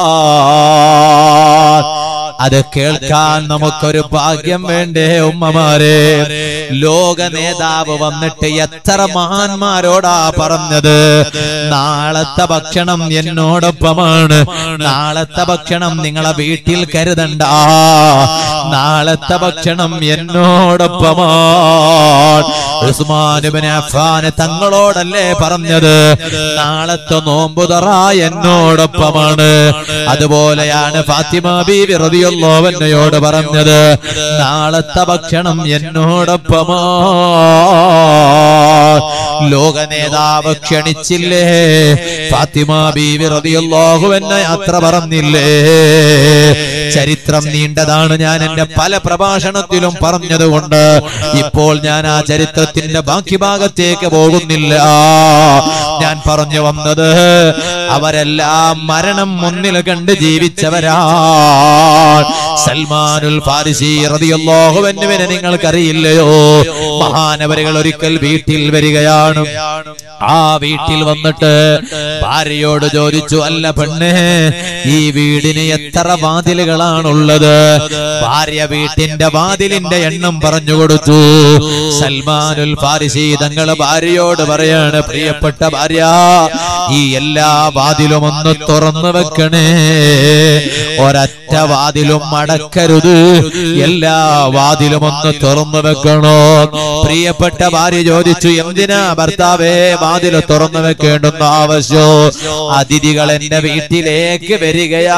[SPEAKER 1] അത് കേൾക്കാൻ നമുക്കൊരു ഭാഗ്യം വേണ്ടേ ഉമ്മമാരെ ലോക നേതാവ് വന്നിട്ട് എത്ര മഹാന്മാരോടാ പറഞ്ഞത് നാളത്തെ ഭക്ഷണം എന്നോടൊപ്പമാണ് നാളത്തെ ഭക്ഷണം നിങ്ങളെ വീട്ടിൽ കരുതണ്ട നാളത്തെ ഭക്ഷണം എന്നോടൊപ്പമാണ് ഉസ്മാൻ ഇബ്നു അഫ്ഫാൻ തങ്ങളോടല്ലേ പറഞ്ഞത് നാളത്തെ നോമ്പുതറ എന്നോടൊപ്പമാണ് അതുപോലെയാണ് ഫാത്തിമ ബീവി റളിയല്ലാഹു അൻഹയോട് പറഞ്ഞത് നാളത്തെ ഭക്ഷണം എന്നോടൊപ്പമാണ് ലോക നേതാവ് ക്ഷണിച്ചില്ലേ ഫാത്തിമ ബീവി റളിയല്ലാഹു അൻഹ യാത്ര പറഞ്ഞില്ലേ ചരിത്രം നീണ്ടതാണ് ഞാൻ എന്റെ പല പ്രഭാഷണത്തിലും പറഞ്ഞതുകൊണ്ട് ഇപ്പോൾ ഞാൻ ആ ചരിത്രത്തിന്റെ ബാക്കി ഭാഗത്തേക്ക് പോകുന്നില്ല ഞാൻ പറഞ്ഞു വന്നത് അവരെല്ലാം മരണം മുന്നിൽ കണ്ട് ജീവിച്ചവരാ സൽമാനുൽ ഫാരിസി റളിയല്ലാഹു അൻഹുവിനെ നിങ്ങൾക്കറിയില്ലയോ മഹാനവരുകൾ ഒരിക്കൽ വീട്ടിൽ വരികയാണ് ആ വീട്ടിൽ വന്നിട്ട് ഭാര്യയോട് ചോദിച്ചു അല്ല പെണ്ണേ ഈ വീടിന് എത്ര വാതിലുകളാണുള്ളത് ഭാര്യ വീട്ടിന്റെ വാതിലിന്റെ എണ്ണം പറഞ്ഞു കൊടുത്തു സൽമാനുൽ ഫാരിസി തങ്ങള് ഭാര്യയോട് പറയാണ് പ്രിയപ്പെട്ട ഭാര്യ ഈ എല്ലാ വാതിലും ഒന്ന് തുറന്നു വെക്കണേ ഒരൊറ്റ വാതിലും അടക്കരുത് എല്ലാ വാതിലും ഒന്ന് തുറന്നു വെക്കണോ പ്രിയപ്പെട്ട ഭാര്യ ചോദിച്ചു എന്തിനാ ഭർത്താവേ വാതിൽ തുറന്നു വെക്കേണ്ടുന്ന ആവശ്യോ അതിഥികൾ എന്റെ വീട്ടിലേക്ക് വരികയാ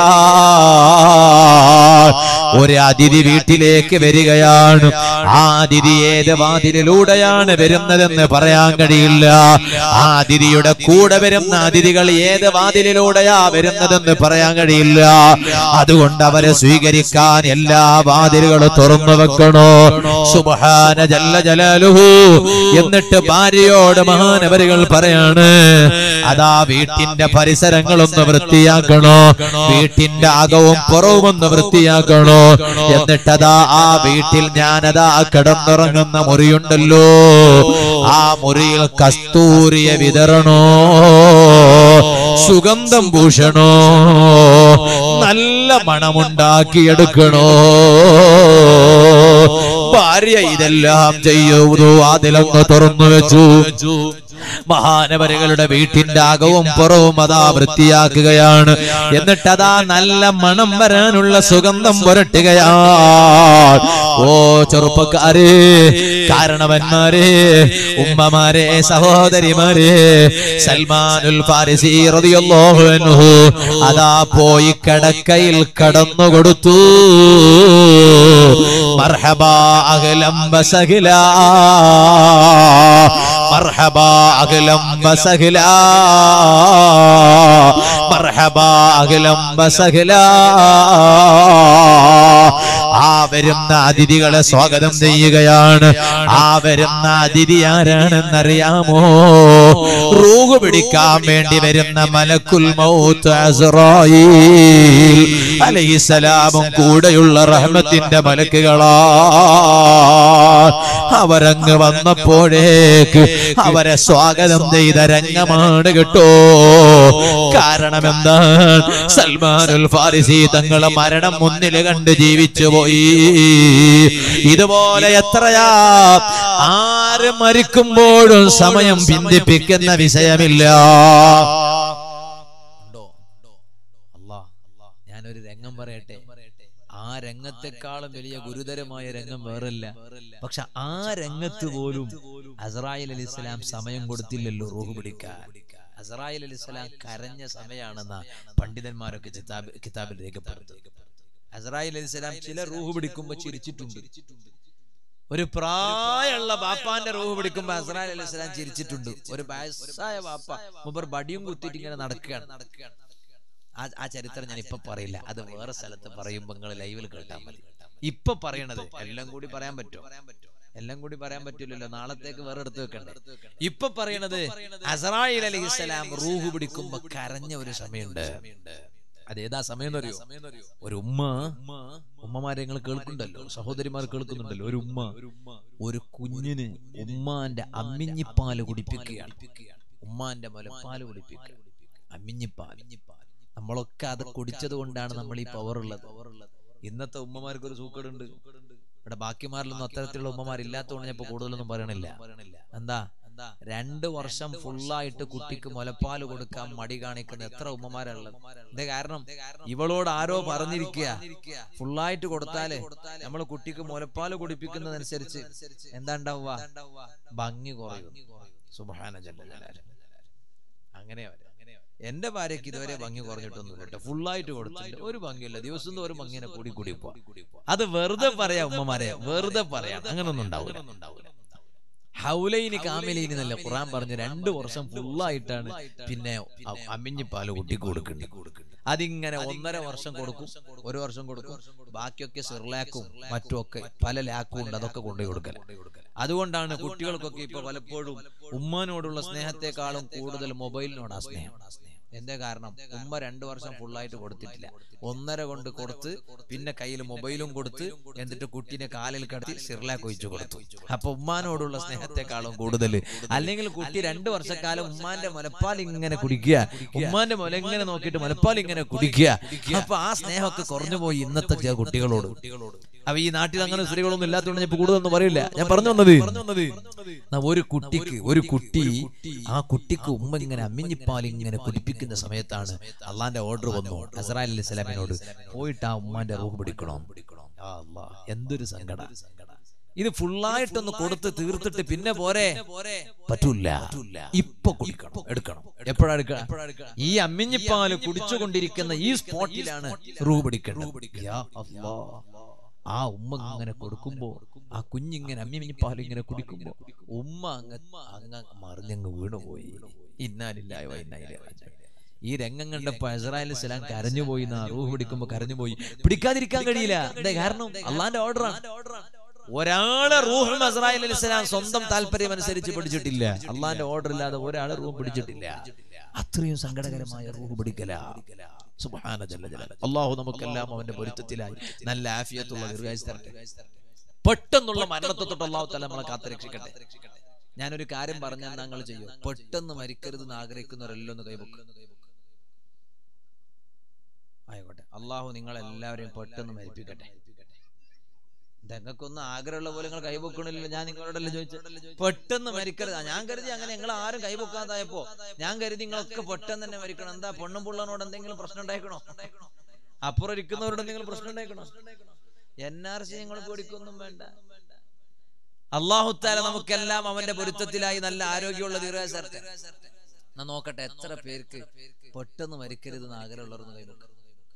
[SPEAKER 1] ഒരു അതിഥി വീട്ടിലേക്ക് വരികയാണ് ആ അതിഥി ഏത് വാതിലിലൂടെയാണ് വരുന്നതെന്ന് പറയാൻ കഴിയില്ല ആ അതിഥിയുടെ കൂടെ വരുന്ന അതിഥികൾ ഏത് വാതിലിലൂടെയാ വരുന്നതെന്ന് പറയാൻ കഴിയില്ല അതുകൊണ്ട് അവരെ സ്വീകരിക്കാൻ എല്ലാ വാതിലുകളും തുറന്നു വെക്കണോ സുബഹാന ജല്ല ജലാലുഹു എന്നിട്ട് ഭാര്യയോട് മഹാനവരുകൾ പറയാണ് അതാ വീട്ടിന്റെ പരിസരങ്ങളൊന്ന് വൃത്തിയാക്കണോ വീട്ടിന്റെ അകവും പുറവും ഒന്ന് വൃത്തിയാക്കണോ എന്നിട്ടതാ ആ വീട്ടിൽ ഞാനതാ കിടന്നുറങ്ങുന്ന മുറിയുണ്ടല്ലോ ആ മുറിയിൽ കസ്തൂരിയെ വിതരണോ സുഗന്ധം ഭൂഷണോ നല്ല മണമുണ്ടാക്കിയെടുക്കണോ ഭാര്യ ഇതെല്ലാം ചെയ്യുന്നു അതിലങ്ങ് തുറന്നു വെച്ചു മഹാനവരുകളുടെ വീട്ടിന്റെ അകവും പുറവും അതാ വൃത്തിയാക്കുകയാണ് എന്നിട്ട് അതാ നല്ല മണം വരാനുള്ള സുഗന്ധം പുരട്ടുകയാണ് ഓ ചെറുപ്പക്കാരെ കാരണവന്മാരെ ഉമ്മമാരെ സഹോദരിമാരെ സൽമാനുൽ ഫാരിസി റളിയല്ലാഹു അൻഹു അതാ പോയി കടക്കയിൽ കടന്നു കൊടുത്തു മർഹബാ അഹ്ലം വസഹ്ലാ മർഹബാ അഹ്ലം വസഹ്ലാ മർഹബാ അഹ്ലം വസഹ്ലാ ആ വരുന്ന അതിഥികളെ സ്വാഗതം ചെയ്യുകയാണ് ആ വരുന്ന അതിഥി ആരാണെന്നറിയാമോ റൂഹ് പിടിക്കാൻ വേണ്ടി വരുന്ന മലക്കുൽ മൗത്ത് അസ്റായീൽ അലൈഹിസ്സലാമും കൂടെയുള്ള റഹ്മത്തിന്റെ മലക്കുകളാ അവരങ്ങ് വന്നപ്പോഴേക്ക് അവരെ സ്വാഗതം ചെയ്ത രംഗമാണ് കേട്ടോ കാരണം എന്താണ് സൽമാനുൽ ഫാരിസി തങ്ങളെ മരണം മുന്നിൽ കണ്ട് ജീവിച്ചു പോയി ഇതുപോലെ എത്രയാ ആര് മരിക്കുമ്പോഴും സമയം ബന്ധിപ്പിക്കുന്ന വിഷയമില്ല ഞാനൊരു രംഗം പറയട്ടെ ആ രംഗത്തെക്കാളും വലിയ ഗുരുതരമായ രംഗം വേറല്ല പക്ഷെ ആ രംഗത്ത് പോലും അസറായിൽ അലി ഇസ്ലാം സമയം കൊടുത്തില്ലല്ലോ റൂഹ് പിടിക്കാൻ അസറായിൽ അലി ഇസ്ലാം കരഞ്ഞ സമയാണെന്ന പണ്ഡിതന്മാരൊക്കെ കിതാബ് കിതാബിൽ രേഖപ്പെടുത്തും അസറായിൽ അലി ഇസ്ലാം ചില റൂഹ് പിടിക്കുമ്പോ ചിരിച്ചിട്ടുണ്ട് ഒരു പ്രായമുള്ള ബാപ്പാന്റെ റൂഹ് പിടിക്കുമ്പോ അസറാൽ അലി ഇസ്ലാം ചിരിച്ചിട്ടുണ്ട് ഒരു വയസ്സായ ബാപ്പ മുമ്പർ ബടിയും കുത്തിയിട്ട് ഇങ്ങനെ നടക്കുകയാണ് ആ ആ ചരിത്രം ഞാൻ ഇപ്പൊ പറയില്ല അത് വേറെ സ്ഥലത്ത് പറയുമ്പോ നിങ്ങൾ ലൈവിൽ കേട്ടാൽ മതി ഇപ്പൊ പറയണത് എല്ലാം കൂടി പറയാൻ പറ്റുമോ എല്ലാം കൂടി പറയാൻ പറ്റില്ലല്ലോ നാളത്തേക്ക് വേറെ എടുത്തു വെക്കണ്ടേ ഇപ്പൊ പറയണത് അസറായിൽ അലൈഹി സ്വലാം റൂഹ് പിടിക്കുമ്പോ കരഞ്ഞ ഒരു സമയമുണ്ട് അതേതാ സമയം എന്നറിയോ ഒരു ഉമ്മ ഉമ്മമാരെ നിങ്ങൾ കേൾക്കുന്നുണ്ടല്ലോ സഹോദരിമാർ കേൾക്കുന്നുണ്ടല്ലോ ഒരു ഉമ്മ ഒരു കുഞ്ഞിന് ഉമ്മാന്റെ അമ്മിഞ്ഞിപ്പാല് കുടിപ്പിക്കുകയാണ് ഉമ്മാന്റെ മുലപ്പാല് കുടിപ്പിക്കുക അമ്മിഞ്ഞിപ്പാൽ നമ്മളൊക്കെ അത് കുടിച്ചത് കൊണ്ടാണ് നമ്മൾ ഈ പവർ ഉള്ളത് ഇന്നത്തെ ഉമ്മമാർക്ക് ഒരു സൂക്കേടുണ്ട് ഇവിടെ ബാക്കിമാരിലൊന്നും അത്തരത്തിലുള്ള ഉമ്മമാരില്ലാത്തതുകൊണ്ട് ഞാൻ ഇപ്പൊ കൂടുതലൊന്നും പറയണില്ല എന്താ രണ്ട് വർഷം ഫുള്ളായിട്ട് കുട്ടിക്ക് മുലപ്പാല് കൊടുക്കാൻ മടി കാണിക്കുന്ന എത്ര ഉമ്മമാരുള്ളത് എന്താ കാരണം ഇവളോട് ആരോ പറഞ്ഞിരിക്കുക ഫുള്ളായിട്ട് കൊടുത്താലേ നമ്മൾ കുട്ടിക്ക് മുലപ്പാല് കുടിപ്പിക്കുന്നതനുസരിച്ച് എന്താ ഉണ്ടാവുക ഭംഗി കുറയും സുബാന അങ്ങനെ എന്റെ ഭാര്യക്ക് ഇതുവരെ ഭംഗി കുറഞ്ഞിട്ടൊന്നുമില്ല കേട്ടോ ഫുള്ളായിട്ട് കൊടുത്തില്ല ഒരു ഭംഗിയില്ല ദിവസം തോറും ഭംഗിനെ കൂടി കൂടി പോവാ അത് വെറുതെ പറയാം ഉമ്മമാരെ വെറുതെ പറയാം അങ്ങനൊന്നും ഉണ്ടാവില്ല ഹൗലൈനി കാമിലൈനി എന്നല്ല ഖുറാൻ പറഞ്ഞു രണ്ടു വർഷം ഫുള്ളായിട്ടാണ് പിന്നെ അമ്മിഞ്ഞി പാല് കുട്ടിക്ക് കൊടുക്കേണ്ടത് അതിങ്ങനെ ഒന്നര വർഷം കൊടുക്കും ഒരു വർഷം കൊടുക്കും ബാക്കിയൊക്കെ സിർലാക്കും മറ്റുമൊക്കെ പല ലാക്കും ഉണ്ട് അതൊക്കെ കൊണ്ടുപോയി കൊടുക്കൽ അതുകൊണ്ടാണ് കുട്ടികൾക്കൊക്കെ ഇപ്പൊ പലപ്പോഴും ഉമ്മാനോടുള്ള സ്നേഹത്തെക്കാളും കൂടുതൽ മൊബൈലിനോടാ സ്നേഹം എന്റെ കാരണം ഉമ്മ രണ്ടു വർഷം ഫുള്ളായിട്ട് കൊടുത്തിട്ടില്ല ഒന്നര കൊണ്ട് കൊടുത്ത് പിന്നെ കയ്യിൽ മൊബൈലും കൊടുത്ത് എന്നിട്ട് കുട്ടീനെ കാലിൽ കടത്തി സിർലാക്ക് ഒഴിച്ചു കൊടുത്തു അപ്പൊ ഉമ്മാനോടുള്ള സ്നേഹത്തെക്കാളും കൂടുതൽ അല്ലെങ്കിൽ കുട്ടി രണ്ടു വർഷക്കാലം ഉമ്മാന്റെ മുലപ്പാൽ ഇങ്ങനെ കുടിക്കുക ഉമ്മാന്റെ മുല ഇങ്ങനെ നോക്കിയിട്ട് മുലപ്പാൽ ഇങ്ങനെ കുടിക്കുക അപ്പൊ ആ സ്നേഹമൊക്കെ കുറഞ്ഞു പോയി ഇന്നത്തെ ചില കുട്ടികളോട് അപ്പൊ ഈ നാട്ടിൽ അങ്ങനെ സ്ത്രീകളൊന്നും ഇല്ലാത്തതുകൊണ്ട് ഞാൻ ഇപ്പൊ കൂടുതലൊന്നും പറയില്ല ഞാൻ പറഞ്ഞു വന്നത് ഒരു കുട്ടിക്ക് ഒരു കുട്ടി ആ കുട്ടിക്ക് ഉമ്മ ഇങ്ങനെ അമ്മിഞ്ഞിപ്പാൽ ഇങ്ങനെ കുടിപ്പിക്കുന്ന സമയത്താണ് അള്ളാന്റെ ഓർഡർ വന്നു അസറാൽ അലി സ്വലാമിനോട് പോയിട്ട് ആ ഉമ്മാന്റെ റൂഹ് പിടിക്കണം ആ അല്ലാ, എന്തൊരു സങ്കട ഇത് ഫുള്ളായിട്ടൊന്ന് കൊടുത്ത് തീർത്തിട്ട് പിന്നെ പോരെ പറ്റൂല ഇപ്പൊ കുടിക്കണം എടുക്കണം എപ്പോഴാ എടുക്കണം ഈ അമ്മിഞ്ഞിപ്പാല് കുടിച്ചുകൊണ്ടിരിക്കുന്ന ഈ സ്പോട്ടിലാണ് റൂ പിടിക്കേണ്ടത് യാ അല്ലാ. ആ ഉമ്മ ഇങ്ങനെ കൊടുക്കുമ്പോ ആ കുഞ്ഞിങ്ങനെ അമ്മിഞ്ഞിപ്പാൽ ഇങ്ങനെ കുടിക്കുമ്പോ ഉമ്മ അങ്ങ് അങ്ങ് മറിഞ്ഞങ്ങ് വീണുപോയി ഇന്നാലില്ലായ വൈകുന്നേരം ഈ രംഗം കണ്ടപ്പോ ഇസ്രായേൽ സലാം കരഞ്ഞുപോയി എന്നാ റൂഹ് പിടിക്കുമ്പോ കരഞ്ഞുപോയി പിടിക്കാതിരിക്കാൻ കഴിയില്ല എന്താ കാരണം അള്ളാന്റെ ഓർഡറാണ് ഒരാളെ റൂഹും ഇസ്രായേൽ അലിസ്ലാം സ്വന്തം താല്പര്യം അനുസരിച്ച് പിടിച്ചിട്ടില്ല അള്ളാന്റെ ഓർഡർ ഇല്ലാതെ ഒരാളെ റൂഹ് പിടിച്ചിട്ടില്ല അത്രയും സങ്കടകരമായ റൂഹ് പിടിക്കല സുബ്ഹാന ജല്ല ജലാൽ അള്ളാഹു നമുക്കെല്ലാം അവന്റെ പൊരുത്തത്തിലായി നല്ല ആഫിയത്തുള്ള ദീർഘായുസ് തരട്ടെ പെട്ടെന്നുള്ള മരണത്തെ തൊട്ട് അള്ളാഹു തല നമ്മളെ കാത്തുരക്ഷിക്കട്ടെ ഞാനൊരു കാര്യം പറഞ്ഞാൽ ഞങ്ങൾ ചെയ്യും പെട്ടെന്ന് മരിക്കരുതെന്ന് ആഗ്രഹിക്കുന്നവരെല്ലാം ഒന്ന് കൈപൊക്കും ആയിക്കോട്ടെ അള്ളാഹു നിങ്ങൾ എല്ലാവരെയും പെട്ടെന്ന് മരിപ്പിക്കട്ടെ ഞങ്ങൾക്കൊന്നും ആഗ്രഹമുള്ള പോലെ നിങ്ങൾ കൈപൊക്കണില്ല ഞാൻ നിങ്ങളോടല്ലേ ചോദിച്ചു പെട്ടെന്ന് മരിക്കരുത് ഞാൻ കരുതി അങ്ങനെ നിങ്ങൾ ആരും കൈപൊക്കാതായപ്പോ ഞാൻ കരുതി നിങ്ങളൊക്കെ പെട്ടെന്ന് തന്നെ മരിക്കണം എന്താ പെണ്ണും പുള്ളനോട് എന്തെങ്കിലും പ്രശ്നം ഉണ്ടായിക്കണോ അപ്പുറം ഇരിക്കുന്നവരോട് എന്തെങ്കിലും പ്രശ്നം ഉണ്ടായിക്കണോ എൻ ആർ സി നിങ്ങൾ പേടിക്കൊന്നും വേണ്ട അള്ളാഹുത്താല നമുക്കെല്ലാം അവന്റെ പൊരുത്തത്തിലായി നല്ല ആരോഗ്യമുള്ള ദീർഘാസരട്ടെ ഞാൻ നോക്കട്ടെ എത്ര പേർക്ക് പെട്ടെന്ന് മരിക്കരുതെന്ന് ആഗ്രഹമുള്ളവരെന്ന് കൈപൊക്ക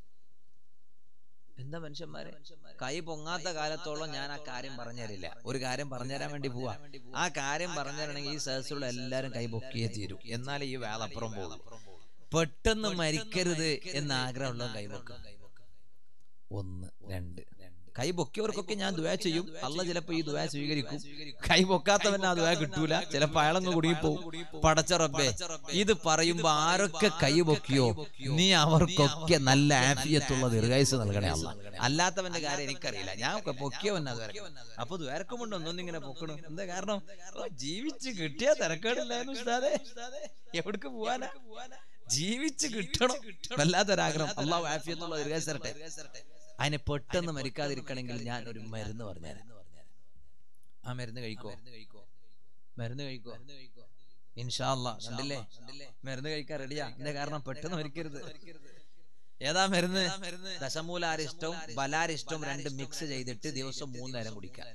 [SPEAKER 1] എന്താ മനുഷ്യന്മാരെ കൈ പൊങ്ങാത്ത കാലത്തോളം ഞാൻ ആ കാര്യം പറഞ്ഞു തരില്ല ഒരു കാര്യം പറഞ്ഞു തരാൻ വേണ്ടി പോവാ ആ കാര്യം പറഞ്ഞു തരണമെങ്കിൽ ഈ സദസ്സുള്ള എല്ലാവരും കൈ പൊക്കിയേ തീരും എന്നാൽ ഈ വേളപ്പുറം പോകും പെട്ടെന്ന് മരിക്കരുത് എന്ന് ആഗ്രഹമുള്ള കൈപൊക്കം ഒന്ന് രണ്ട് കൈ പൊക്കിയവർക്കൊക്കെ ഞാൻ ദുവാ ചെയ്യും അല്ല ചിലപ്പോ ഈ ദുവാ സ്വീകരിക്കും കൈ പൊക്കാത്തവൻ ആ ദുവാ കിട്ടൂല ചിലപ്പോ അയാളങ്ങ് കുടുങ്ങിപ്പോവും പടച്ച റബ്ബേ ഇത് പറയുമ്പോ ആരൊക്കെ കൈ പൊക്കിയോ നീ അവർക്കൊക്കെ നല്ല ആഫിയത്തുള്ള ദീർഘായുസ് നൽകണേ അല്ല അല്ലാത്തവന്റെ കാര്യം എനിക്കറിയില്ല ഞാൻ പൊക്കിയവൻ അത് അപ്പൊ ദ്വാരക്കുമുണ്ടോ ഒന്നൊന്നിങ്ങനെ പൊക്കണം എന്താ കാരണം ഓ, ജീവിച്ച് കിട്ടിയ തിരക്കേടില്ലായിരുന്നു ഉസ്താദേ എവിടേക്ക് പോവാനാ ജീവിച്ച് കിട്ടണം വല്ലാത്തൊരാഗ്രഹം അള്ളാഹു ആഫിയത്തുള്ള ദീർഘായുസ് തരട്ടെ അതിനെ പെട്ടെന്ന് മരിക്കാതിരിക്കണമെങ്കിൽ ഞാൻ ഒരു മരുന്ന് പറഞ്ഞുതരാം ആ മരുന്ന് കഴിക്കോ മരുന്ന് കഴിക്കോ ഇൻഷാല്ല കണ്ടില്ലേ മരുന്ന് കഴിക്കാൻ റെഡിയാ എന്താ കാരണം പെട്ടെന്ന് മരിക്കരുത് ഏതാ മരുന്ന് ദശമൂലാരിഷ്ടവും ബലാരിഷ്ടവും രണ്ട് മിക്സ് ചെയ്തിട്ട് ദിവസം മൂന്ന് നേരം കുടിക്കാം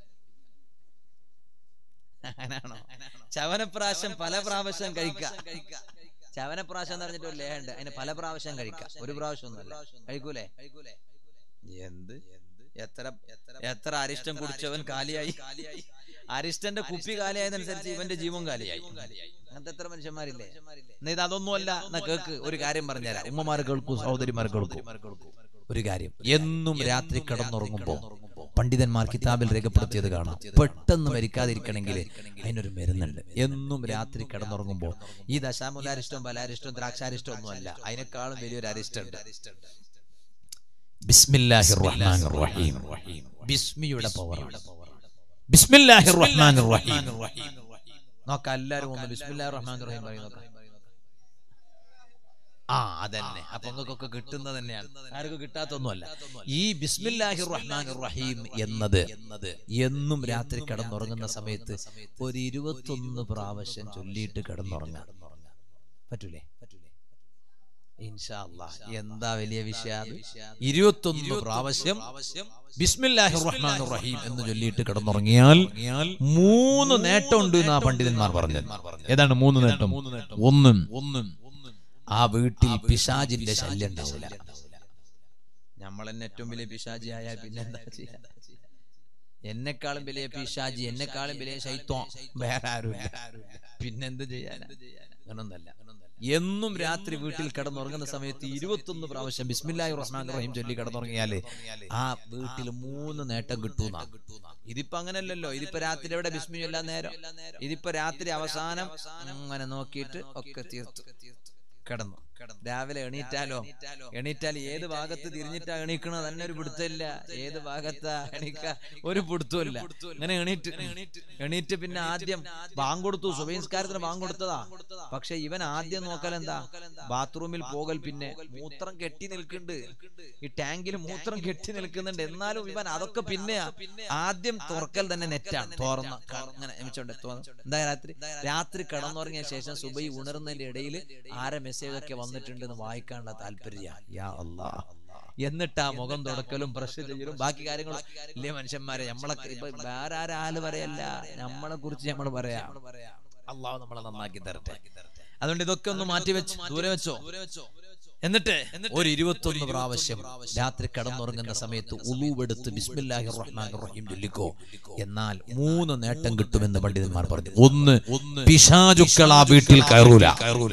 [SPEAKER 1] അങ്ങനാണോ ചവനപ്രാശം പല പ്രാവശ്യം കഴിക്കാം ചവനപ്രാശം എന്ന് പറഞ്ഞിട്ട് ഒരു ലേഹുണ്ട് അതിന് പല പ്രാവശ്യം കഴിക്കാം ഒരു പ്രാവശ്യം ഒന്നുമല്ല കഴിക്കൂലേ എന്ത് എത്ര എത്ര അരിഷ്ടം കുടിച്ചവൻ കാലിയായി അരിഷ്ടന്റെ കുപ്പി കാലിയായതനുസരിച്ച് ഇവന്റെ ജീവൻ കാലിയായി അങ്ങനത്തെ എത്ര മനുഷ്യന്മാരില്ലേ എന്നാ ഇത് അതൊന്നുമല്ല എന്നാ കേക്ക് ഒരു കാര്യം പറഞ്ഞുതരാം ഉമ്മമാർ കേൾക്കൂ സഹോദരിമാർ കേൾക്കൂ ഒരു കാര്യം എന്നും രാത്രി കിടന്നുറങ്ങുമ്പോ പണ്ഡിതന്മാർ കിതാബിൽ രേഖപ്പെടുത്തിയത് കാണാം പെട്ടെന്ന് മരിക്കാതിരിക്കണമെങ്കിൽ അതിനൊരു മരുന്നുണ്ട് എന്നും രാത്രി കിടന്നുറങ്ങുമ്പോ ഈ ദശാമുലാരിഷ്ടം ബലാരിഷ്ടം ദ്രാക്ഷാരിഷ്ടം ഒന്നുമല്ല അതിനേക്കാളും വലിയൊരു അരിഷ്ടമുണ്ട് ബിസ്മില്ലാഹിർ റഹ്മാനിർ റഹീം ബിസ്മിയുടെ പവറാണ് ബിസ്മില്ലാഹിർ റഹ്മാനിർ റഹീം നോക്കാം എല്ലാരും ഒന്ന് ബിസ്മില്ലാഹിർ റഹ്മാനിർ റഹീം പറയും നോക്കാം ആ അതന്നെ അപ്പൊ നിങ്ങൾക്കൊക്കെ കിട്ടുന്നത് തന്നെയാണ് ആർക്കും കിട്ടാത്തൊന്നുമല്ല ഈ ബിസ്മില്ലാഹിർ റഹ്മാനിർ റഹീം എന്നത് എന്നും രാത്രി കിടന്നുറങ്ങുന്ന സമയത്ത് ഒരു ഇരുപത്തൊന്ന് പ്രാവശ്യം ചൊല്ലിയിട്ട് കിടന്നുറങ്ങാം പറ്റൂലേ ഇൻഷാ അല്ലാഹ്. എന്താ വലിയ വിഷയം ഇരുപത്തൊന്ന് പ്രാവശ്യം ബിസ്മില്ലാഹിർ റഹ്മാനിർ റഹീം എന്ന് ചൊല്ലിയിട്ട് കിടന്നുറങ്ങിയാൽ മൂന്ന് നേട്ടമുണ്ട് എന്നാ പണ്ഡിതന്മാർ പറഞ്ഞത് ഏതാണ് മൂന്ന് നേട്ടം ഒന്നും ഒന്നും ആ വീട്ടിൽ പിശാജിന്റെ ശല്യം ഉണ്ടാവില്ല നമ്മൾ തന്നെ ഏറ്റവും വലിയ പിശാജി ആയാൽ പിന്നെന്താ ചെയ്യാ എന്നെക്കാളും വലിയ പിശാജി എന്നെക്കാളും വലിയ ശൈത്വം വേറെ ആരുമില്ല പിന്നെന്ത് ചെയ്യാനാ അങ്ങനൊന്നല്ല എന്നും രാത്രി വീട്ടിൽ കിടന്നുറങ്ങുന്ന സമയത്ത് ഇരുപത്തൊന്ന് പ്രാവശ്യം ബിസ്മില്ലാഹി റഹ്മാൻ റഹീം ചൊല്ലി കിടന്നുറങ്ങിയാല് ആ വീട്ടിൽ മൂന്ന് നേട്ടം കിട്ടൂന്നാ ഇതിപ്പോ അങ്ങനല്ലല്ലോ ഇതിപ്പോ രാത്രി എവിടെ ബിസ്മി ചൊല്ലാൻ നേരം ഇതിപ്പോ രാത്രി അവസാനം അങ്ങനെ നോക്കിയിട്ട് ഒക്കെ തീർത്തു കിടന്നു രാവിലെ എണീറ്റാലോ എണീറ്റാൽ ഏത് ഭാഗത്ത് തിരിഞ്ഞിട്ടാ എണീക്കണത് തന്നെ ഒരു പിടുത്തമില്ല ഏത് ഭാഗത്താ എണീക്ക ഒരു പിടുത്തമില്ല അങ്ങനെ എണീറ്റ് എണീറ്റ് പിന്നെ ആദ്യം ബാങ്ക് കൊടുത്തു സുബൈൻസ്കാരത്തിന് ബാങ്ക് കൊടുത്തതാ പക്ഷെ ഇവൻ ആദ്യം നോക്കൽ എന്താ ബാത്റൂമിൽ പോകൽ പിന്നെ മൂത്രം കെട്ടി നിൽക്കുന്നുണ്ട് ഈ ടാങ്കിൽ മൂത്രം കെട്ടി നിൽക്കുന്നുണ്ട് എന്നാലും ഇവൻ അതൊക്കെ പിന്നെയാ ആദ്യം തുറക്കൽ തന്നെ നെറ്റാണ് തുറന്ന അങ്ങനെ എമിച്ചോണ്ട് എന്താ രാത്രി രാത്രി കിടന്നുറങ്ങിയ ശേഷം സുബൈ ഉണർന്നതിന്റെ ഇടയിൽ ആരെ മെസ്സേജ് ഒക്കെ വന്നിട്ടുണ്ടെന്ന് വായിക്കാനുള്ള താല്പര്യ യാ അല്ലാ എന്നിട്ട് ആ മുഖം തുടക്കലും ബ്രഷ് ചെയ്യലും ബാക്കി കാര്യങ്ങളും ഇല്ലേ മനുഷ്യന്മാരെ നമ്മളെ ഇപ്പൊ വേറെ ആരാല് പറയല്ല നമ്മളെ കുറിച്ച് നമ്മൾ പറയാം അള്ളാഹു നമ്മളെ നന്നാക്കി തരട്ടെ അതുകൊണ്ട് ഇതൊക്കെ ഒന്ന് മാറ്റി വെച്ച് ദൂരെ വെച്ചോ എന്നിട്ട് ഒരു ഇരുപത്തൊന്ന് പ്രാവശ്യം രാത്രി കടന്നുറങ്ങുന്ന സമയത്ത് ഉളൂവെടുത്ത് ബിസ്മില്ലാഹി റഹ്മാൻ റഹീം ചൊല്ലിക്കോ എന്നാൽ മൂന്ന് നേട്ടം കിട്ടുമെന്ന് പണ്ഡിതന്മാർ പറഞ്ഞു ഒന്ന് പിശാചുക്കൾ ആ വീട്ടിൽ കയറൂല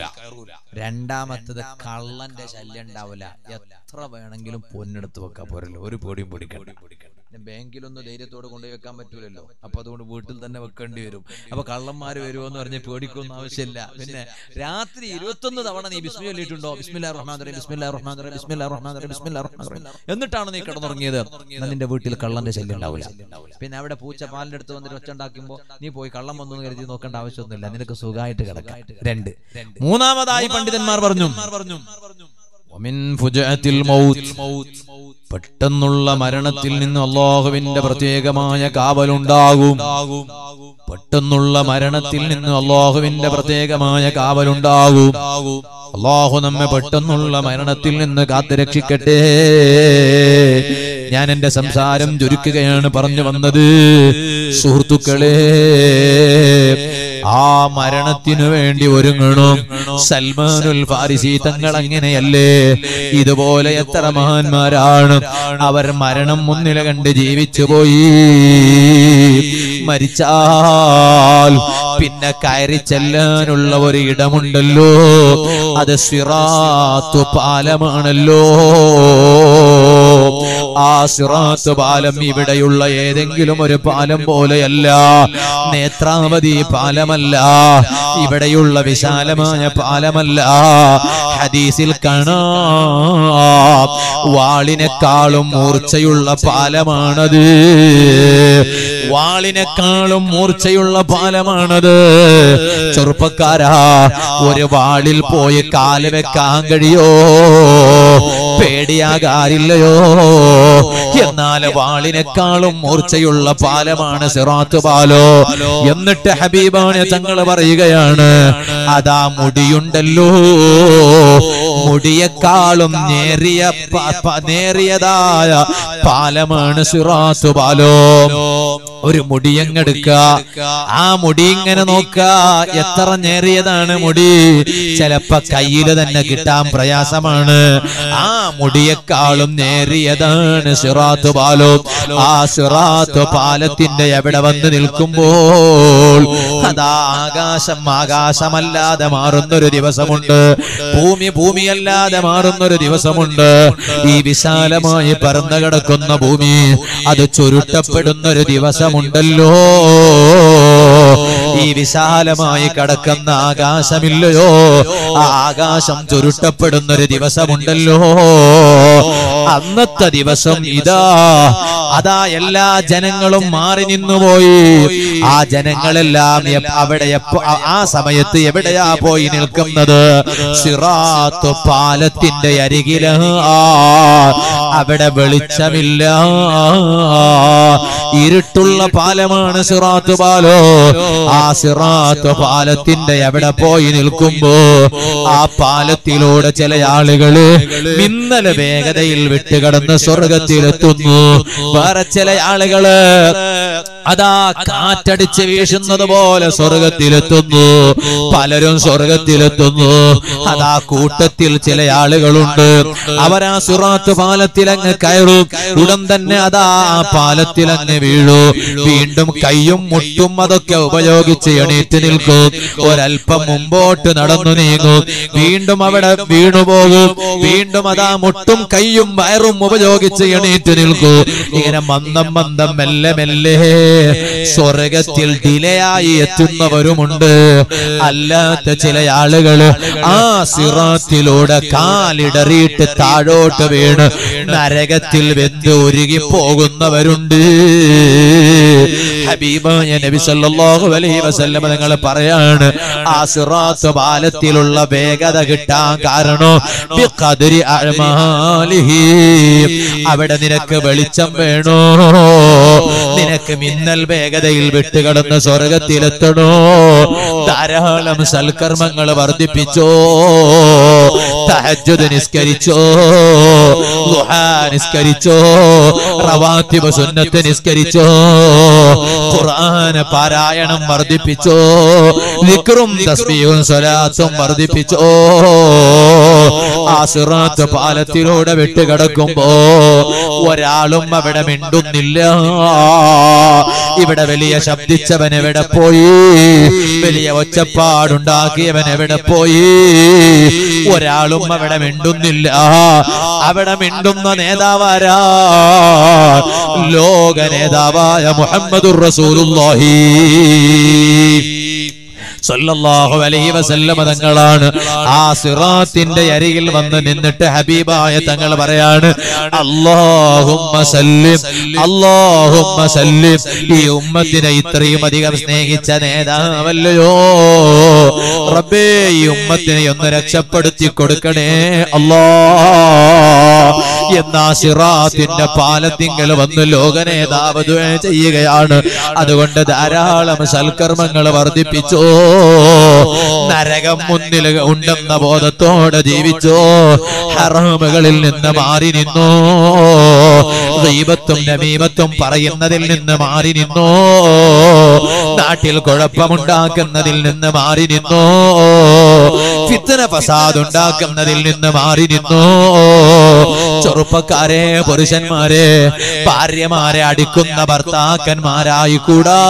[SPEAKER 1] രണ്ടാമത്തത് കള്ളന്റെ ശല്യം ഉണ്ടാവില്ല എത്ര വേണമെങ്കിലും പൊന്നെടുത്ത് വെക്കാൻ പോരല്ലോ ഒരു പൊടിയും പൊടിക്കണ്ട പിന്നെ ബാങ്കിലൊന്നും ധൈര്യത്തോടെ കൊണ്ടുപോയി വെക്കാൻ പറ്റൂലല്ലോ അപ്പൊ അതുകൊണ്ട് വീട്ടിൽ തന്നെ വെക്കേണ്ടി വരും അപ്പൊ കള്ളന്മാര് വരുമോ എന്ന് പറഞ്ഞ് പേടിക്കൊന്നും ആവശ്യമില്ല പിന്നെ രാത്രി ഇരുപത്തൊന്ന് തവണ നീ ബിസ്മി ചൊല്ലിയിട്ടുണ്ടോ ബിസ്മില്ലാ റഹ്മാൻ റഹീം ബിസ്മില്ലാ റഹ്മാൻ റഹീം ബിസ്മില്ലാ റഹ്മാൻ റഹീം ബിസ്മില്ലാ റഹ്മാൻ റഹീം എന്നിട്ടാണ് നീ കിടന്നുറങ്ങിയത് എന്നാൽ നിന്റെ വീട്ടിൽ കള്ളന്റെ ശല്യം ഉണ്ടാവില്ല പിന്നെ അവിടെ പൂച്ച പാലിന്റെ അടുത്ത് വന്നിട്ട് ഒച്ച ഉണ്ടാക്കുമ്പോ നീ പോയി കള്ളം വന്നു എന്ന് കരുതി നോക്കേണ്ട ആവശ്യമൊന്നുമില്ല നിനക്ക് സുഖമായിട്ട് കിടക്കാം രണ്ട് മൂന്നാമതായി പണ്ഡിതന്മാർ പറഞ്ഞു വമിൻ ഫുജഅത്തിൽ മൗത്ത് പെട്ടെന്നുള്ള മരണത്തിൽ നിന്ന് അള്ളാഹുവിന്റെ പ്രത്യേകമായ കാവലുണ്ടാകും പെട്ടെന്നുള്ള മരണത്തിൽ നിന്ന് അള്ളാഹുവിന്റെ പ്രത്യേകമായ കാവലുണ്ടാകും അള്ളാഹു നമ്മെ പെട്ടെന്നുള്ള മരണത്തിൽ നിന്ന് കാത്തുരക്ഷിക്കട്ടെ ഞാൻ എന്റെ സംസാരം ചുരുക്കുകയാണ് പറഞ്ഞു വന്നത് സുഹൃത്തുക്കളെ ആ മരണത്തിനു വേണ്ടി ഒരുങ്ങണം സൽമാനുൽ ഫാരിസി തങ്ങൾ അങ്ങനെയല്ലേ ഇതുപോലെ എത്ര മഹാന്മാരാണ് അവർ മരണം മുന്നില കണ്ട് ജീവിച്ചു പോയി മരിച്ചാൽ പിന്നെ കയറി ചെല്ലാനുള്ള ഒരു ഇടമുണ്ടല്ലോ അത് സിറാത്തു പാലമാണല്ലോ ആ സിറാത്ത് പാലം ഇവിടെയുള്ള ഏതെങ്കിലും ഒരു പാലം പോലെയല്ല നേത്രാവതി പാലമല്ല ഇവിടെയുള്ള വിശാലമായ പാലമല്ല ഹദീസിൽ കാണാം വാളിനെക്കാളും മൂർച്ചയുള്ള പാലമാണത് വാളിനെക്കാളും മൂർച്ചയുള്ള പാലമാണത് ചെറുപ്പക്കാരാ ഒരു വാളിൽ പോയി കാല് വെക്കാൻ കഴിയോ പേടിയാകാറില്ലയോ എന്നാൽ വാളിനെക്കാളും മൂർച്ചയുള്ള പാലമാണ് സിറാത്ത് പാലോ എന്നിട്ട് ഹബീബാണ് തങ്ങൾ പറയുകയാണ് അതാ മുടിയുണ്ടല്ലോ മുടിയെക്കാളും നേറിയ പ- പ- നേറിയതായ പാലമാണ് സിറാത്ത് പാലോ ഒരു മുടിയങ്ങെടുക്ക ആ മുടി ഇങ്ങനെ നോക്ക എത്ര നേറിയതാണ് മുടി ചിലപ്പോ കയ്യില് തന്നെ കിട്ടാൻ പ്രയാസമാണ് ആ മുടിയെക്കാളും നേറിയതാണ് സിറാത്ത് പാലോ ആ സിറാത്ത് പാലത്തിന്റെ എവിടെ വന്ന് നിൽക്കുമ്പോൾ അതാ ആകാശം ആകാശമല്ലാതെ മാറുന്നൊരു ദിവസമുണ്ട് ഭൂമി ഭൂമിയല്ലാതെ മാറുന്നൊരു ദിവസമുണ്ട് ഈ വിശാലമായി പറന്നു കിടക്കുന്ന ഭൂമി അത് ചുരുട്ടപ്പെടുന്നൊരു ദിവസമുണ്ടല്ലോ ഈ വിശാലമായി കിടക്കുന്ന ആകാശമില്ലയോ ആ ആകാശം ചുരുട്ടപ്പെടുന്നൊരു ദിവസമുണ്ടല്ലോ അന്നത്തെ ദിവസം ഇതാ അതാ എല്ലാ ജനങ്ങളും മാറി നിന്നുപോയി ആ ജനങ്ങളെല്ലാം എപ്പ- അവിടെ എപ്പ- ആ- ആ സമയത്ത് എവിടെയാ പോയി നിൽക്കുന്നത് സിറാത്ത് പാലത്തിന്റെ അരികില അവിടെ വെളിച്ചമില്ല ഇരുട്ടുള്ള പാലമാണ് സിറാത്ത് പാലോ ആ സിറാത്ത് പാലത്തിന്റെ എവിടെ പോയി നിൽക്കുമ്പോ ആ പാലത്തിലൂടെ ചില ആളുകള് മിന്നല വേഗതയിൽ വിട്ടുകടന്ന് സ്വർഗത്തിലെത്തുന്നു വേറെ ചില ആളുകള് അതാ കാറ്റടിച്ച് വീശുന്നത് പോലെ സ്വർഗത്തിലെത്തുന്നു പലരും സ്വർഗത്തിലെത്തുന്നു അതാ കൂട്ടത്തിൽ ചില ആളുകളുണ്ട് അവരാ സുറാത്ത് പാലത്തിൽ അങ്ങ് കയറും ഉടൻ തന്നെ അതാ ആ പാലത്തിൽ അങ്ങ് വീഴു വീണ്ടും കൈയും മുട്ടും അതൊക്കെ ഉപയോഗിച്ച് എണീറ്റ് നിൽക്കും ഒരല്പം മുമ്പോട്ട് നടന്നു നീങ്ങും വീണ്ടും അവിടെ വീണുപോകും വീണ്ടും അതാ മുട്ടും കൈയും വയറും ഉപയോഗിച്ച് എണീറ്റ് നിൽക്കൂ ഇങ്ങനെ മന്ദം മന്ദം മെല്ലെ മെല്ലെ സ്വർഗത്തിൽ ഡിലയായി എത്തുന്നവരുമുണ്ട് അല്ലാത്ത ചില ആളുകള് ആ സിറാത്തിലൂടെ കാലിടറിയിട്ട് താഴോട്ട് വീണ് നരകത്തിൽ വെന്ത് ഉരുകി പോകുന്നവരുണ്ട് ഹബീബായ നബി സല്ലല്ലാഹു അലൈഹി വസല്ലം നിങ്ങൾ പറയാണ് ആ സിറാത്ത് പാലത്തിലുള്ള വേഗത കിട്ടാൻ കാരണം ബിഖദ്രി അഅ്മാലിഹി അവിടെ നിനക്ക് വെളിച്ചം വേണോ നിനക്ക് മിന്നൽ വേഗതയിൽ വിട്ടുകടന്ന് സ്വർഗത്തിലെത്തണോ ധാരാളം സൽക്കർമ്മങ്ങൾ വർദ്ധിപ്പിച്ചോ തഹജ്ജുദ് നിസ്കരിച്ചോ ദുഹാ നിസ്കരിച്ചോ റവാത്തിബ് സുന്നത്ത് നിസ്കരിച്ചോ ഖുർആന പാരായണം വർദ്ധിപ്പിച്ചോ നിക്റും തസ്ബീഹും സ്വലാത്തും വർദ്ധിപ്പിച്ചോ ആ സിറാത്ത് പാലത്തിലൂടെ വിട്ടുകിടക്കുമ്പോ ഒരാളും അവിടെ മിണ്ടുന്നില്ല ഇവിടെ വലിയ ശബ്ദിച്ചവൻ എവിടെ പോയി വലിയ ഒച്ചപ്പാടുണ്ടാക്കിയവൻ എവിടെ പോയി ഒരാളും അവിടെ മിണ്ടുന്നില്ല അവിടെ മിണ്ടുന്ന നേതാവാരാ ലോക നേതാവായ മുഹമ്മദുർ റസൂലുള്ളാഹി സല്ലല്ലാഹു അലൈഹി വസല്ലമ തങ്ങളാണ് ആ സിറാത്തിന്റെ അരികിൽ വന്ന് നിന്നിട്ട് ഹബീബായ തങ്ങൾ പറയാണ് അല്ലാഹുമ്മ സല്ലിം അല്ലാഹുമ്മ സല്ലിം ഈ ഉമ്മത്തിനെ ഇത്രയും അധികം സ്നേഹിച്ച നേതാവല്ലയോ റബ്ബേ ഈ ഉമ്മത്തിനെ ഒന്ന് രക്ഷപ്പെടുത്തി കൊടുക്കണേ അല്ലാ എന്നാ സിറാത്തിന്റെ പാലത്തിങ്കൽ വന്ന് ലോക നേതാവ് ദുആ ചെയ്യുകയാണ് അതുകൊണ്ട് ധാരാളം സൽക്കർമ്മങ്ങൾ വർദ്ധിപ്പിച്ചോ നരകം മുന്നിൽ ഉണ്ടെന്ന ബോധത്തോടെ ജീവിച്ചോ ഹറാമുകളിൽ നിന്ന് മാറി നിന്നോ ദൈവത്തും നമീമത്തും പറയുന്നതിൽ നിന്ന് മാറി നിന്നോ നാട്ടിൽ കുഴപ്പമുണ്ടാക്കുന്നതിൽ നിന്ന് മാറി നിന്നോ ഫിത്തന ഫസാദ് ഉണ്ടാക്കുന്നതിൽ നിന്ന് മാറി നിന്നോ ചെറുപ്പക്കാരെ പുരുഷന്മാരെ ഭാര്യമാരെ അടിക്കുന്ന ഭർത്താക്കന്മാരായി കൂടാ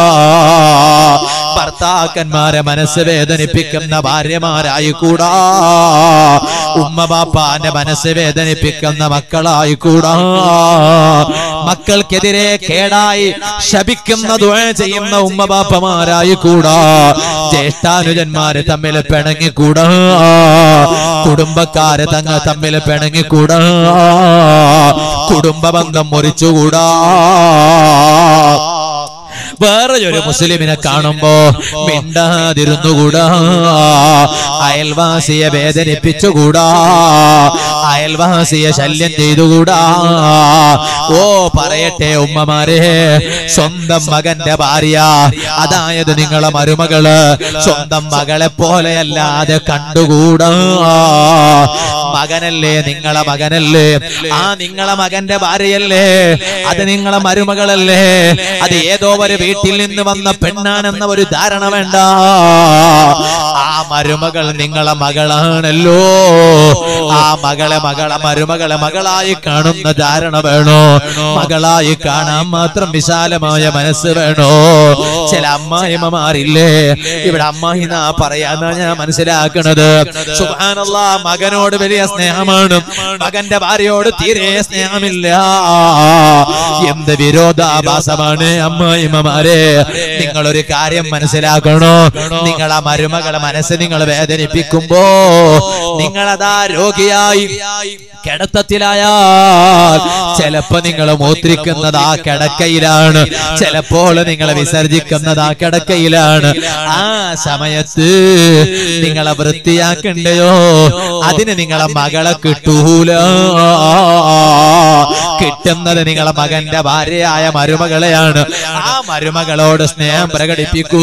[SPEAKER 1] ഭർത്താക്കന്മാരെ മനസ്സ് വേദനിപ്പിക്കുന്ന ഭാര്യമാരായി കൂടാ ഉമ്മ ബാപ്പാന്റെ മനസ്സ് വേദനിപ്പിക്കുന്ന മക്കളായി കൂടാ മക്കൾക്കെതിരെ കേടായി ശപിക്കുന്ന ദുആ ചെയ്യുന്ന ഉമ്മ ബാപ്പമാരായി കൂടാ ജ്യേഷ്ഠാനുജന്മാര് തമ്മിൽ പിണങ്ങിക്കൂടാ കുടുംബക്കാര് തങ്ങൾ തമ്മിൽ പിണങ്ങിക്കൂടാ കുടുംബ ബന്ധം മുറിച്ചുകൂടാ വേറെ ഒരു മുസ്ലിമിനെ കാണുമ്പോ മിണ്ടാതിരുന്നുകൂടാ അയൽവാസിയെ വേദനിപ്പിച്ചുകൂടാ അയൽവാസിയെ ശല്യം ചെയ്തുകൂടാ ഓ പറയട്ടെ ഉമ്മമാരെ സ്വന്തം മകന്റെ ഭാര്യ അതായത് നിങ്ങളെ മരുമകള് സ്വന്തം മകളെ പോലെയല്ലാതെ കണ്ടുകൂടാ മകനല്ലേ നിങ്ങളെ മകനല്ലേ ആ നിങ്ങളെ മകന്റെ ഭാര്യയല്ലേ അത് നിങ്ങളെ മരുമകളല്ലേ അത് ഏതോ ഒരു വീട്ടിൽ നിന്ന് വന്ന പെണ്ണാനെന്ന ഒരു ധാരണ വേണ്ട ആ മരുമകൾ നിങ്ങളെ മകളാണല്ലോ ആ മകളെ മകളെ മരുമകളെ മകളായി കാണുന്ന ധാരണ വേണോ മകളായി കാണാൻ മാത്രം വിശാലമായ മനസ്സ് വേണോ ചില അമ്മായിമ്മമാരില്ലേ ഇവിടെ അമ്മായി നാ പറയാന്നാ ഞാൻ മനസ്സിലാക്കണത് സുബാനല്ല മകനോട് വലിയ സ്നേഹമാണ് മകന്റെ ഭാര്യയോട് തീരെ സ്നേഹമില്ല എന്ത് വിരോധാഭാസമാണ് അമ്മായിമ്മമാരെ നിങ്ങൾ ഒരു കാര്യം മനസ്സിലാക്കണോ നിങ്ങളെ മരുമകളെ മനസ്സ് നിങ്ങൾ വേദനിപ്പിക്കുമ്പോ നിങ്ങളതാ രോഗിയായി കിടത്തത്തിലായാൽ ചിലപ്പോ നിങ്ങൾ മൂത്രിക്കുന്നത് ആ കിടക്കയിലാണ് ചിലപ്പോൾ നിങ്ങൾ വിസർജിക്കുന്നത് ആ കിടക്കയിലാണ് ആ സമയത്ത് നിങ്ങളെ വൃത്തിയാക്കണ്ടയോ അതിന് നിങ്ങളെ മകളെ കിട്ടൂല കിട്ടുന്നത് നിങ്ങളെ മകന്റെ ഭാര്യയായ മരുമകളെയാണ് ആ മരുമകളോട് സ്നേഹം പ്രകടിപ്പിക്കൂ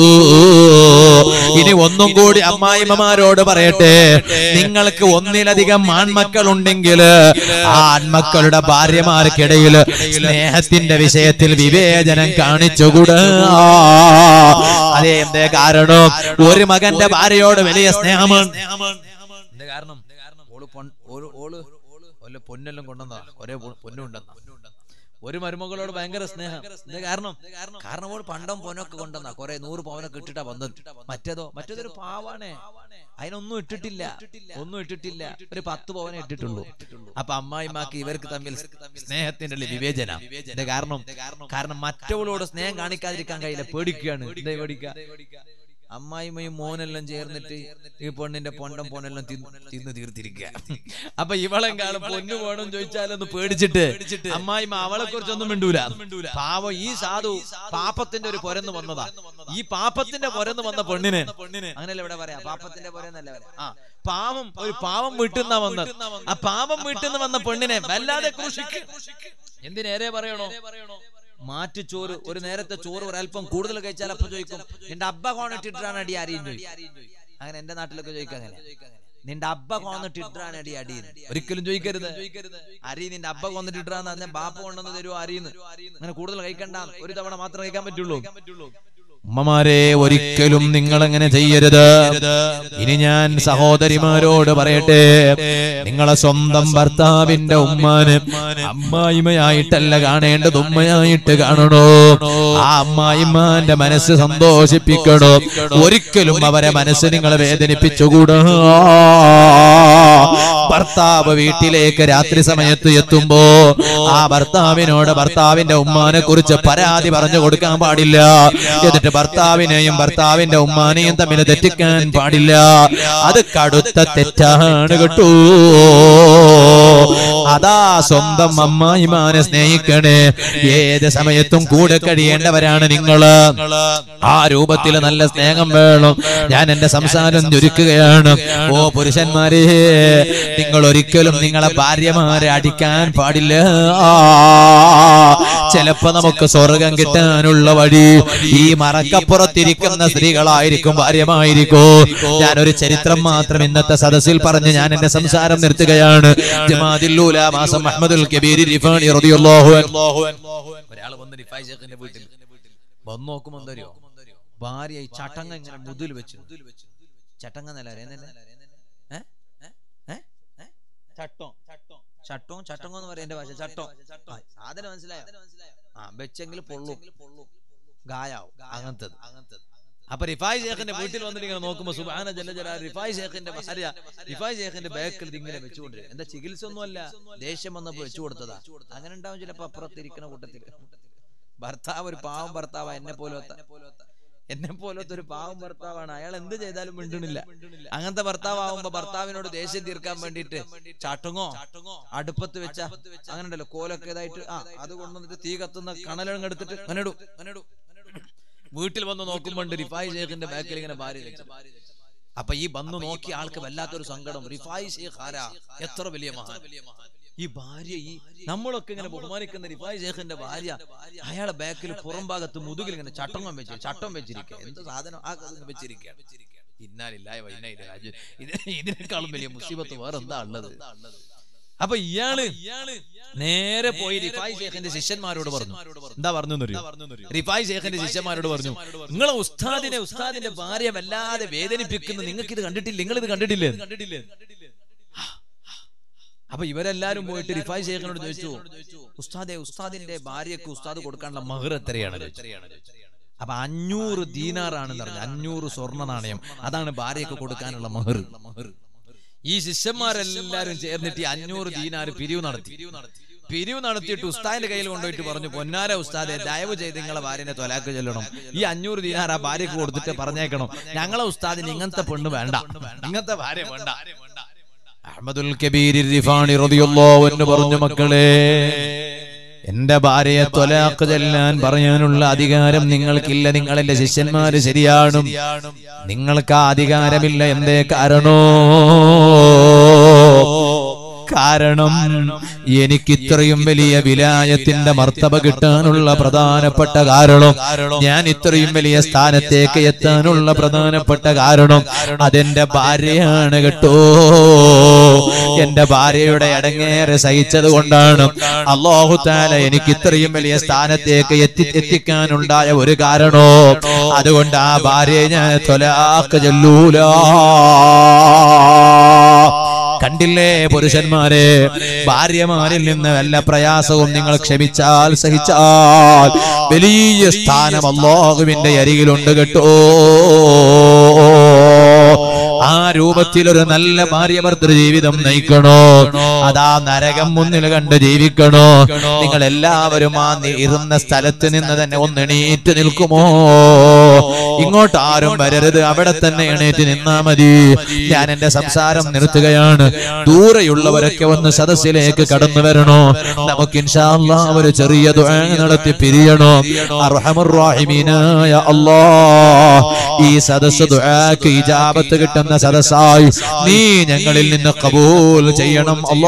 [SPEAKER 1] ഇനി ഒന്നും കൂടി അമ്മായിമ്മമാരോട് പറയട്ടെ നിങ്ങൾക്ക് ഒന്നിലധികം ആൺമക്കൾ ഉണ്ടെങ്കിൽ ആ ആൺമക്കളുടെ ഭാര്യമാർക്കിടയിൽ സ്നേഹത്തിന്റെ വിഷയത്തിൽ വിവേചനം കാണിച്ചുകൂടാ അതേ എന്തേ കാരണം ഒരു മകന്റെ ഭാര്യയോട് വലിയ സ്നേഹമാണ്
[SPEAKER 2] എന്താ കാരണം ഓള് പൊൻ- ഓള് ഓള് ഓല് പൊന്നെല്ലാം കൊണ്ടുവന്നാ ഒരേ പൊ- പൊന്നുണ്ടെന്നാ ഒരു മരുമകളോട് ഭയങ്കര സ്നേഹം എന്താ കാരണം കാരണം ഓള് പണ്ടം പൊന്നൊക്കെ കൊണ്ടുവന്നാ കൊറേ നൂറ് പവനൊക്കെ ഇട്ടിട്ടാ വന്നത് മറ്റേതോ മറ്റേതൊരു പാവാണേ അതിനൊന്നും ഇട്ടിട്ടില്ല ഒന്നും ഇട്ടിട്ടില്ല ഒരു പത്ത് പവനെ ഇട്ടിട്ടുള്ളൂ അപ്പൊ അമ്മായിമാക്ക് ഇവർക്ക് തമ്മിൽ സ്നേഹത്തിന്റെ ഉള്ളിൽ വിവേചന എന്താ കാരണം കാരണം മറ്റവളോട് സ്നേഹം കാണിക്കാതിരിക്കാൻ കഴിയില്ല പേടിക്കുകയാണ് എന്താ പേടിക്കുക അമ്മായിമ്മയും മോനെല്ലാം ചേർന്നിട്ട് ഈ പെണ്ണിന്റെ പൊണ്ടം പൊന്നെല്ലാം തിന്ന് തിന്ന് തീർത്തിരിക്കുക അപ്പൊ ഇവളെങ്കാളും പൊന്നു വേണം ചോദിച്ചാലൊന്ന് പേടിച്ചിട്ട് അമ്മായിമ്മ അവളെ കുറിച്ചൊന്നും മിണ്ടൂല പാവം ഈ സാധു പാപ്പത്തിന്റെ ഒരു പൊരന്ന് വന്നതാ ഈ പാപ്പത്തിന്റെ പൊരന്ന് വന്ന പെണ്ണിന് അങ്ങനെയല്ല ഇവിടെ പറയാ പാപ്പത്തിന്റെ പൊരന്നല്ല പറയാ ആ പാവം ഒരു പാവം വീട്ടിൽ നിന്നാ വന്നത് ആ പാവം വീട്ടിൽ നിന്ന് വന്ന പെണ്ണിനെ വല്ലാതെ ക്രൂശിക്ക് എന്തിനേരെ പറയണോ മാറ്റുചോറ് ഒരു നേരത്തെ ചോറ് ഒരല്പം കൂടുതൽ കഴിച്ചാൽ അപ്പൊ ചോദിക്കും നിന്റെ അബ്ബ കോണിട്ടിട്ടാണ് അടി ആരെയും ചോദിക്കും അങ്ങനെ എന്റെ നാട്ടിലൊക്കെ ചോദിക്കും അങ്ങനെ നിന്റെ അബ്ബ കൊന്നിട്ടിട്ടാണ് അടി അടി ഒരിക്കലും ചോദിക്കരുത് അരി നിന്റെ അബ്ബ കൊന്നിട്ടിട്ടാന്ന് പറഞ്ഞാൽ ബാപ്പ കൊണ്ടുവന്ന് തരുമോ അരിന്ന് അങ്ങനെ കൂടുതൽ കഴിക്കണ്ട ഒരു തവണ മാത്രം കഴിക്കാൻ പറ്റുള്ളൂ
[SPEAKER 1] ഉമ്മമാരെ ഒരിക്കലും നിങ്ങൾ അങ്ങനെ ചെയ്യരുത് ഇനി ഞാൻ സഹോദരിമാരോട് പറയട്ടെ നിങ്ങളെ സ്വന്തം ഭർത്താവിന്റെ ഉമ്മാന് അമ്മായിമയായിട്ടല്ല കാണേണ്ടത് ഉമ്മയായിട്ട് കാണണോ ആ അമ്മായിമാന്റെ മനസ്സ് സന്തോഷിപ്പിക്കണോ ഒരിക്കലും അവരെ മനസ്സ് നിങ്ങളെ വേദനിപ്പിച്ചുകൂടാ ഭർത്താവ് വീട്ടിലേക്ക് രാത്രി സമയത്ത് എത്തുമ്പോ ആ ഭർത്താവിനോട് ഭർത്താവിന്റെ ഉമ്മാനെ കുറിച്ച് പരാതി പറഞ്ഞു കൊടുക്കാൻ പാടില്ല എന്നിട്ട് ഭർത്താവിനെയും ഭർത്താവിന്റെ ഉമ്മാനെയും തമ്മിൽ തെറ്റിക്കാൻ പാടില്ല അത് കടുത്ത തെറ്റാണ് കേട്ടോ അതാ സ്വന്തം അമ്മായിമാനെ സ്നേഹിക്കണേ ഏത് സമയത്തും കൂടെ കഴിയേണ്ടവരാണ് നിങ്ങള് ആ രൂപത്തിൽ നല്ല സ്നേഹം വേണം ഞാൻ എന്റെ സംസാരം ചുരുക്കുകയാണ് ഓ പുരുഷന്മാരെ നിങ്ങൾ ഒരിക്കലും നിങ്ങളെ ഭാര്യമാരെ അടിക്കാൻ പാടില്ല ചിലപ്പോ നമുക്ക് സ്വർഗം കിട്ടാനുള്ള വഴി ഈ മറക്കപ്പുറത്തിരിക്കുന്ന സ്ത്രീകളായിരിക്കും ഭാര്യമായിരിക്കോ ഞാനൊരു ചരിത്രം മാത്രം ഇന്നത്തെ സദസ്സിൽ പറഞ്ഞ് ഞാൻ എന്റെ സംസാരം നിർത്തുകയാണ് ജമാദില്ലൂല മാസം അഹമ്മദുൽ കബീർ റിഫാനി റളിയല്ലാഹു അൻഹു
[SPEAKER 2] ഒരാൾ വന്ന് റിഫായ് ഷേഖിന്റെ വീട്ടിൽ വന്നു നോക്കുമ്പോ എന്തറിയോ ഭാര്യ ഈ ചട്ടങ്ങ ഇങ്ങനെ മുതിൽ വെച്ചു ചട്ടങ്ങ എന്നല്ല അറിയുന്നില്ല ഏ? ഏ? ഏ? ഏ? ചട്ടോ ചട്ടോ ചട്ടങ്ങോ എന്ന് പറയാം എന്റെ ഭാഷ ചട്ടോ ആ, സാധനം മനസ്സിലായോ ആ വെച്ചെങ്കിൽ പൊള്ളും ഗായാവും അങ്ങനത്തത് അപ്പൊ റിഫായ് ഷേഖിന്റെ വീട്ടിൽ വന്നിട്ട് ഇങ്ങനെ നോക്കുമ്പോ സുബാന ജലജല റിഫായ് ഷേഖിന്റെ ഭാര്യ റിഫായ് ഷേഖിന്റെ ബാക്കിൽ ഇത് ഇങ്ങനെ വെച്ചുകൊണ്ട് എന്താ ചികിത്സ ഒന്നുമല്ല ദേഷ്യം വന്നപ്പോ വെച്ചു കൊടുത്തതാ അങ്ങനെ ഉണ്ടാവും ചിലപ്പോ അപ്പുറത്തിരിക്കുന്ന കൂട്ടത്തിൽ ഭർത്താവ് ഒരു പാവം ഭർത്താവ് എന്നെ പോലത്തെ എന്നെ പോലത്തെ ഒരു പാവം ഭർത്താവാണ് അയാൾ എന്ത് ചെയ്താലും മിണ്ടണില്ല അങ്ങനത്തെ ഭർത്താവുമ്പോ ഭർത്താവിനോട് ദേഷ്യം തീർക്കാൻ വേണ്ടിയിട്ട് ചാട്ടുങ്ങോ അടുപ്പത്ത് വെച്ച അങ്ങനെ ഉണ്ടല്ലോ കോലൊക്കെ ഇതായിട്ട് ആ അത് കൊണ്ടുവന്നിട്ട് തീ കത്തുന്ന കണലങ്ങ് എടുത്തിട്ട് അങ്ങനെ ഇടും അങ്ങനെ ഇടും വീട്ടിൽ വന്ന് നോക്കുമ്പോണ്ട് റിഫായ് ഷേഖിന്റെ ബാക്കിൽ ഇങ്ങനെ ഭാര്യ വെച്ചു അപ്പൊ ഈ വന്ന് നോക്കിയ ആൾക്ക് വല്ലാത്തൊരു സങ്കടം റിഫായ് ഷേഖ് ആരാ എത്ര വലിയ മഹാൻ ഈ ഭാര്യ ഈ നമ്മളൊക്കെ ഇങ്ങനെ ബഹുമാനിക്കുന്ന റിഫായ് ഷേഖിന്റെ ഭാര്യ അയാളെ ബാക്കിൽ പുറം ഭാഗത്ത് മുതുകിൽ ഇങ്ങനെ ചട്ടങ്ങം വെച്ച് ചട്ടം വെച്ചിരിക്കുക എന്ത് സാധനം ആ കഥ വെച്ചിരിക്കുകയാണ് ഇന്നാലില്ലായ വൈനായില്ല ഇതിനേക്കാളും വലിയ മുസീബത്ത് വേറെ എന്താ ഉള്ളത് അപ്പൊ ഇയാള് നേരെ പോയി റിഫായ് ഷേഖിന്റെ ശിഷ്യന്മാരോട് പറഞ്ഞു എന്താ പറഞ്ഞു റിഫായ് ഷേഖിന്റെ ശിഷ്യന്മാരോട് പറഞ്ഞു നിങ്ങളെ ഉസ്താദിനെ ഉസ്താദിന്റെ ഭാര്യ വല്ലാതെ വേദനിപ്പിക്കുന്ന നിങ്ങൾക്ക് ഇത് കണ്ടിട്ടില്ല നിങ്ങൾ ഇത് കണ്ടിട്ടില്ലേ അപ്പൊ ഇവരെല്ലാരും പോയിട്ട് റിഫായ് ഷേഖിനോട് ചോദിച്ചു ഉസ്താദെ ഉസ്താദിന്റെ ഭാര്യക്ക് ഉസ്താദ് കൊടുക്കാനുള്ള മഹർ എത്രയാണ് ചോദിച്ചു. അപ്പൊ അഞ്ഞൂറ് ദീനാറാണെന്ന് പറഞ്ഞു അഞ്ഞൂറ് സ്വർണ്ണ നാണയം അതാണ് ഭാര്യക്ക് കൊടുക്കാനുള്ള മഹർ ഈ ശിഷ്യന്മാരെല്ലാരും ചേർന്നിട്ട് ഈ അഞ്ഞൂറ് ദീനാറ് പിരിവ് നടത്തി പിരിവ് നടത്തിയിട്ട് ഉസ്താദിന്റെ കയ്യിൽ കൊണ്ടുപോയിട്ട് പറഞ്ഞു പൊന്നാര ഉസ്താദെ ദയവ് ചെയ്ത് നിങ്ങളെ ഭാര്യനെ തൊലാക്ക് ചെല്ലണം ഈ അഞ്ഞൂറ് ദീനാർ ആ ഭാര്യക്ക് കൊടുത്തിട്ട് പറഞ്ഞേക്കണം ഞങ്ങളെ ഉസ്താദിന് ഇങ്ങനത്തെ പെണ്ണ് വേണ്ട ഇങ്ങനത്തെ ഭാര്യ വേണ്ട
[SPEAKER 1] അഹമ്മദുൽ കബീർ റിഫാണി റളിയല്ലാഹു അൻഹു പറഞ്ഞു മക്കളെ എന്റെ ഭാര്യയെ തൊലാക്ക് ചെല്ലാൻ പറയാനുള്ള അധികാരം നിങ്ങൾക്കില്ല നിങ്ങൾ എന്റെ ശിഷ്യന്മാര് ശരിയാണ് നിങ്ങൾക്ക് ആ അധികാരമില്ല എന്തേ കാരണോ കാരണം എനിക്ക് ഇത്രയും വലിയ വിലായത്തിന്റെ മർത്തബ കിട്ടാനുള്ള പ്രധാനപ്പെട്ട കാരണം ഞാൻ ഇത്രയും വലിയ സ്ഥാനത്തേക്ക് എത്താനുള്ള പ്രധാനപ്പെട്ട കാരണം അതെന്റെ ഭാര്യയാണ് കേട്ടോ എന്റെ ഭാര്യയുടെ അടങ്ങേറെ സഹിച്ചത് കൊണ്ടാണ് അള്ളാഹു താല എനിക്ക് ഇത്രയും വലിയ സ്ഥാനത്തേക്ക് എത്തി എത്തിക്കാനുണ്ടായ ഒരു കാരണോ അതുകൊണ്ട് ആ ഭാര്യയെ ഞാൻ തൊലാക്ക് ചെല്ലൂല കണ്ടില്ലേ പുരുഷന്മാരെ ഭാര്യമാരിൽ നിന്ന് വല്ല പ്രയാസവും നിങ്ങൾ ക്ഷമിച്ചാൽ സഹിച്ചാൽ വലിയ സ്ഥാനം അള്ളാഹുവിന്റെ അരികിലുണ്ട് കേട്ടോ ആ രൂപത്തിൽ ഒരു നല്ല ഭാര്യ ഭർത്തൃ ജീവിതം നയിക്കണോ അതാ നരകം മുന്നിൽ കണ്ട് ജീവിക്കണോ നിങ്ങൾ എല്ലാവരും ആ നി- ഇരുന്ന സ്ഥലത്ത് നിന്ന് തന്നെ ഒന്ന് എണീറ്റ് നിൽക്കുമോ ഇങ്ങോട്ട് ആരും വരരുത് അവിടെ തന്നെ എണീറ്റ് നിന്നാ മതി ഞാൻ എന്റെ സംസാരം നിർത്തുകയാണ് ദൂരെയുള്ളവരൊക്കെ വന്ന് സദസ്സിലേക്ക് കടന്നു വരണോ നമുക്ക് ഇൻഷാ അല്ലാ ഒരു ചെറിയ ദുആ നടത്തി പിരിയണോ അർഹമുറാഹിമീനായ അല്ലാ ഈ സദസ്സ് ദുആക്ക് ഇജാബത്ത് കിട്ടുന്ന സദസ്സായി നീ ഞങ്ങളിൽ നിന്ന് കബൂൽ ചെയ്യണം അല്ലാ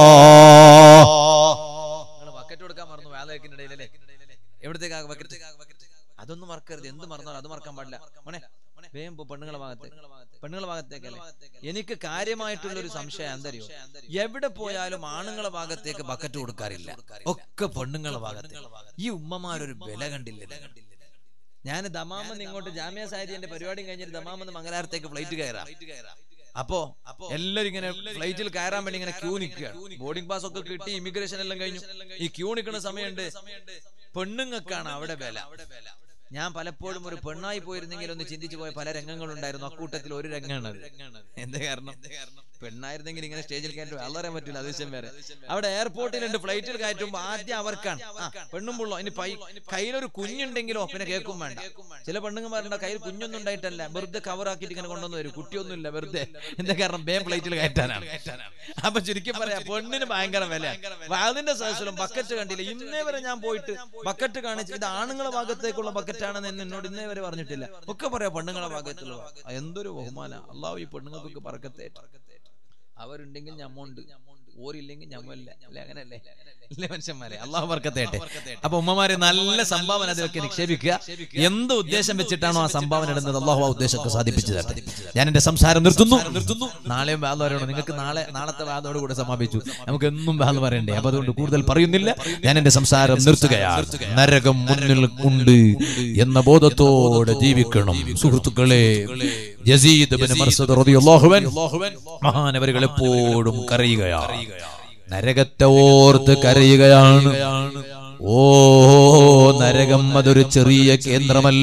[SPEAKER 2] നിങ്ങൾ ബക്കറ്റ് കൊടുക്കാൻ മറന്നു വേലക്കിന്റെ ഇടയിലല്ലേ എവിടത്തേക്കാ ബക്കറ്റ് അതൊന്നും മറക്കരുത് എന്ത് മറന്നാലും അത് മറക്കാൻ പാടില്ല മോനെ വേഗം പോ പെണ്ണുങ്ങളെ ഭാഗത്ത് പെണ്ണുങ്ങളെ ഭാഗത്തേക്കല്ലേ എനിക്ക് കാര്യമായിട്ടുള്ള ഒരു സംശയം എന്തറിയോ എവിടെ പോയാലും ആണുങ്ങളെ ഭാഗത്തേക്ക് ബക്കറ്റ് കൊടുക്കാറില്ല ഒക്കെ പെണ്ണുങ്ങളെ ഭാഗത്ത് ഈ ഉമ്മമാരൊരു വില കണ്ടില്ല ഞാൻ ദമാമെന്ന് ഇങ്ങോട്ട് ജാമ്യ സാഹിത്യന്റെ പരിപാടിയും കഴിഞ്ഞിട്ട് ദമാമെന്ന് മംഗലാരത്തേക്ക് ഫ്ലൈറ്റ് കയറാം അപ്പോ എല്ലാരും ഇങ്ങനെ ഫ്ലൈറ്റിൽ കയറാൻ വേണ്ടി ഇങ്ങനെ ക്യൂ നിൽക്കുകയാണ് ബോർഡിംഗ് പാസ് ഒക്കെ കിട്ടി ഇമിഗ്രേഷൻ എല്ലാം കഴിഞ്ഞു ഈ ക്യൂ നിൽക്കുന്ന സമയമുണ്ട് പെണ്ണുങ്ങൾക്കാണ് അവിടെ വില ഞാൻ പലപ്പോഴും ഒരു പെണ്ണായി പോയിരുന്നെങ്കിൽ ഒന്ന് ചിന്തിച്ചു പോയ പല രംഗങ്ങളുണ്ടായിരുന്നു അക്കൂട്ടത്തിൽ ഒരു രംഗമാണ് അത്. എന്താ കാരണം പെണ്ണായിരുന്നെങ്കിൽ ഇങ്ങനെ സ്റ്റേജിൽ കയറ്റി വളരെ പറ്റില്ല അതിശയം വേറെ അവിടെ എയർപോർട്ടിലുണ്ട് ഫ്ലൈറ്റിൽ കയറ്റുമ്പോ ആദ്യം അവർക്കാണ് ആ പെണ്ണും പുള്ളോ ഇനി പൈ കയ്യിലൊരു കുഞ്ഞുണ്ടെങ്കിലോ പിന്നെ കേൾക്കും വേണ്ട ചില പെണ്ണുങ്ങന്മാരുണ്ട് കയ്യിൽ കുഞ്ഞൊന്നും ഉണ്ടായിട്ടല്ല വെറുതെ കവറാക്കിയിട്ട് ഇങ്ങനെ കൊണ്ടുവന്ന് വരും കുട്ടിയൊന്നും ഇല്ല വെറുതെ എന്താ കാരണം ബേ ഫ്ലൈറ്റിൽ കയറ്റാനാണ് അപ്പൊ ചുരുക്കി പറയാ പെണ്ണിന് ഭയങ്കര വില അതിന്റെ സദസ്സിലും ബക്കറ്റ് കണ്ടില്ല ഇന്നേ വരെ ഞാൻ പോയിട്ട് ബക്കറ്റ് കാണിച്ച് ഇത് ആണുങ്ങളെ ഭാഗത്തേക്കുള്ള ബക്കറ്റാണെന്ന് എന്നെ എന്നോട് ഇന്നേ വരെ പറഞ്ഞിട്ടില്ല ഒക്കെ പറയാ പെണ്ണുങ്ങളെ ഭാഗത്തുള്ള എന്തൊരു ബഹുമാന അള്ളാഹു ഈ പെണ്ണുങ്ങൾക്കൊക്കെ പറക്കത്തേറ്റ അവരുണ്ടെങ്കിൽ ഞമ്മുണ്ട് ഓരില്ലെങ്കിൽ ഞമ്മല്ല അല്ലെ അങ്ങനല്ലേ അല്ലേ മനുഷ്യന്മാരെ അള്ളാഹു വർക്കത്തേട്ടെ അപ്പൊ ഉമ്മമാരെ നല്ല സംഭാവന അതിലൊക്കെ നിക്ഷേപിക്കുക എന്ത് ഉദ്ദേശം വെച്ചിട്ടാണോ ആ സംഭാവന ഇടുന്നത് അള്ളാഹു ആ ഉദ്ദേശമൊക്കെ സാധിപ്പിച്ചു തരട്ടെ ഞാൻ എന്റെ സംസാരം നിർത്തുന്നു നിർത്തുന്നു നാളെയും ബാധ പറയണം നിങ്ങൾക്ക് നാളെ നാളത്തെ ബാധയോട് കൂടെ സമാപിച്ചു നമുക്ക് എന്നും ബാധ പറയണ്ടേ അപ്പൊ അതുകൊണ്ട് കൂടുതൽ പറയുന്നില്ല ഞാൻ എന്റെ സംസാരം നിർത്തുകയാണ് നരകം മുന്നിൽ ഉണ്ട് എന്ന ബോധത്തോടെ ജീവിക്കണം സുഹൃത്തുക്കളെ യസീദ് ബിൻ മർസദ് റളിയല്ലാഹു അൻഹു മഹാനവരുകൾ എപ്പോഴും കരയുകയാണ് നരകത്തെ ഓർത്ത് കരയുകയാണ് ഓ നരകം അതൊരു ചെറിയ കേന്ദ്രമല്ല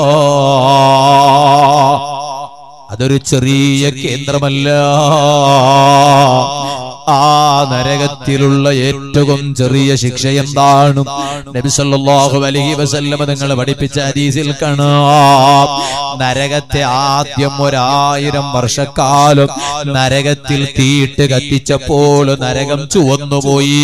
[SPEAKER 2] അതൊരു ചെറിയ കേന്ദ്രമല്ല ആ നരകത്തിലുള്ള ഏറ്റവും ചെറിയ ശിക്ഷ എന്താണ് നബി സല്ലല്ലാഹു അലൈഹി വസല്ലമ നിങ്ങൾ പഠിപ്പിച്ച ഹദീസിൽ കാണാം നരകത്തെ ആദ്യം ഒരായിരം വർഷക്കാലം നരകത്തിൽ തീയിട്ട് കത്തിച്ചപ്പോൾ നരകം ചുവന്നുപോയി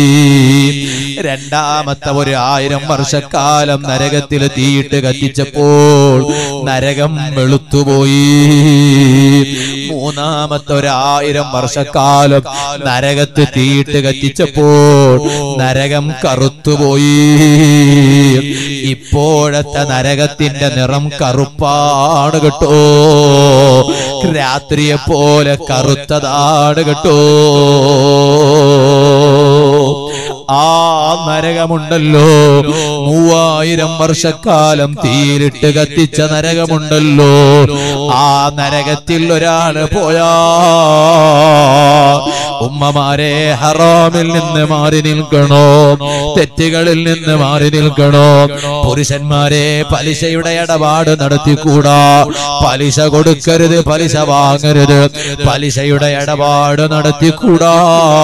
[SPEAKER 2] രണ്ടാമത്തെ ഒരു ആയിരം വർഷക്കാലം നരകത്തിൽ തീയിട്ട് കത്തിച്ചപ്പോൾ നരകം വെളുത്തുപോയി മൂന്നാമത്തെ ഒരായിരം വർഷക്കാലം നരകത്ത് തീയിട്ട് കത്തിച്ചപ്പോൾ നരകം കറുത്തുപോയി ഇപ്പോഴത്തെ നരകത്തിന്റെ നിറം കറുപ്പാണ് കേട്ടോ രാത്രിയെ പോലെ കറുത്തതാണ് കേട്ടോ ആ നരകമുണ്ടല്ലോ മൂവായിരം വർഷക്കാലം തീരിട്ട് കത്തിച്ച നരകമുണ്ടല്ലോ ആ നരകത്തിൽ ഒരാൾ പോയാ ഉമ്മമാരെ ഹറാമിൽ നിന്ന് മാറി നിൽക്കണോ തെറ്റുകളിൽ നിന്ന് മാറി നിൽക്കണോ പുരുഷന്മാരെ പലിശയുടെ ഇടപാട് നടത്തിക്കൂടാ പലിശ കൊടുക്കരുത് പലിശ വാങ്ങരുത് പലിശയുടെ ഇടപാട് നടത്തിക്കൂടാ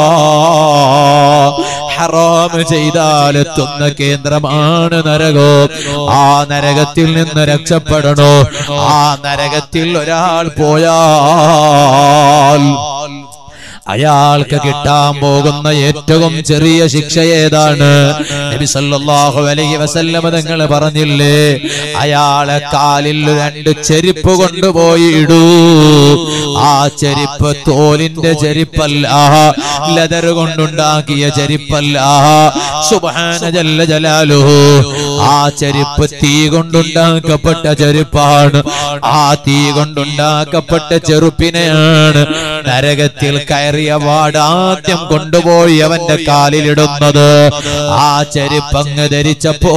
[SPEAKER 2] ഹറാം ചെയ്താൽ എത്തുന്ന കേന്ദ്രമാണ് നരകം ആ നരകത്തിൽ നിന്ന് രക്ഷപ്പെടണോ ആ നരകത്തിൽ ഒരാൾ പോയാൽ അയാൾക്ക് കിട്ടാൻ പോകുന്ന ഏറ്റവും ചെറിയ ശിക്ഷ ഏതാണ് നബി സല്ലല്ലാഹു അലൈഹി വസല്ലമ തങ്ങൾ പറഞ്ഞില്ലേ അയാളെ കാലിൽ രണ്ട് ചെരുപ്പ് കൊണ്ടുപോയി ഇടൂ ആ ചെരുപ്പ് തോലിന്റെ ചെരുപ്പല്ല ലെതർ കൊണ്ടുണ്ടാക്കിയ ചെരുപ്പല്ല സുബ്ഹാന ജല്ല ജലാലുഹു ആ ചെരുപ്പ് തീ കൊണ്ടുണ്ടാക്കപ്പെട്ട ചെരുപ്പാണ് ആ തീ കൊണ്ടുണ്ടാക്കപ്പെട്ട ചെറുപ്പിനെയാണ് നരകത്തിൽ കയറിയ പാടാദ്യം കൊണ്ടുപോയി അവന്റെ കാലിലിടുന്നത് ആ ചെരുപ്പങ്ങ് ധരിച്ചപ്പോൾ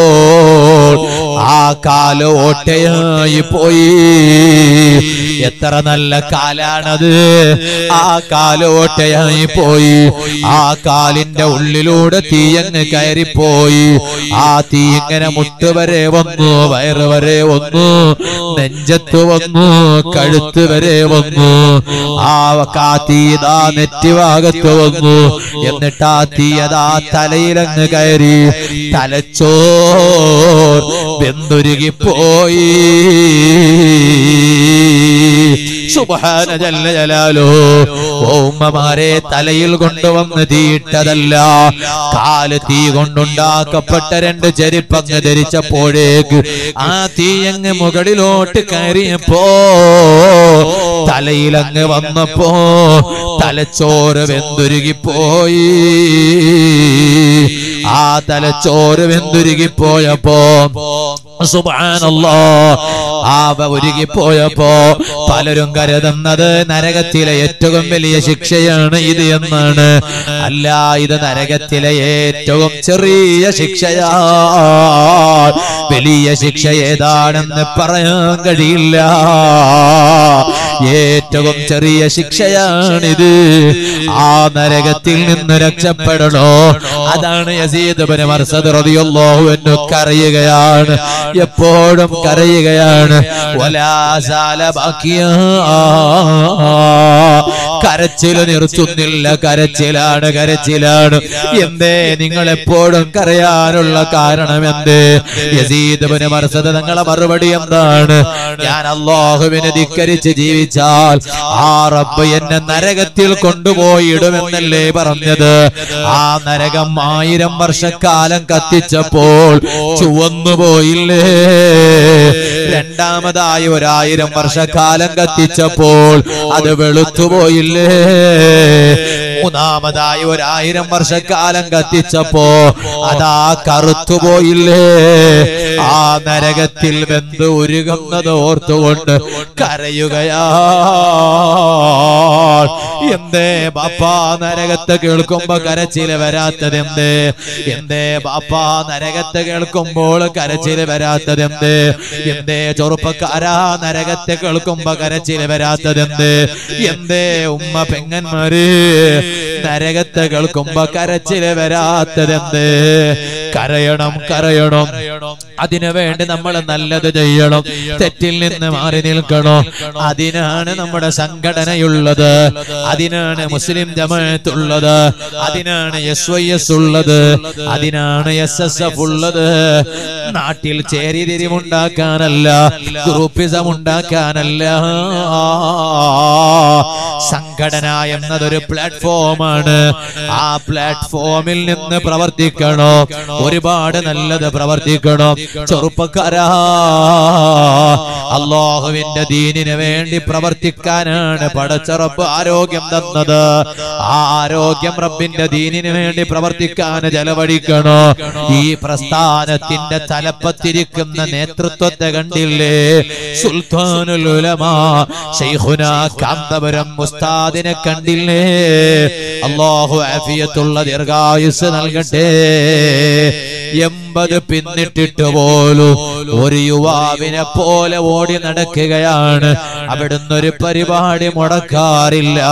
[SPEAKER 2] ആ കാല് ഓട്ടയായി പോയി എത്ര നല്ല കാലാണത് ആ കാല് ഓട്ടയായി പോയി ആ കാലിന്റെ ഉള്ളിലൂടെ തീയങ്ങ് കയറിപ്പോയി ആ തീ ഇങ്ങനെ മുട്ടുവരെ വന്നു വയറ് വരെ വന്നു നെഞ്ചത്ത് വന്നു കഴുത്ത് വരെ വന്നു ആ കാ തീതാ നെറ്റിഭാഗത്ത് വന്നു എന്നിട്ട് ആ തീയതാ തലയിലങ്ങ് കയറി തലച്ചോർ വെന്തുരുകിപ്പോയി സുബാന ജല്ല ജലാലോ ഓമ്മമാരെ തലയിൽ കൊണ്ടുവന്ന് തീയിട്ടതല്ല കാല് തീ കൊണ്ടുണ്ടാക്കപ്പെട്ട രണ്ട് ചെരുപ്പങ്ങ് ധരിച്ചപ്പോഴേക്ക് ആ തീയങ്ങ് മുകളിലോട്ട് കയറിയപ്പോ തലയിലങ്ങ് വന്നപ്പോ തലച്ചോറ് വെന്തുരുകിപ്പോയി ആ തലച്ചോറ് വെന്തുരുകിപ്പോയപ്പോ സുബ്ഹാനല്ലാ ആവ ഉരുകിപ്പോയപ്പോ പലരും കരുതുന്നത് നരകത്തിലെ ഏറ്റവും വലിയ ശിക്ഷയാണ് ഇത് എന്നാണ് അല്ല ഇത് നരകത്തിലെ ഏറ്റവും ചെറിയ ശിക്ഷയാ വലിയ ശിക്ഷ ഏതാണെന്ന് പറയാൻ കഴിയില്ല ഏറ്റവും ചെറിയ ശിക്ഷയാണിത് ആ നരകത്തിൽ നിന്ന് രക്ഷപ്പെടണോ അതാണ് യസീദ് ബിൻ മർസദ് റളിയല്ലാഹു അൻഹു കരയുകയാണ് എപ്പോഴും കരയുകയാണ് വലാ സാല ബാക്കിയ
[SPEAKER 1] കരച്ചില് നിർത്തുന്നില്ല കരച്ചിലാണ് കരച്ചിലാണ് എന്തേ നിങ്ങൾ എപ്പോഴും കരയാനുള്ള കാരണം എന്ത് യസീദ് മർസദ തങ്ങളെ മറുപടി എന്താണ് ഞാൻ അള്ളാഹുവിനെ ധിക്കരിച്ച് ജീവിച്ചാൽ ആ റബ്ബ് എന്നെ നരകത്തിൽ കൊണ്ടുപോയി ഇടുമെന്നല്ലേ പറഞ്ഞത് ആ നരകം ആയിരം വർഷക്കാലം കത്തിച്ചപ്പോൾ ചുവന്നു പോയില്ലേ രണ്ടാമതായി ഒരായിരം വർഷക്കാലം കത്തിച്ചപ്പോൾ അത് വെളുത്തുപോയില്ലേ മൂന്നാമതായി ഒരായിരം വർഷക്കാലം കത്തിച്ചപ്പോ അതാ കറുത്തുപോയില്ലേ ആ നരകത്തിൽ വെന്ത് ഉരുകുന്നത് ഓർത്തുകൊണ്ട് കരയുകയാ എന്തേ ബാപ്പാ നരകത്തെ കേൾക്കുമ്പോ കരച്ചില് വരാത്തത് എന്തേ എന്തേ ബാപ്പാ നരകത്തെ കേൾക്കുമ്പോൾ കരച്ചില് വരാത്തത് എന്തേ എന്തേ ചെറുപ്പക്കാരാ നരകത്തെ കേൾക്കുമ്പോ കരച്ചില് വരാത്തത് എന്തേ എന്തേ ഉമ്മ പെങ്ങന്മാര് നരകത്തെ കേൾക്കുമ്പോ കരച്ചില് വരാത്തത് എന്തേ കരയണം കരയണം അതിനു വേണ്ടി നമ്മൾ നല്ലത് ചെയ്യണം തെറ്റിൽ നിന്ന് മാറി നിൽക്കണം അതിനാണ് നമ്മുടെ സംഘടനയുള്ളത് അതിനാണ് മുസ്ലിം ജമാഅത്തുള്ളത് അതിനാണ് എസ് വൈ എസ് ഉള്ളത് അതിനാണ് എസ് എസ് എഫ് ഉള്ളത് നാട്ടിൽ ചേരിതിരിവുണ്ടാക്കാനല്ല ഗ്രൂപ്പിസം ഉണ്ടാക്കാനല്ല സംഘടന എന്നതൊരു പ്ലാറ്റ്ഫോമാണ് ആ പ്ലാറ്റ്ഫോമിൽ നിന്ന് പ്രവർത്തിക്കണോ ഒരുപാട് നല്ലത് പ്രവർത്തിക്കണം ചെറുപ്പക്കാരാ അള്ളാഹുവിന്റെ ദീനിന് വേണ്ടി പ്രവർത്തിക്കാനാണ് പടച്ചറപ്പ് ആരോഗ്യം തന്നത് ആ ആരോഗ്യം റബ്ബിന്റെ ദീനിന് വേണ്ടി പ്രവർത്തിക്കാൻ ചെലവഴിക്കണോ ഈ പ്രസ്ഥാനത്തിന്റെ തലപ്പത്തിരിക്കുന്ന നേതൃത്വത്തെ കണ്ടില്ലേ സുൽത്താനുൽ ഉലമാ ശൈഖുന കാന്തപുരം മുസ്താദിനെ കണ്ടില്ലേ അള്ളാഹു ആഫിയത്തുള്ള ദീർഘായുസ് നൽകട്ടെ എൺപത് പിന്നിട്ടിട്ട് പോലും ഒരു യുവാവിനെ പോലെ ഓടി നടക്കുകയാണ് അവിടുന്ന് ഒരു പരിപാടി മുടക്കാറില്ല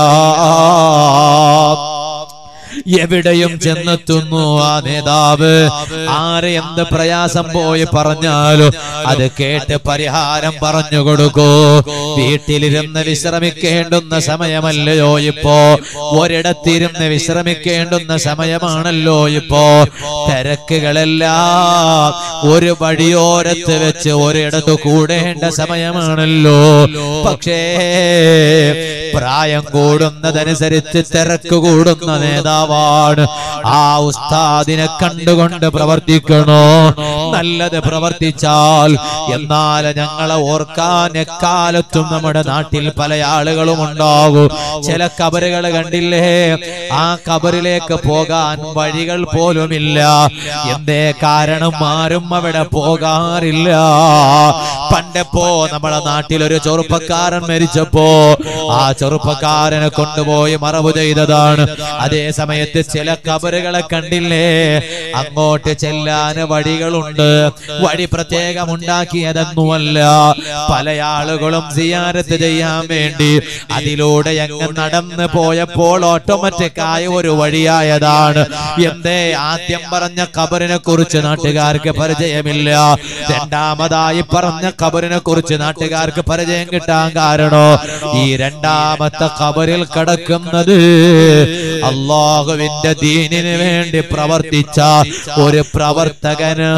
[SPEAKER 1] എവിടെയും ചെന്നെത്തുന്നു ആ നേതാവ് ആര് എന്ത് പ്രയാസം പോയി പറഞ്ഞാലും അത് കേട്ട് പരിഹാരം പറഞ്ഞു കൊടുക്കൂ വീട്ടിലിരുന്ന് വിശ്രമിക്കേണ്ടുന്ന സമയമല്ലയോ ഇപ്പോ ഒരിടത്തിരുന്ന് വിശ്രമിക്കേണ്ടുന്ന സമയമാണല്ലോ ഇപ്പോ തിരക്കുകളെല്ലാം ഒരു വഴിയോരത്ത് വെച്ച് ഒരിടത്ത് കൂടേണ്ട സമയമാണല്ലോ പക്ഷേ പ്രായം കൂടുന്നതനുസരിച്ച് തിരക്ക് കൂടുന്ന നേതാവാണ് ആ ഉസ്താദിനെ കണ്ടുകൊണ്ട് പ്രവർത്തിക്കണോ നല്ലത് പ്രവർത്തിച്ചാൽ എന്നാൽ ഞങ്ങളെ ഓർക്കാൻ എക്കാലത്തും നമ്മുടെ നാട്ടിൽ പല ആളുകളും ഉണ്ടാകും ചില കബറുകൾ കണ്ടില്ലേ ആ കബറിലേക്ക് പോകാൻ വഴികൾ പോലുമില്ല എന്തേ കാരണം ആരും അവിടെ പോകാറില്ല പണ്ടപ്പോ നമ്മുടെ നാട്ടിൽ ഒരു ചെറുപ്പക്കാരൻ മരിച്ചപ്പോ ആ ചെറുപ്പക്കാരനെ കൊണ്ടുപോയി മറവ് ചെയ്തതാണ് അതേ സമയത്ത് ചില കബറുകളെ കണ്ടില്ലേ അങ്ങോട്ട് ചെല്ലാൻ വഴികളുണ്ട് വഴി പ്രത്യേകം ഉണ്ടാക്കിയതൊന്നുമല്ല പല ആളുകളും സിയാരത്ത് ചെയ്യാൻ വേണ്ടി അതിലൂടെ അങ്ങ് നടന്ന് പോയപ്പോൾ ഓട്ടോമാറ്റിക് ആയ ഒരു വഴിയായതാണ് എന്തേ ആദ്യം പറഞ്ഞ കബറിനെ കുറിച്ച് നാട്ടുകാർക്ക് പരിചയമില്ല രണ്ടാമതായി പറഞ്ഞ കബറിനെ കുറിച്ച് നാട്ടുകാർക്ക് പരിചയം കിട്ടാൻ കാരണോ ഈ രണ്ടാമത്തെ കബറിൽ കിടക്കുന്നത് അള്ളാഹുവിന്റെ ദീനിന് വേണ്ടി പ്രവർത്തിച്ച ഒരു പ്രവർത്തകന്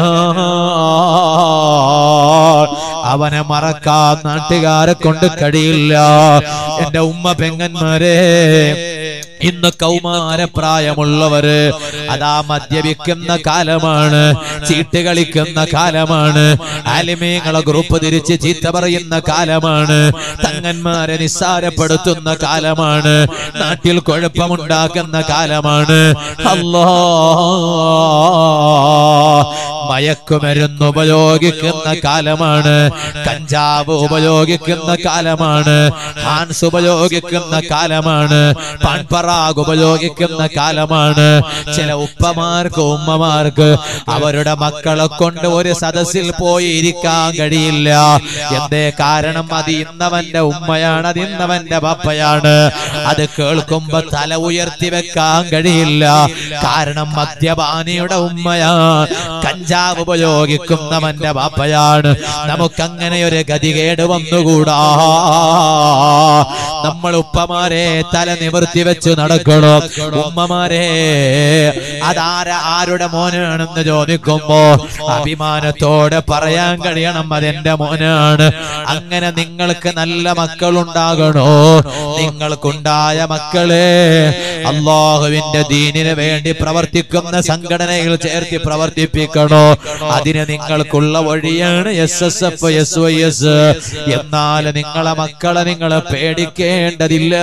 [SPEAKER 1] അവനെ മറക്കാൻ നാട്ടുകാരെ കൊണ്ട് കഴിയില്ല എന്റെ ഉമ്മ പെങ്ങന്മാരെ ഇന്ന് കൗമാരപ്രായമുള്ളവര് അതാ മദ്യപിക്കുന്ന കാലമാണ് ചീട്ട് കളിക്കുന്ന കാലമാണ് ആലിമീങ്ങളെ ഗ്രൂപ്പ് തിരിച്ച് ചീത്ത പറയുന്ന കാലമാണ് തങ്ങന്മാരെ നിസ്സാരപ്പെടുത്തുന്ന കാലമാണ് നാട്ടിൽ കുഴപ്പമുണ്ടാക്കുന്ന കാലമാണ് അല്ലാ മയക്കുമരുന്ന് ഉപയോഗിക്കുന്ന കാലമാണ് കഞ്ചാവ് ഉപയോഗിക്കുന്ന കാലമാണ് ഹാൻസ് ഉപയോഗിക്കുന്ന കാലമാണ് പാൻപറാഗ് ഉപയോഗിക്കുന്ന കാലമാണ് ചില ഉപ്പമാർക്ക് ഉമ്മമാർക്ക് അവരുടെ മക്കളെ കൊണ്ട് ഒരു സദസ്സിൽ പോയി ഇരിക്കാൻ കഴിയില്ല എന്തേ കാരണം അത് ഇന്നവന്റെ ഉമ്മയാണ് അത് ഇന്നവന്റെ പപ്പയാണ് അത് കേൾക്കുമ്പോ തല ഉയർത്തി വെക്കാൻ കഴിയില്ല കാരണം മദ്യപാനിയുടെ ഉമ്മയാണ് കഞ്ചാവ് ഉപയോഗിക്കുന്നവന്റെ ബാപ്പയാണ് നമുക്കങ്ങനെ ഒരു ഗതികേട് വന്നുകൂടാ നമ്മൾ ഉപ്പമാരെ തല നിവർത്തി വെച്ച് നടക്കണം ഉമ്മമാരെ അതാര ആരുടെ മോനാണെന്ന് ചോദിക്കുമ്പോ അഭിമാനത്തോടെ പറയാൻ കഴിയണം അതെന്റെ മോനാണ് അങ്ങനെ നിങ്ങൾക്ക് നല്ല മക്കളുണ്ടാകണോ നിങ്ങൾക്കുണ്ടായ മക്കളെ അള്ളാഹുവിന്റെ ദീനിന് വേണ്ടി പ്രവർത്തിക്കുന്ന സംഘടനയിൽ ചേർത്തി പ്രവർത്തിപ്പിക്കണോ അതിന് നിങ്ങൾക്കുള്ള വഴിയാണ് S S F S Y S എന്നാൽ നിങ്ങളെ മക്കളെ നിങ്ങൾ പേടിക്കേണ്ടതില്ല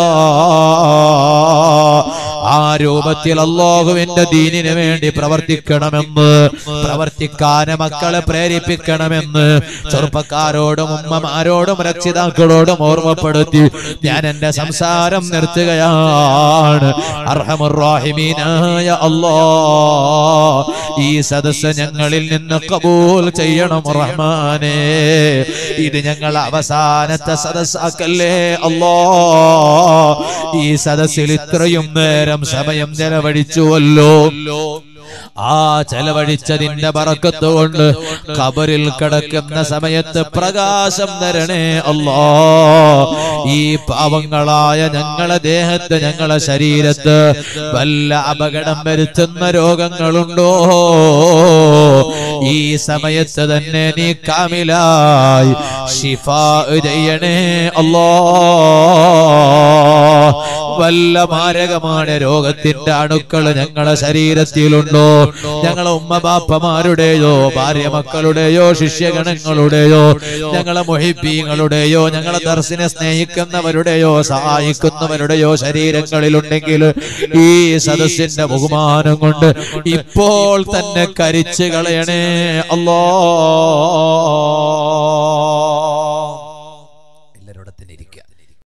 [SPEAKER 1] ആ രൂപത്തിൽ അള്ളാഹുവിന്റെ ദീനിന് വേണ്ടി പ്രവർത്തിക്കണമെന്ന് പ്രവർത്തിക്കാൻ മക്കളെ പ്രേരിപ്പിക്കണമെന്ന് ചെറുപ്പക്കാരോടും ഉമ്മമാരോടും രക്ഷിതാക്കളോടും ഓർമ്മപ്പെടുത്തി ഞാൻ എന്റെ സംസാരം നിർത്തുകയാണ് അർഹമുറാഹിമീനായ അല്ലാ ഈ സദസ്സ് ഞങ്ങളിൽ നിന്ന് കബൂൽ ചെയ്യണം റഹ്മാനേ ഇത് ഞങ്ങൾ അവസാനത്തെ സദസ്സാക്കല്ലേ അല്ലോ ഈ സദസ്സിൽ ഇത്രയും നേരം സമയം ചെലവഴിച്ചുവല്ലോ ആ ചെലവഴിച്ചതിന്റെ പറക്കത്ത് കൊണ്ട് കബറിൽ കിടക്കുന്ന സമയത്ത് പ്രകാശം തരണേ അല്ലോ ഈ പാവങ്ങളായ ഞങ്ങളെ ദേഹത്ത് ഞങ്ങളെ ശരീരത്ത് വല്ല അപകടം വരുത്തുന്ന രോഗങ്ങളുണ്ടോ ഈ സമയത്ത് തന്നെ നീ കാമിലായി ഷിഫ ചെയ്യണേ അല്ലോ വല്ല മാരകമായ രോഗത്തിന്റെ അണുക്കൾ ഞങ്ങളെ ശരീരത്തിലുണ്ടോ ഞങ്ങളെ ഉമ്മ ബാപ്പമാരുടെയോ ഭാര്യ മക്കളുടെയോ ശിഷ്യഗണങ്ങളുടെയോ ഞങ്ങളെ മൊഹിബീങ്ങളുടെയോ ഞങ്ങളെ ദർശനെ സ്നേഹിക്കുന്നവരുടെയോ സഹായിക്കുന്നവരുടെയോ ശരീരങ്ങളിലുണ്ടെങ്കിൽ ഈ സദസ്സിന്റെ ബഹുമാനം കൊണ്ട് ഇപ്പോൾ തന്നെ കരിച്ചു കളയണേ അല്ലോ